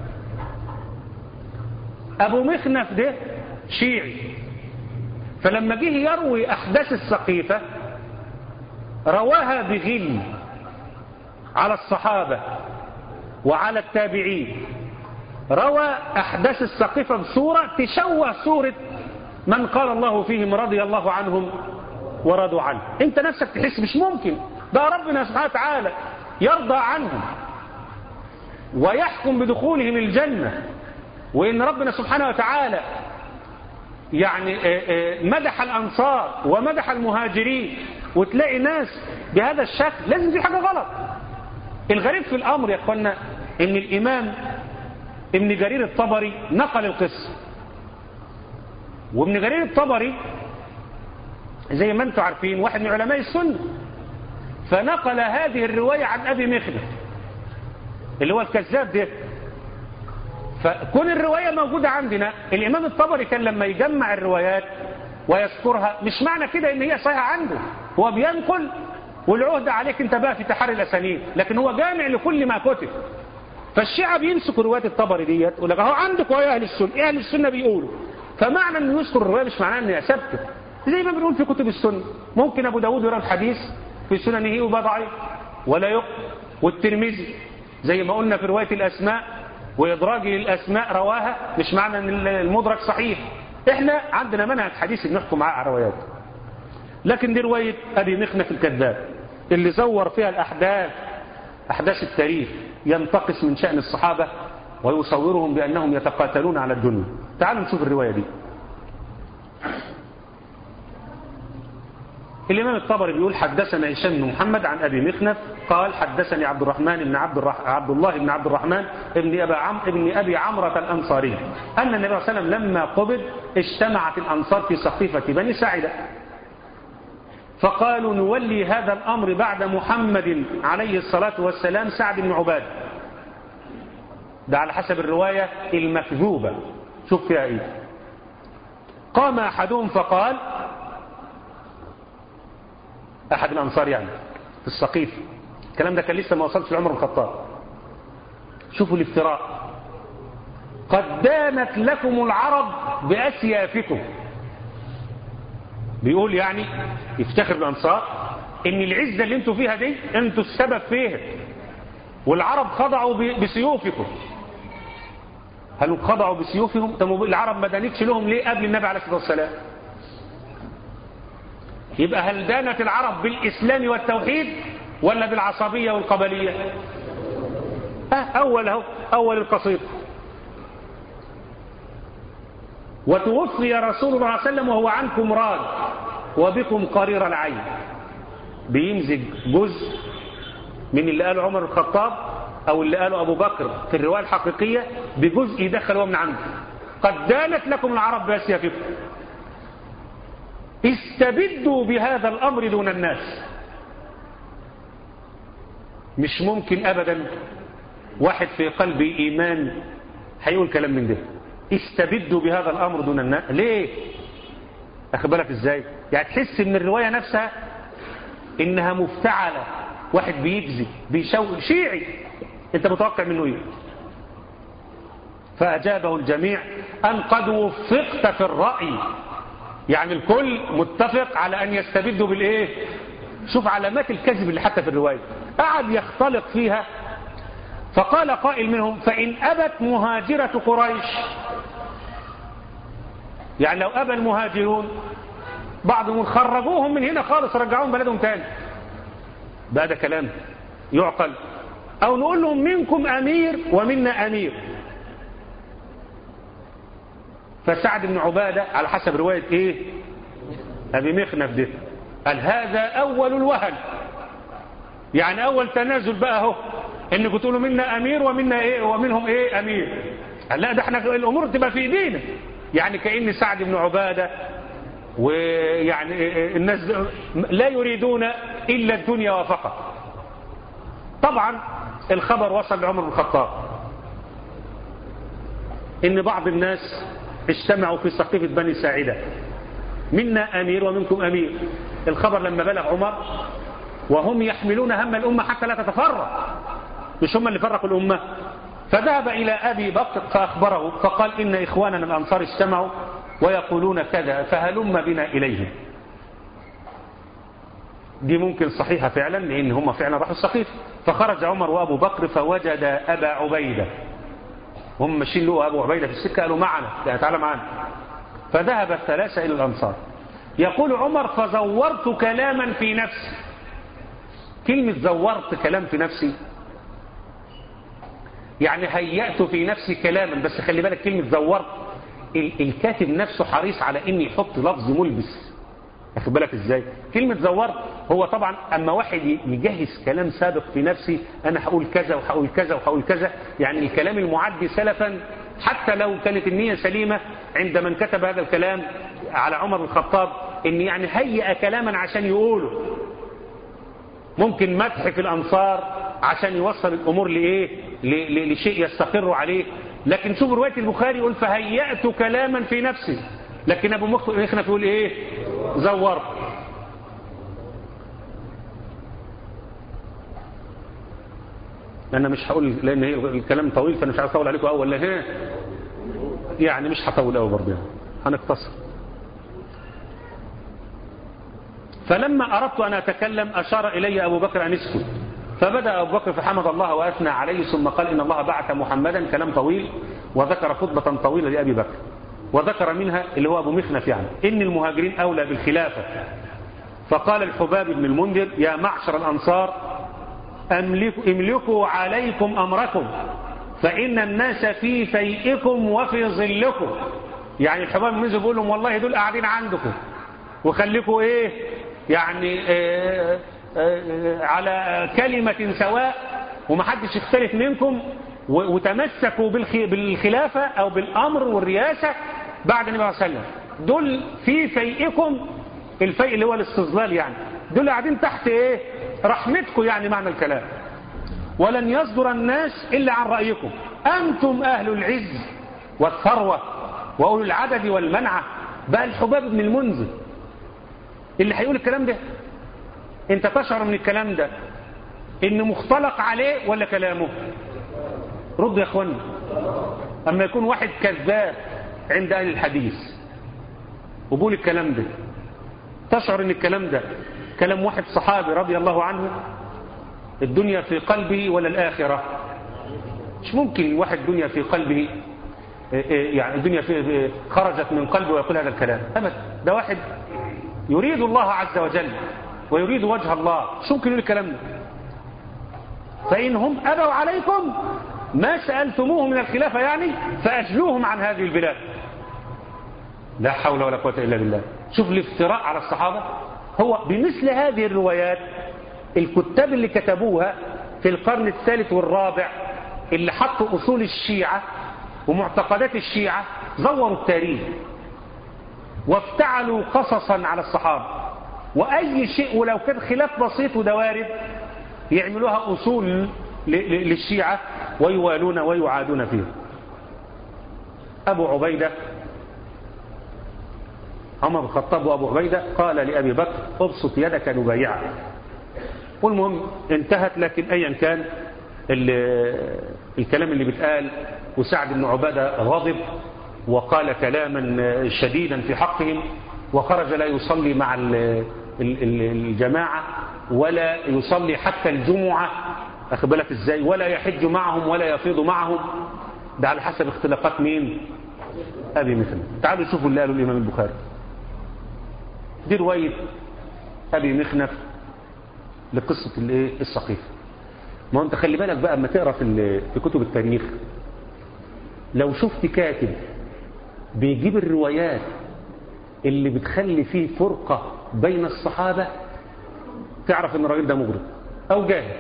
أبو مخنف ده شيعي فلما جه يروي أحداث السقيفة رواها بغل على الصحابة وعلى التابعين روى أحداث السقيفة بصورة تشوه صورة من قال الله فيهم رضي الله عنهم ورضوا عنه انت نفسك تحس مش ممكن ده ربنا سبحانه وتعالى يرضى عنهم ويحكم بدخولهم الجنة وإن ربنا سبحانه وتعالى يعني مدح الأنصار ومدح المهاجرين وتلاقي ناس بهذا الشكل لازم في حاجة غلط الغريب في الأمر يا أخوانا إن الإمام ابن جرير الطبري نقل القصة وابن جرير الطبري زي ما انتم عارفين واحد من علماء السنة فنقل هذه الرواية عن أبي مخنف اللي هو الكذاب ده فكون الرواية موجودة عندنا الإمام الطبري كان لما يجمع الروايات ويذكرها مش معنى كده ان هي صحيحة عنده هو بينقل والعهد عليك انت بقى في تحري الأسانيد لكن هو جامع لكل ما كتب فالشيعة بيمسكوا رواية الطبري ديت يقول لك اهو عندك ويا أهل السنة أهل السنة بيقولوا فمعنى انه يذكر الرواية مش معناه انها ثابته زي ما بنقول في كتب السنة ممكن أبو داود يرى الحديث في سننه يبقى ضعيف ولا يقبل والترمذي زي ما قلنا في رواية الأسماء وإدراجي للأسماء رواها مش معنى أن المدرك صحيح إحنا عندنا منهج حديث بنحكم معاه على روايات لكن دي رواية أبي مخنف الكذاب اللي زور فيها الأحداث أحداث التاريخ ينتقص من شأن الصحابة ويصورهم بأنهم يتقاتلون على الدنيا تعالوا نشوف الرواية دي الإمام الطبري بيقول حدثنا هشام بن محمد عن أبي مخنف قال حدثني عبد الرحمن بن عبد, الرح... عبد الله بن عبد الرحمن ابن أبي عم... ابن أبي عمرة الأنصاري أن النبي صلى الله عليه وسلم لما قبض اجتمعت الأنصار في سقيفة بني ساعدة فقالوا نولي هذا الأمر بعد محمد عليه الصلاة والسلام سعد بن عباد ده على حسب الرواية المكذوبة شوف فيها ايه قام أحدهم فقال أحد الأنصار يعني في السقيف الكلام ده كان لسه ما وصلش لعمر الخطاب شوفوا الافتراء قد دانت لكم العرب بأسيافكم بيقول يعني يفتخر الأنصار إن العزة اللي انتوا فيها دي انتوا السبب فيها والعرب خضعوا بسيوفكم هل خضعوا بسيوفهم طب العرب ما دانتش لهم ليه قبل النبي عليه الصلاة والسلام يبقى هل دانت العرب بالإسلام والتوحيد ولا بالعصبية والقبلية ها أول أهو أول القصيد وتوفي رسول الله صلى الله عليه وسلم وهو عنكم راض وبكم قرير العين بيمزج جزء من اللي قاله عمر الخطاب أو اللي قاله أبو بكر في الرواية الحقيقية بجزء يدخل هو من عنده قد دانت لكم العرب بأسيافكم استبدوا بهذا الأمر دون الناس مش ممكن أبدا واحد في قلبه إيمان هيقول كلام من ده استبدوا بهذا الأمر دون الناس ليه أخبرك إزاي يعني تحس من الرواية نفسها إنها مفتعلة واحد بيجزي بيشوق شيعي انت متوقع منه ايه فأجابه الجميع أن قد وفقت في الرأي يعني الكل متفق على أن يستبدوا بالإيه شوف علامات الكذب اللي حتى في الرواية قعد يختلط فيها فقال قائل منهم فإن أبت مهاجرة قريش يعني لو أبى المهاجرون بعضهم خرجوهم من هنا خالص رجعوهم بلدهم تاني بقى ده كلام يعقل أو نقول لهم منكم أمير ومنا أمير فسعد بن عبادة على حسب رواية إيه أبي مخنف ده قال هذا أول الوهن يعني أول تنازل بقى اهو إنكم تقولوا منا أمير ومنا إيه ومنهم إيه أمير قال لا ده احنا الأمور تبقى في إيدينا يعني كأن سعد بن عبادة ويعني الناس لا يريدون إلا الدنيا وفقط طبعا الخبر وصل لعمر بن الخطاب إن بعض الناس اجتمعوا في سقيفة بني ساعدة منا أمير ومنكم أمير الخبر لما بلغ عمر وهم يحملون هم الأمة حتى لا تتفرق مش هم اللي فرقوا الأمة فذهب إلى أبي بكر فأخبره فقال إن إخواننا الأنصار اجتمعوا ويقولون كذا فهلم بنا إليهم دي ممكن صحيحة فعلا لأن هم فعلا راحوا السقيف فخرج عمر وأبو بكر فوجد أبا عبيدة هم ماشيين له أبو عبيدة في السكة قالوا معنا يعني تعالى معنا فذهب الثلاثة إلى الأنصار يقول عمر فزورت كلاما في نفسي كلمة زورت كلام في نفسي يعني هيأت في نفسي كلاما بس خلي بالك كلمة زورت الكاتب نفسه حريص على ان يحط لفظ ملبس واخد بالك ازاي كلمة زورت هو طبعا اما واحد يجهز كلام سابق في نفسي انا هقول كذا وهقول كذا وهقول كذا يعني الكلام المعد سلفا حتى لو كانت النية سليمة عند من كتب هذا الكلام على عمر بن الخطاب ان يعني هيئ كلاما عشان يقوله ممكن مدح في الانصار عشان يوصل الامور لايه لشيء يستقر عليه لكن شوف رواية البخاري يقول فهيأت كلاما في نفسي لكن ابو مخنف يقول ايه زورت انا مش هقول لان هي الكلام طويل فانا مش عايز اطول عليكم اول لا يعني مش هطول قوي برضه يعني هنقتصر فلما اردت ان اتكلم اشار الي ابو بكر ان اسكت فبدأ أبو بكر فحمد الله وأثنى عليه ثم قال إن الله بعث محمدا كلام طويل وذكر خطبة طويلة لأبي بكر وذكر منها اللي هو أبو مخنف يعني إن المهاجرين أولى بالخلافة فقال الحباب بن المنذر يا معشر الأنصار أملك املكوا عليكم أمركم فإن الناس في فيئكم وفي ظلكم يعني الحباب المنزل بيقول لهم والله دول قاعدين عندكم وخليكم ايه يعني آه آه على كلمة سواء ومحدش يختلف منكم وتمسكوا بالخلافة أو بالأمر والرياسة بعد النبي صلى الله عليه وسلم دول في فيئكم الفيء اللي هو الاستظلال يعني دول قاعدين تحت ايه رحمتكم يعني معنى الكلام ولن يصدر الناس إلا عن رأيكم أنتم أهل العز والثروة وأولو العدد والمنعة بقى الحباب بن المنذر اللي هيقول الكلام ده انت تشعر من الكلام ده ان مختلق عليه ولا كلامه رد يا اخوانا اما يكون واحد كذاب عند اهل الحديث وبقول الكلام ده تشعر ان الكلام ده كلام واحد صحابي رضي الله عنه الدنيا في قلبه ولا الآخرة مش ممكن واحد دنيا في قلبه يعني الدنيا في خرجت من قلبه ويقول هذا الكلام أبدا ده واحد يريد الله عز وجل ويريد وجه الله شو ممكن يقول الكلام ده فإن هم أبوا عليكم ما سألتموه من الخلافة يعني فأجلوهم عن هذه البلاد لا حول ولا قوة إلا بالله شوف الافتراء على الصحابة هو بمثل هذه الروايات الكتاب اللي كتبوها في القرن الثالث والرابع اللي حطوا أصول الشيعة ومعتقدات الشيعة زوروا التاريخ وافتعلوا قصصا على الصحابة وأي شيء ولو كان خلاف بسيط وده وارد يعملوها أصول للشيعة ويوالون ويعادون فيه أبو عبيدة عمر بن الخطاب وأبو عبيدة قال لأبي بكر ابسط يدك نبايعك والمهم انتهت لكن أيا كان الكلام اللي بيتقال وسعد بن عبادة غضب وقال كلاما شديدا في حقهم وخرج لا يصلي مع الجماعة ولا يصلي حتى الجمعة أخذ بالك إزاي ولا يحج معهم ولا يفيض معهم ده على حسب اختلافات مين أبي مثل تعالوا شوفوا اللي قالوا الإمام البخاري دي رواية أبي مخنف لقصة الايه السقيفة ما هو انت خلي بالك بقى اما تقرا في في كتب التاريخ لو شفت كاتب بيجيب الروايات اللي بتخلي فيه فرقة بين الصحابة تعرف ان الراجل ده مغرب او جاهل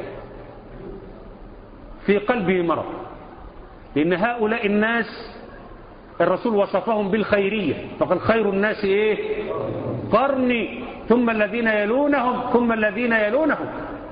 في قلبه مرض لان هؤلاء الناس الرسول وصفهم بالخيرية فقال خير الناس ايه قرني ثم الذين يلونهم ثم الذين يلونهم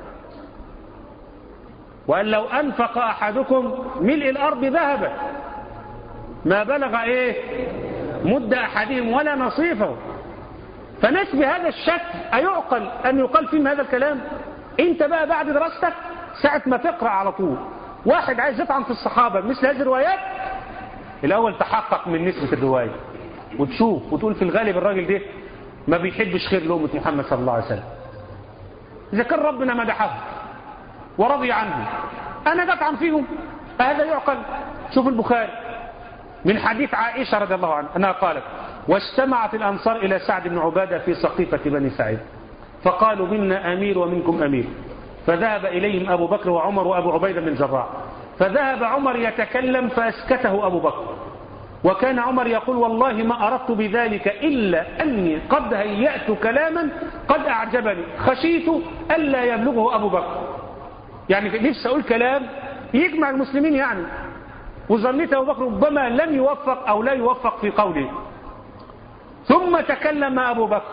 وأن لو أنفق أحدكم ملء الأرض ذهبا ما بلغ إيه مد أحدهم ولا نصيفه فناس بهذا الشكل أيعقل أن يقال فيهم هذا الكلام أنت بقى بعد دراستك ساعة ما تقرأ على طول واحد عايز يطعن في الصحابة مثل هذه الروايات الأول تحقق من نسبة الرواية وتشوف وتقول في الغالب الراجل ده ما بيحبش خير لأمة محمد صلى الله عليه وسلم إذا كان ربنا مدحه ورضي عنه أنا قطعا فيهم فهذا يعقل شوف البخاري من حديث عائشة رضي الله عنها أنها قالت واجتمعت الأنصار إلى سعد بن عبادة في سقيفة بني سعيد فقالوا منا أمير ومنكم أمير فذهب إليهم أبو بكر وعمر وأبو عبيدة من جراح فذهب عمر يتكلم فأسكته أبو بكر وكان عمر يقول والله ما أردت بذلك إلا أني قد هيأت كلاما قد أعجبني خشيت ألا يبلغه أبو بكر يعني نفسي أقول كلام يجمع المسلمين يعني وظنيت أبو بكر ربما لم يوفق أو لا يوفق في قوله ثم تكلم أبو بكر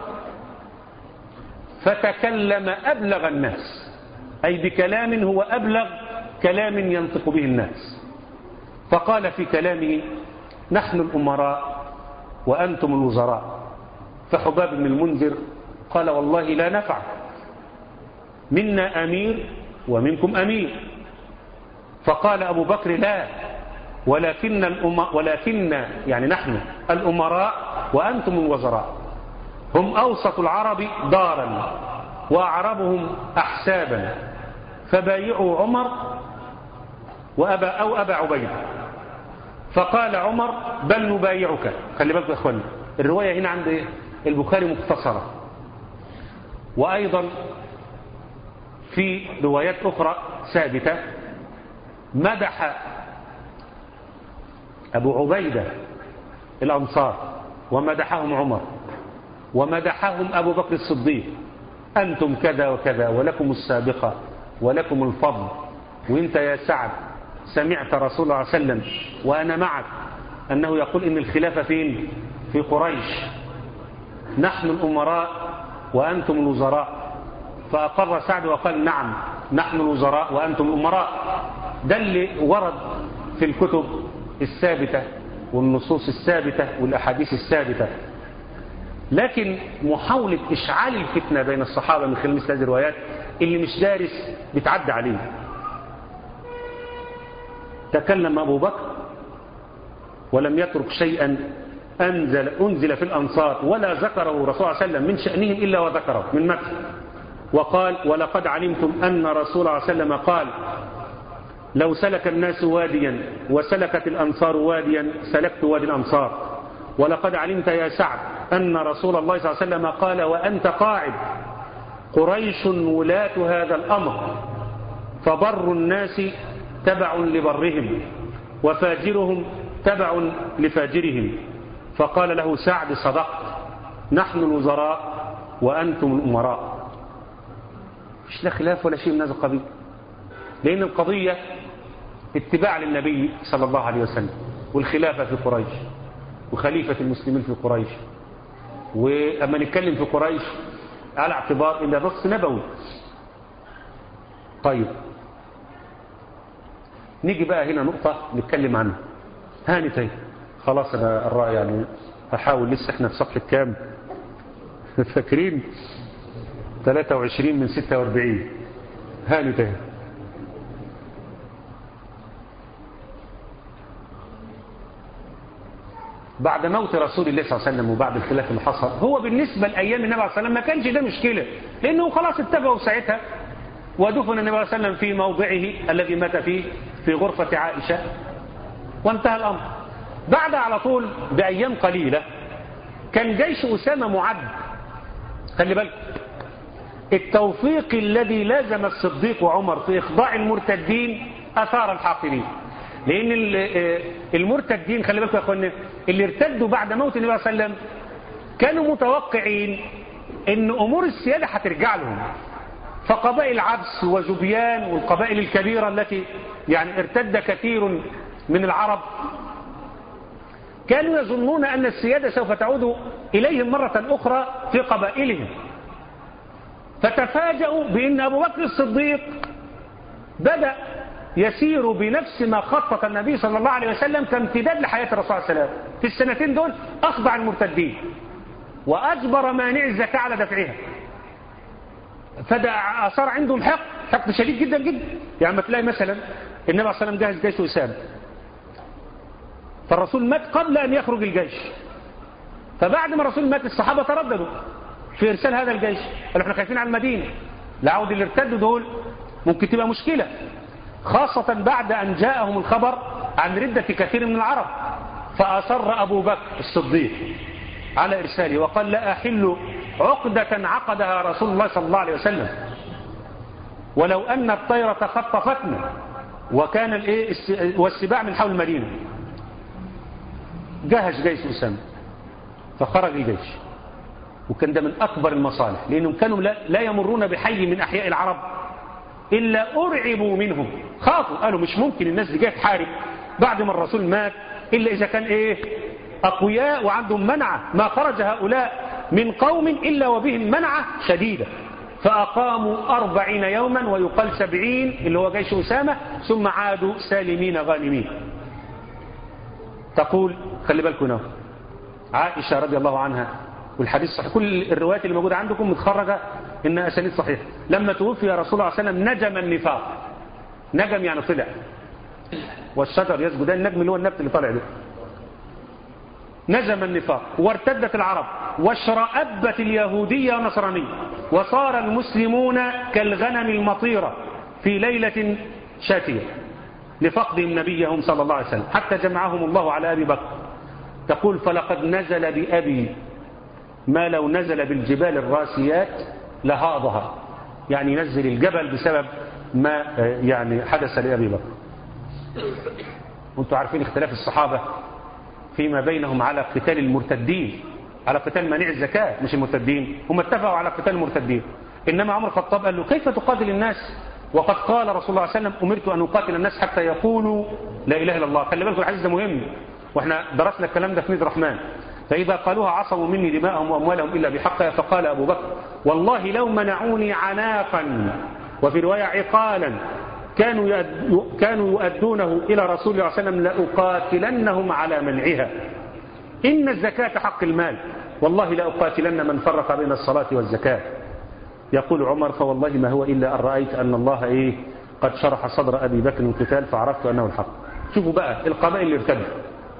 فتكلم أبلغ الناس أي بكلام هو أبلغ كلام ينطق به الناس فقال في كلامه نحن الأمراء وأنتم الوزراء فحباب بن المنذر قال والله لا نفع منا أمير ومنكم أمير فقال أبو بكر لا ولكن, الأم ولكن يعني نحن الأمراء وأنتم الوزراء هم أوسط العرب دارا وأعربهم أحسابا فبايعوا عمر وأبا أو أبا عبيدة فقال عمر بل نبايعك خلي بالكم يا اخواني الرواية هنا عند البخاري مختصرة وأيضا في روايات أخرى ثابتة مدح أبو عبيدة الأنصار ومدحهم عمر ومدحهم أبو بكر الصديق أنتم كذا وكذا ولكم السابقة ولكم الفضل وانت يا سعد سمعت رسول الله صلى الله عليه وسلم وأنا معك أنه يقول إن الخلافة فين في قريش نحن الأمراء وأنتم الوزراء فأقر سعد وقال نعم نحن الوزراء وأنتم الأمراء ده اللي ورد في الكتب الثابتة والنصوص الثابتة والأحاديث الثابتة لكن محاولة إشعال الفتنة بين الصحابة من خلال مثل هذه الروايات اللي مش دارس بتعدى عليه تكلم أبو بكر ولم يترك شيئا أنزل, أنزل في الأنصار ولا ذكره الرسول صلى الله عليه وسلم من شأنهم إلا وذكره من مكة وقال ولقد علمتم أن رسول الله صلى الله عليه وسلم قال لو سلك الناس واديا وسلكت الأنصار واديا سلكت وادي الأنصار ولقد علمت يا سعد أن رسول الله صلى الله عليه وسلم قال وأنت قاعد قريش ولاة هذا الأمر فبر الناس تبع لبرهم وفاجرهم تبع لفاجرهم فقال له سعد صدقت نحن الوزراء وأنتم الأمراء مش لا خلاف ولا شيء من هذا القبيل لأن القضية اتباع للنبي صلى الله عليه وسلم والخلافة في قريش وخليفة المسلمين في قريش وأما نتكلم في قريش على اعتبار إن النص نبوي طيب نيجي بقى هنا نقطة نتكلم عنها هانت اهي خلاص أنا الرأي يعني هحاول لسه احنا في صفحة كام فاكرين 23 من 46 هانت اهي بعد موت رسول الله صلى الله عليه وسلم وبعد الخلاف اللي حصل هو بالنسبة لأيام النبي عليه الصلاة والسلام ما كانش ده مشكلة لأنه خلاص اتفقوا ساعتها ودفن النبي عليه الصلاة والسلام في موضعه الذي مات فيه في غرفة عائشة وانتهى الأمر بعد على طول بأيام قليلة كان جيش أسامة معد خلي بالك التوفيق الذي لازم الصديق وعمر في إخضاع المرتدين أثار الحاقدين لأن المرتدين خلي بالكم يا أخوانا اللي ارتدوا بعد موت النبي صلى الله عليه وسلم كانوا متوقعين ان أمور السيادة هترجع لهم فقبائل عبس وجبيان والقبائل الكبيرة التي يعني ارتد كثير من العرب كانوا يظنون أن السيادة سوف تعود إليهم مرة أخرى في قبائلهم فتفاجأوا بأن أبو بكر الصديق بدأ يسير بنفس ما خطط النبي صلى الله عليه وسلم كامتداد لحياة الرسول صلى الله عليه وسلم في السنتين دول أخضع المرتدين وأجبر مانع الزكاة على دفعها فصار عندهم حق حق شديد جدا جدا يعني ما تلاقي مثلا النبي عليه الصلاة والسلام جهز جيش أسامة فالرسول مات قبل أن يخرج الجيش فبعد ما الرسول مات الصحابة ترددوا في إرسال هذا الجيش قالوا احنا خايفين على المدينة العود اللي ارتدوا دول ممكن تبقى مشكلة خاصة بعد أن جاءهم الخبر عن ردة كثير من العرب فأصر أبو بكر الصديق على إرساله وقال لا أحل عقدة عقدها رسول الله صلى الله عليه وسلم ولو أن الطيرة خطفتنا وكان الايه والسباع من حول المدينة جهز جيش أسامة فخرج الجيش وكان ده من أكبر المصالح لأنهم كانوا لا يمرون بحي من أحياء العرب إلا أرعبوا منهم خافوا قالوا مش ممكن الناس دي جايه تحارب بعد ما الرسول مات إلا إذا كان إيه أقوياء وعندهم منعة ما خرج هؤلاء من قوم إلا وبهم منعة شديدة فأقاموا أربعين يوما ويقال سبعين اللي هو جيش أسامة ثم عادوا سالمين غانمين تقول خلي بالكم هنا عائشة رضي الله عنها والحديث صحيح كل الروايات اللي موجودة عندكم متخرجة إنها أسانيد صحيحة لما توفي رسول الله صلى الله عليه وسلم نجم النفاق نجم يعني طلع والشجر يسجد النجم اللي هو النبت اللي طالع ده نجم النفاق وارتدت العرب واشرأبت اليهودية والنصرانية وصار المسلمون كالغنم المطيرة في ليلة شاتية لفقدهم نبيهم صلى الله عليه وسلم حتى جمعهم الله على أبي بكر تقول فلقد نزل بأبي ما لو نزل بالجبال الراسيات لهاضها يعني ينزل الجبل بسبب ما آه، يعني حدث لأبي بكر وانتم عارفين اختلاف الصحابة فيما بينهم على قتال المرتدين على قتال مانع الزكاة مش المرتدين هم اتفقوا على قتال المرتدين إنما عمر الخطاب قال له كيف تقاتل الناس وقد قال رسول الله صلى الله عليه وسلم أمرت أن أقاتل الناس حتى يقولوا لا إله إلا الله خلي بالكم الحديث ده مهم واحنا درسنا الكلام ده في ميد الرحمن فإذا قالوها عصموا مني دماءهم وأموالهم إلا بحقها فقال أبو بكر والله لو منعوني عناقا وفي رواية عقالا كانوا يؤد- كانوا يؤدونه إلى رسول الله صلى الله عليه وسلم لأقاتلنهم على منعها إن الزكاة حق المال والله لأقاتلن من فرق بين الصلاة والزكاة يقول عمر فوالله ما هو إلا أن رأيت أن الله إيه قد شرح صدر أبي بكر القتال فعرفت أنه الحق شوفوا بقى القبائل اللي ارتدت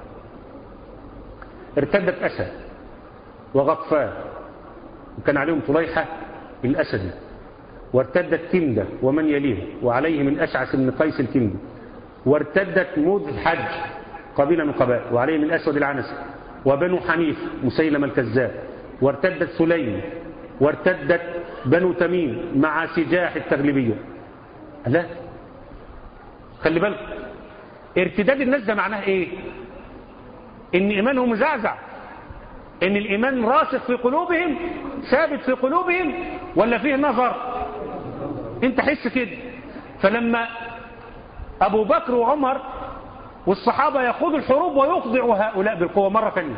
ارتدت أسد وغطفان وكان عليهم طليحة الأسدي وارتدت كندة ومن يليه وعليهم الأشعث بن قيس الكندي وارتدت مذ حج قبيلة من قبائل وعليهم الأسود العنسي وبنو حنيف مسيلم الكذاب وارتدت سليم وارتدت بنو تميم مع سجاح التغلبية لا خلي بالك ارتداد الناس ده معناه ايه ان ايمانهم مزعزع ان الايمان راسخ في قلوبهم ثابت في قلوبهم ولا فيه نظر انت حس كده فلما ابو بكر وعمر والصحابة يخوضوا الحروب ويخضعوا هؤلاء بالقوة مرة ثانية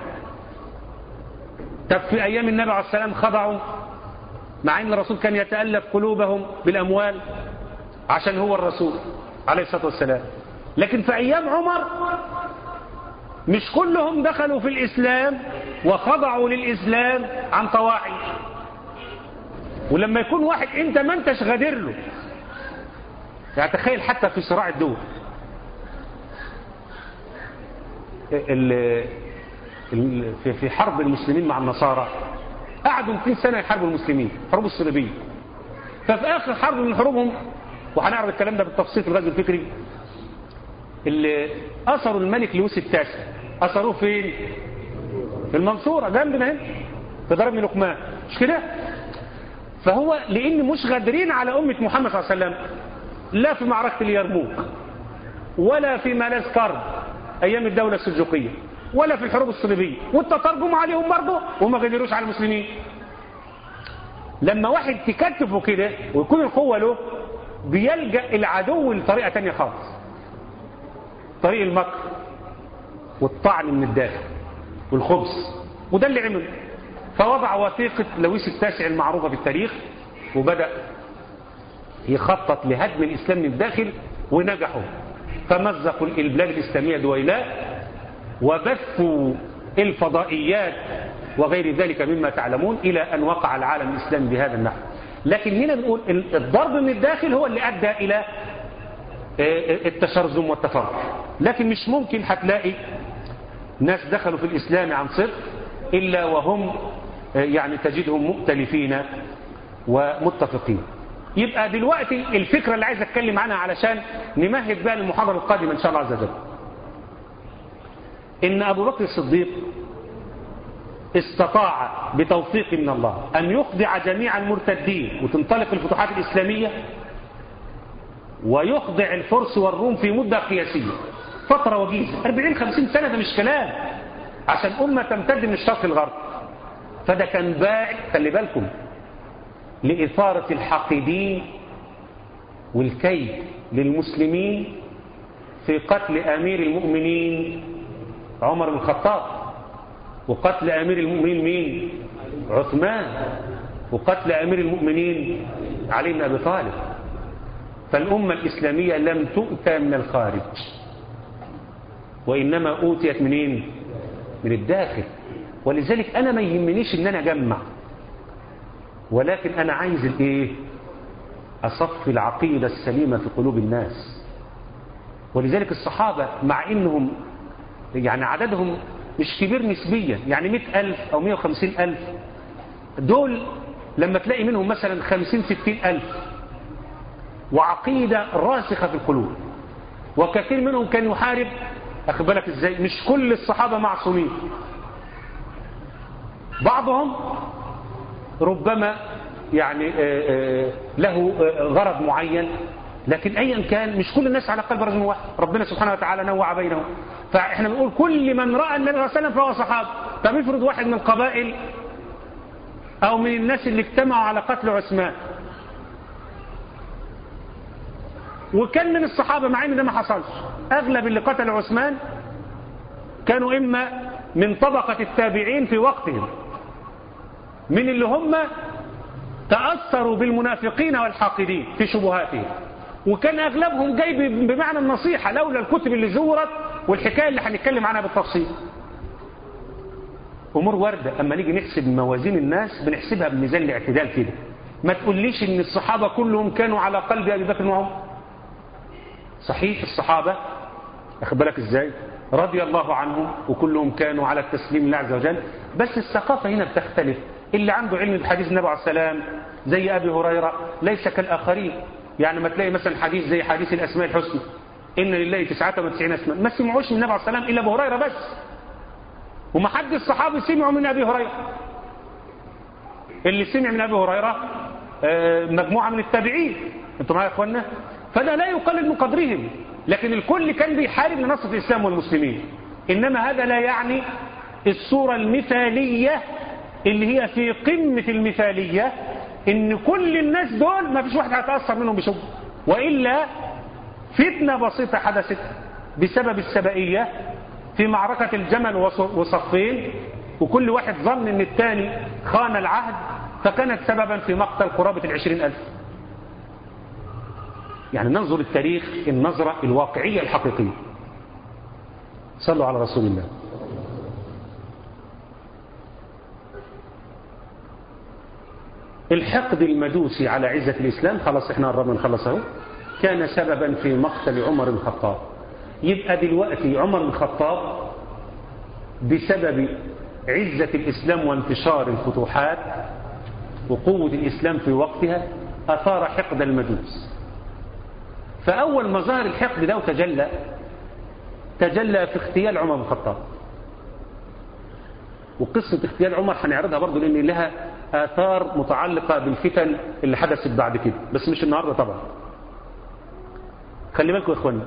طب في ايام النبي عليه السلام خضعوا مع ان الرسول كان يتألف قلوبهم بالاموال عشان هو الرسول عليه الصلاة والسلام لكن في ايام عمر مش كلهم دخلوا في الإسلام وخضعوا للإسلام عن طواعي ولما يكون واحد انت ما انتش غادر له يعني تخيل حتى في صراع الدول ال- ال- في- في حرب المسلمين مع النصارى قعدوا 200 سنة يحاربوا المسلمين حروب الصليبية ففي آخر حرب من حروبهم وهنعرض الكلام ده بالتفصيل في الغزو الفكري اللي أثروا الملك لويس التاسع أثروه فين؟ في المنصورة جنبنا هنا في دار ابن لقمان مش كده؟ فهو لأن مش غادرين على أمة محمد صلى الله عليه وسلم لا في معركة اليرموك ولا في ملاذ كرب أيام الدولة السلجوقية ولا في الحروب الصليبية والتترجم عليهم برضه وما غادروش على المسلمين لما واحد تكتفه كده ويكون القوة له بيلجأ العدو لطريقة تانية خالص طريق المكر والطعن من الداخل والخبز وده اللي عمله فوضع وثيقة لويس التاسع المعروفة في التاريخ وبدأ يخطط لهدم الإسلام من الداخل ونجحوا فمزقوا البلاد الإسلامية دويلاء وبثوا الفضائيات وغير ذلك مما تعلمون إلى أن وقع العالم الإسلامي بهذا النحو لكن هنا بنقول الضرب من الداخل هو اللي أدى إلى التشرذم والتفرق لكن مش ممكن هتلاقي ناس دخلوا في الإسلام عن صدق إلا وهم يعني تجدهم مؤتلفين ومتفقين يبقى دلوقتي الفكرة اللي عايز اتكلم عنها علشان نمهد بقى للمحاضرة القادمة إن شاء الله عز وجل إن أبو بكر الصديق استطاع بتوفيق من الله أن يخضع جميع المرتدين وتنطلق الفتوحات الإسلامية ويخضع الفرس والروم في مدة قياسية فترة وجيزة 40-50 سنة ده مش كلام عشان أمة تمتد من الشرق للغرب فده كان باعث خلي بالكم لإثارة الحاقدين والكيد للمسلمين في قتل أمير المؤمنين عمر بن الخطاب وقتل أمير المؤمنين مين عثمان وقتل أمير المؤمنين علي بن أبي طالب فالأمة الإسلامية لم تؤتى من الخارج وإنما أوتيت منين من الداخل ولذلك أنا ما يهمنيش إن أنا أجمع ولكن أنا عايز الإيه أصف العقيدة السليمة في قلوب الناس ولذلك الصحابة مع إنهم يعني عددهم مش كبير نسبيا يعني مئة ألف أو مئة وخمسين ألف دول لما تلاقي منهم مثلا خمسين ستين ألف وعقيدة راسخة في القلوب وكثير منهم كان يحارب أخذ بالك إزاي مش كل الصحابة معصومين بعضهم ربما يعني له غرض معين لكن ايا كان مش كل الناس على قلب رجل واحد ربنا سبحانه وتعالى نوع بينهم فاحنا بنقول كل من راى النبي صلى الله عليه وسلم فهو صحابه طب افرض واحد من القبائل او من الناس اللي اجتمعوا على قتل عثمان وكان من الصحابه مع ان ده ما حصلش اغلب اللي قتل عثمان كانوا اما من طبقه التابعين في وقتهم من اللي هم تأثروا بالمنافقين والحاقدين في شبهاتهم وكان أغلبهم جاي بمعنى النصيحة لولا الكتب اللي زورت والحكاية اللي هنتكلم عنها بالتفصيل أمور واردة أما نيجي نحسب موازين الناس بنحسبها بميزان الاعتدال كده ما تقوليش إن الصحابة كلهم كانوا على قلب أبي بكر وعمر صحيح الصحابة أخد بالك إزاي رضي الله عنهم وكلهم كانوا على التسليم لله عز وجل بس الثقافة هنا بتختلف اللي عنده علم بحديث النبي عليه السلام زي أبي هريرة ليس كالآخرين يعني ما تلاقي مثلا حديث زي حديث الأسماء الحسنى إن لله 99 اسما ما سمعوش من النبي عليه السلام إلا أبو هريرة بس وما حد الصحابة سمعوا من أبي هريرة اللي سمع من أبي هريرة مجموعة من التابعين انتم معايا يا اخوانا فده لا يقلل من قدرهم لكن الكل كان بيحارب لنصرة الإسلام والمسلمين إنما هذا لا يعني الصورة المثالية اللي هي في قمة المثالية إن كل الناس دول ما فيش واحد هيتأثر منهم بشبه وإلا فتنة بسيطة حدثت بسبب السبائية في معركة الجمل وصفين وكل واحد ظن ان الثاني خان العهد فكانت سببا في مقتل قرابة العشرين ألف يعني ننظر التاريخ النظرة الواقعية الحقيقية صلوا على رسول الله الحقد المدوسي على عزة الإسلام خلاص احنا قربنا نخلص اهو كان سببا في مقتل عمر بن الخطاب يبقى دلوقتي عمر بن الخطاب بسبب عزة الإسلام وانتشار الفتوحات وقوة الإسلام في وقتها أثار حقد المجوس فأول ما ظهر الحقد ده وتجلى تجلى في اغتيال عمر بن الخطاب وقصة اغتيال عمر هنعرضها برضه لأن لها آثار متعلقة بالفتن اللي حدثت بعد كده بس مش النهاردة طبعا خلي بالكم يا اخوانا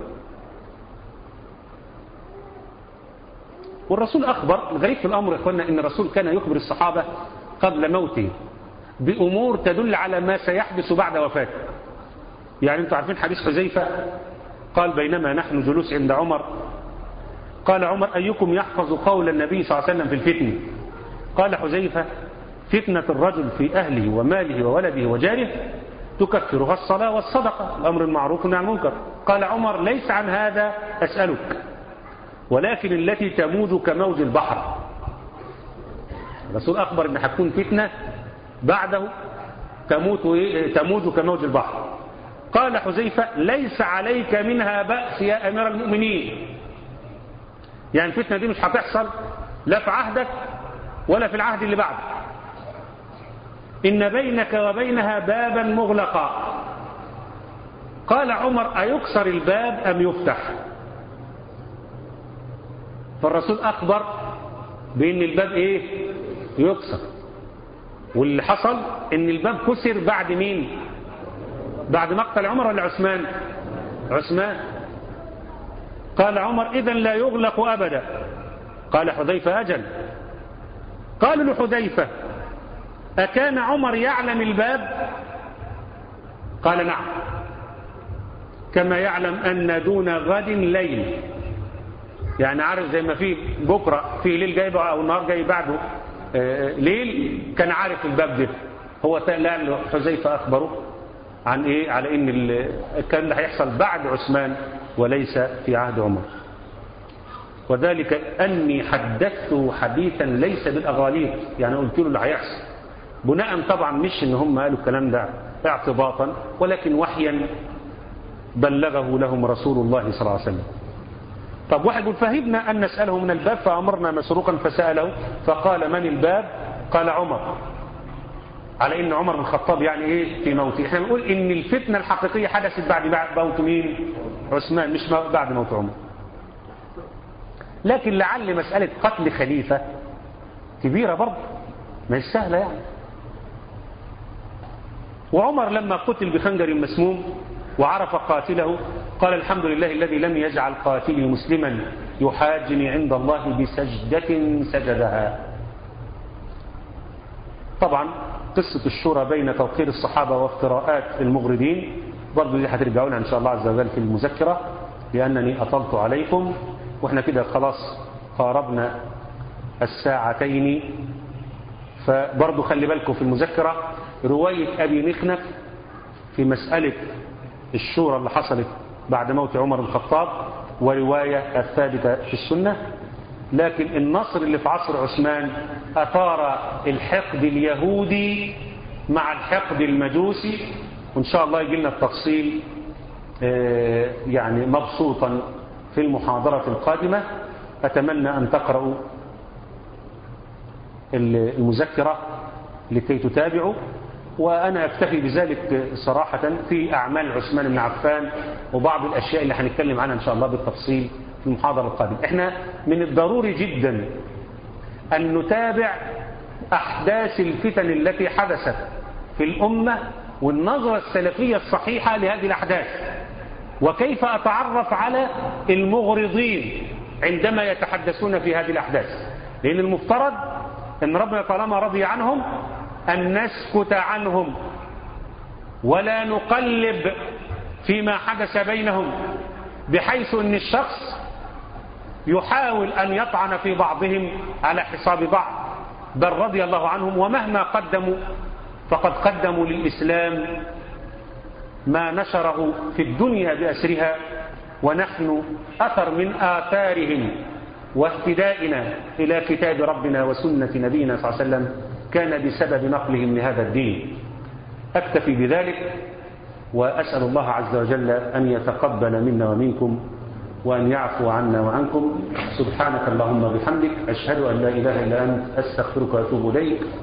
والرسول أخبر الغريب في الأمر يا اخوانا إن الرسول كان يخبر الصحابة قبل موته بأمور تدل على ما سيحدث بعد وفاته يعني انتم عارفين حديث حذيفة قال بينما نحن جلوس عند عمر قال عمر أيكم يحفظ قول النبي صلى الله عليه وسلم في الفتن قال حذيفة فتنة الرجل في أهله وماله وولده وجاره تكفرها الصلاة والصدقة الأمر المعروف عن المنكر قال عمر ليس عن هذا أسألك ولكن التي تموج كموج البحر الرسول أخبر أن هتكون فتنة بعده تموت تموج كموج البحر قال حذيفة ليس عليك منها بأس يا أمير المؤمنين يعني الفتنة دي مش هتحصل لا في عهدك ولا في العهد اللي بعده إن بينك وبينها بابا مغلقا قال عمر أيكسر الباب أم يفتح فالرسول أخبر بأن الباب إيه يكسر واللي حصل أن الباب كسر بعد مين بعد مقتل عمر ولا عثمان عثمان قال عمر إذا لا يغلق أبدا قال حذيفة أجل قالوا لحذيفة أكان عمر يعلم الباب قال نعم كما يعلم أن دون غد ليل يعني عارف زي ما في بكرة في ليل جاي أو النهار جاي بعده ليل كان عارف الباب ده هو لا حذيفة أخبره عن إيه على إن الكلام ده هيحصل بعد عثمان وليس في عهد عمر وذلك أني حدثته حديثا ليس بالأغاليط يعني قلت له اللي هيحصل بناء طبعا مش ان هم قالوا الكلام ده اعتباطا ولكن وحيا بلغه لهم رسول الله صلى الله عليه وسلم طب واحد يقول فهبنا أن نسأله من الباب فأمرنا مسروقا فسأله فقال من الباب قال عمر على ان عمر بن الخطاب يعني ايه في موته احنا بنقول ان الفتنة الحقيقية حدثت بعد موت مين عثمان مش بعد موت عمر لكن لعل مسألة قتل خليفة كبيرة برضه مش سهلة يعني وعمر لما قتل بخنجر مسموم وعرف قاتله قال الحمد لله الذي لم يجعل قاتلي مسلما يحاجني عند الله بسجدة سجدها طبعا قصة الشورى بين توقير الصحابة وافتراءات المغردين برضو دي هترجعوا لها إن شاء الله عز وجل في المذكرة لأنني أطلت عليكم وإحنا كده خلاص قاربنا الساعتين فبرضو خلي بالكم في المذكرة رواية أبي مخنف في مسألة الشورى اللي حصلت بعد موت عمر الخطاب ورواية الثابتة في السنة لكن النصر اللي في عصر عثمان أثار الحقد اليهودي مع الحقد المجوسي وإن شاء الله يجي لنا التفصيل يعني مبسوطا في المحاضرة القادمة أتمنى أن تقرأوا المذكرة لكي تتابعوا وأنا أكتفي بذلك صراحة في أعمال عثمان بن عفان وبعض الأشياء اللي هنتكلم عنها إن شاء الله بالتفصيل في المحاضرة القادمة إحنا من الضروري جدا أن نتابع أحداث الفتن التي حدثت في الأمة والنظرة السلفية الصحيحة لهذه الأحداث وكيف أتعرف على المغرضين عندما يتحدثون في هذه الأحداث لأن المفترض أن ربنا طالما رضي عنهم أن نسكت عنهم ولا نقلب فيما حدث بينهم بحيث أن الشخص يحاول أن يطعن في بعضهم على حساب بعض بل رضي الله عنهم ومهما قدموا فقد قدموا للإسلام ما نشره في الدنيا بأسرها ونحن أثر من آثارهم واهتدائنا إلى كتاب ربنا وسنة نبينا صلى الله عليه وسلم كان بسبب نقلهم لهذا الدين أكتفي بذلك وأسأل الله عز وجل أن يتقبل منا ومنكم وأن يعفو عنا وعنكم سبحانك اللهم وبحمدك أشهد أن لا إله إلا أنت أستغفرك وأتوب إليك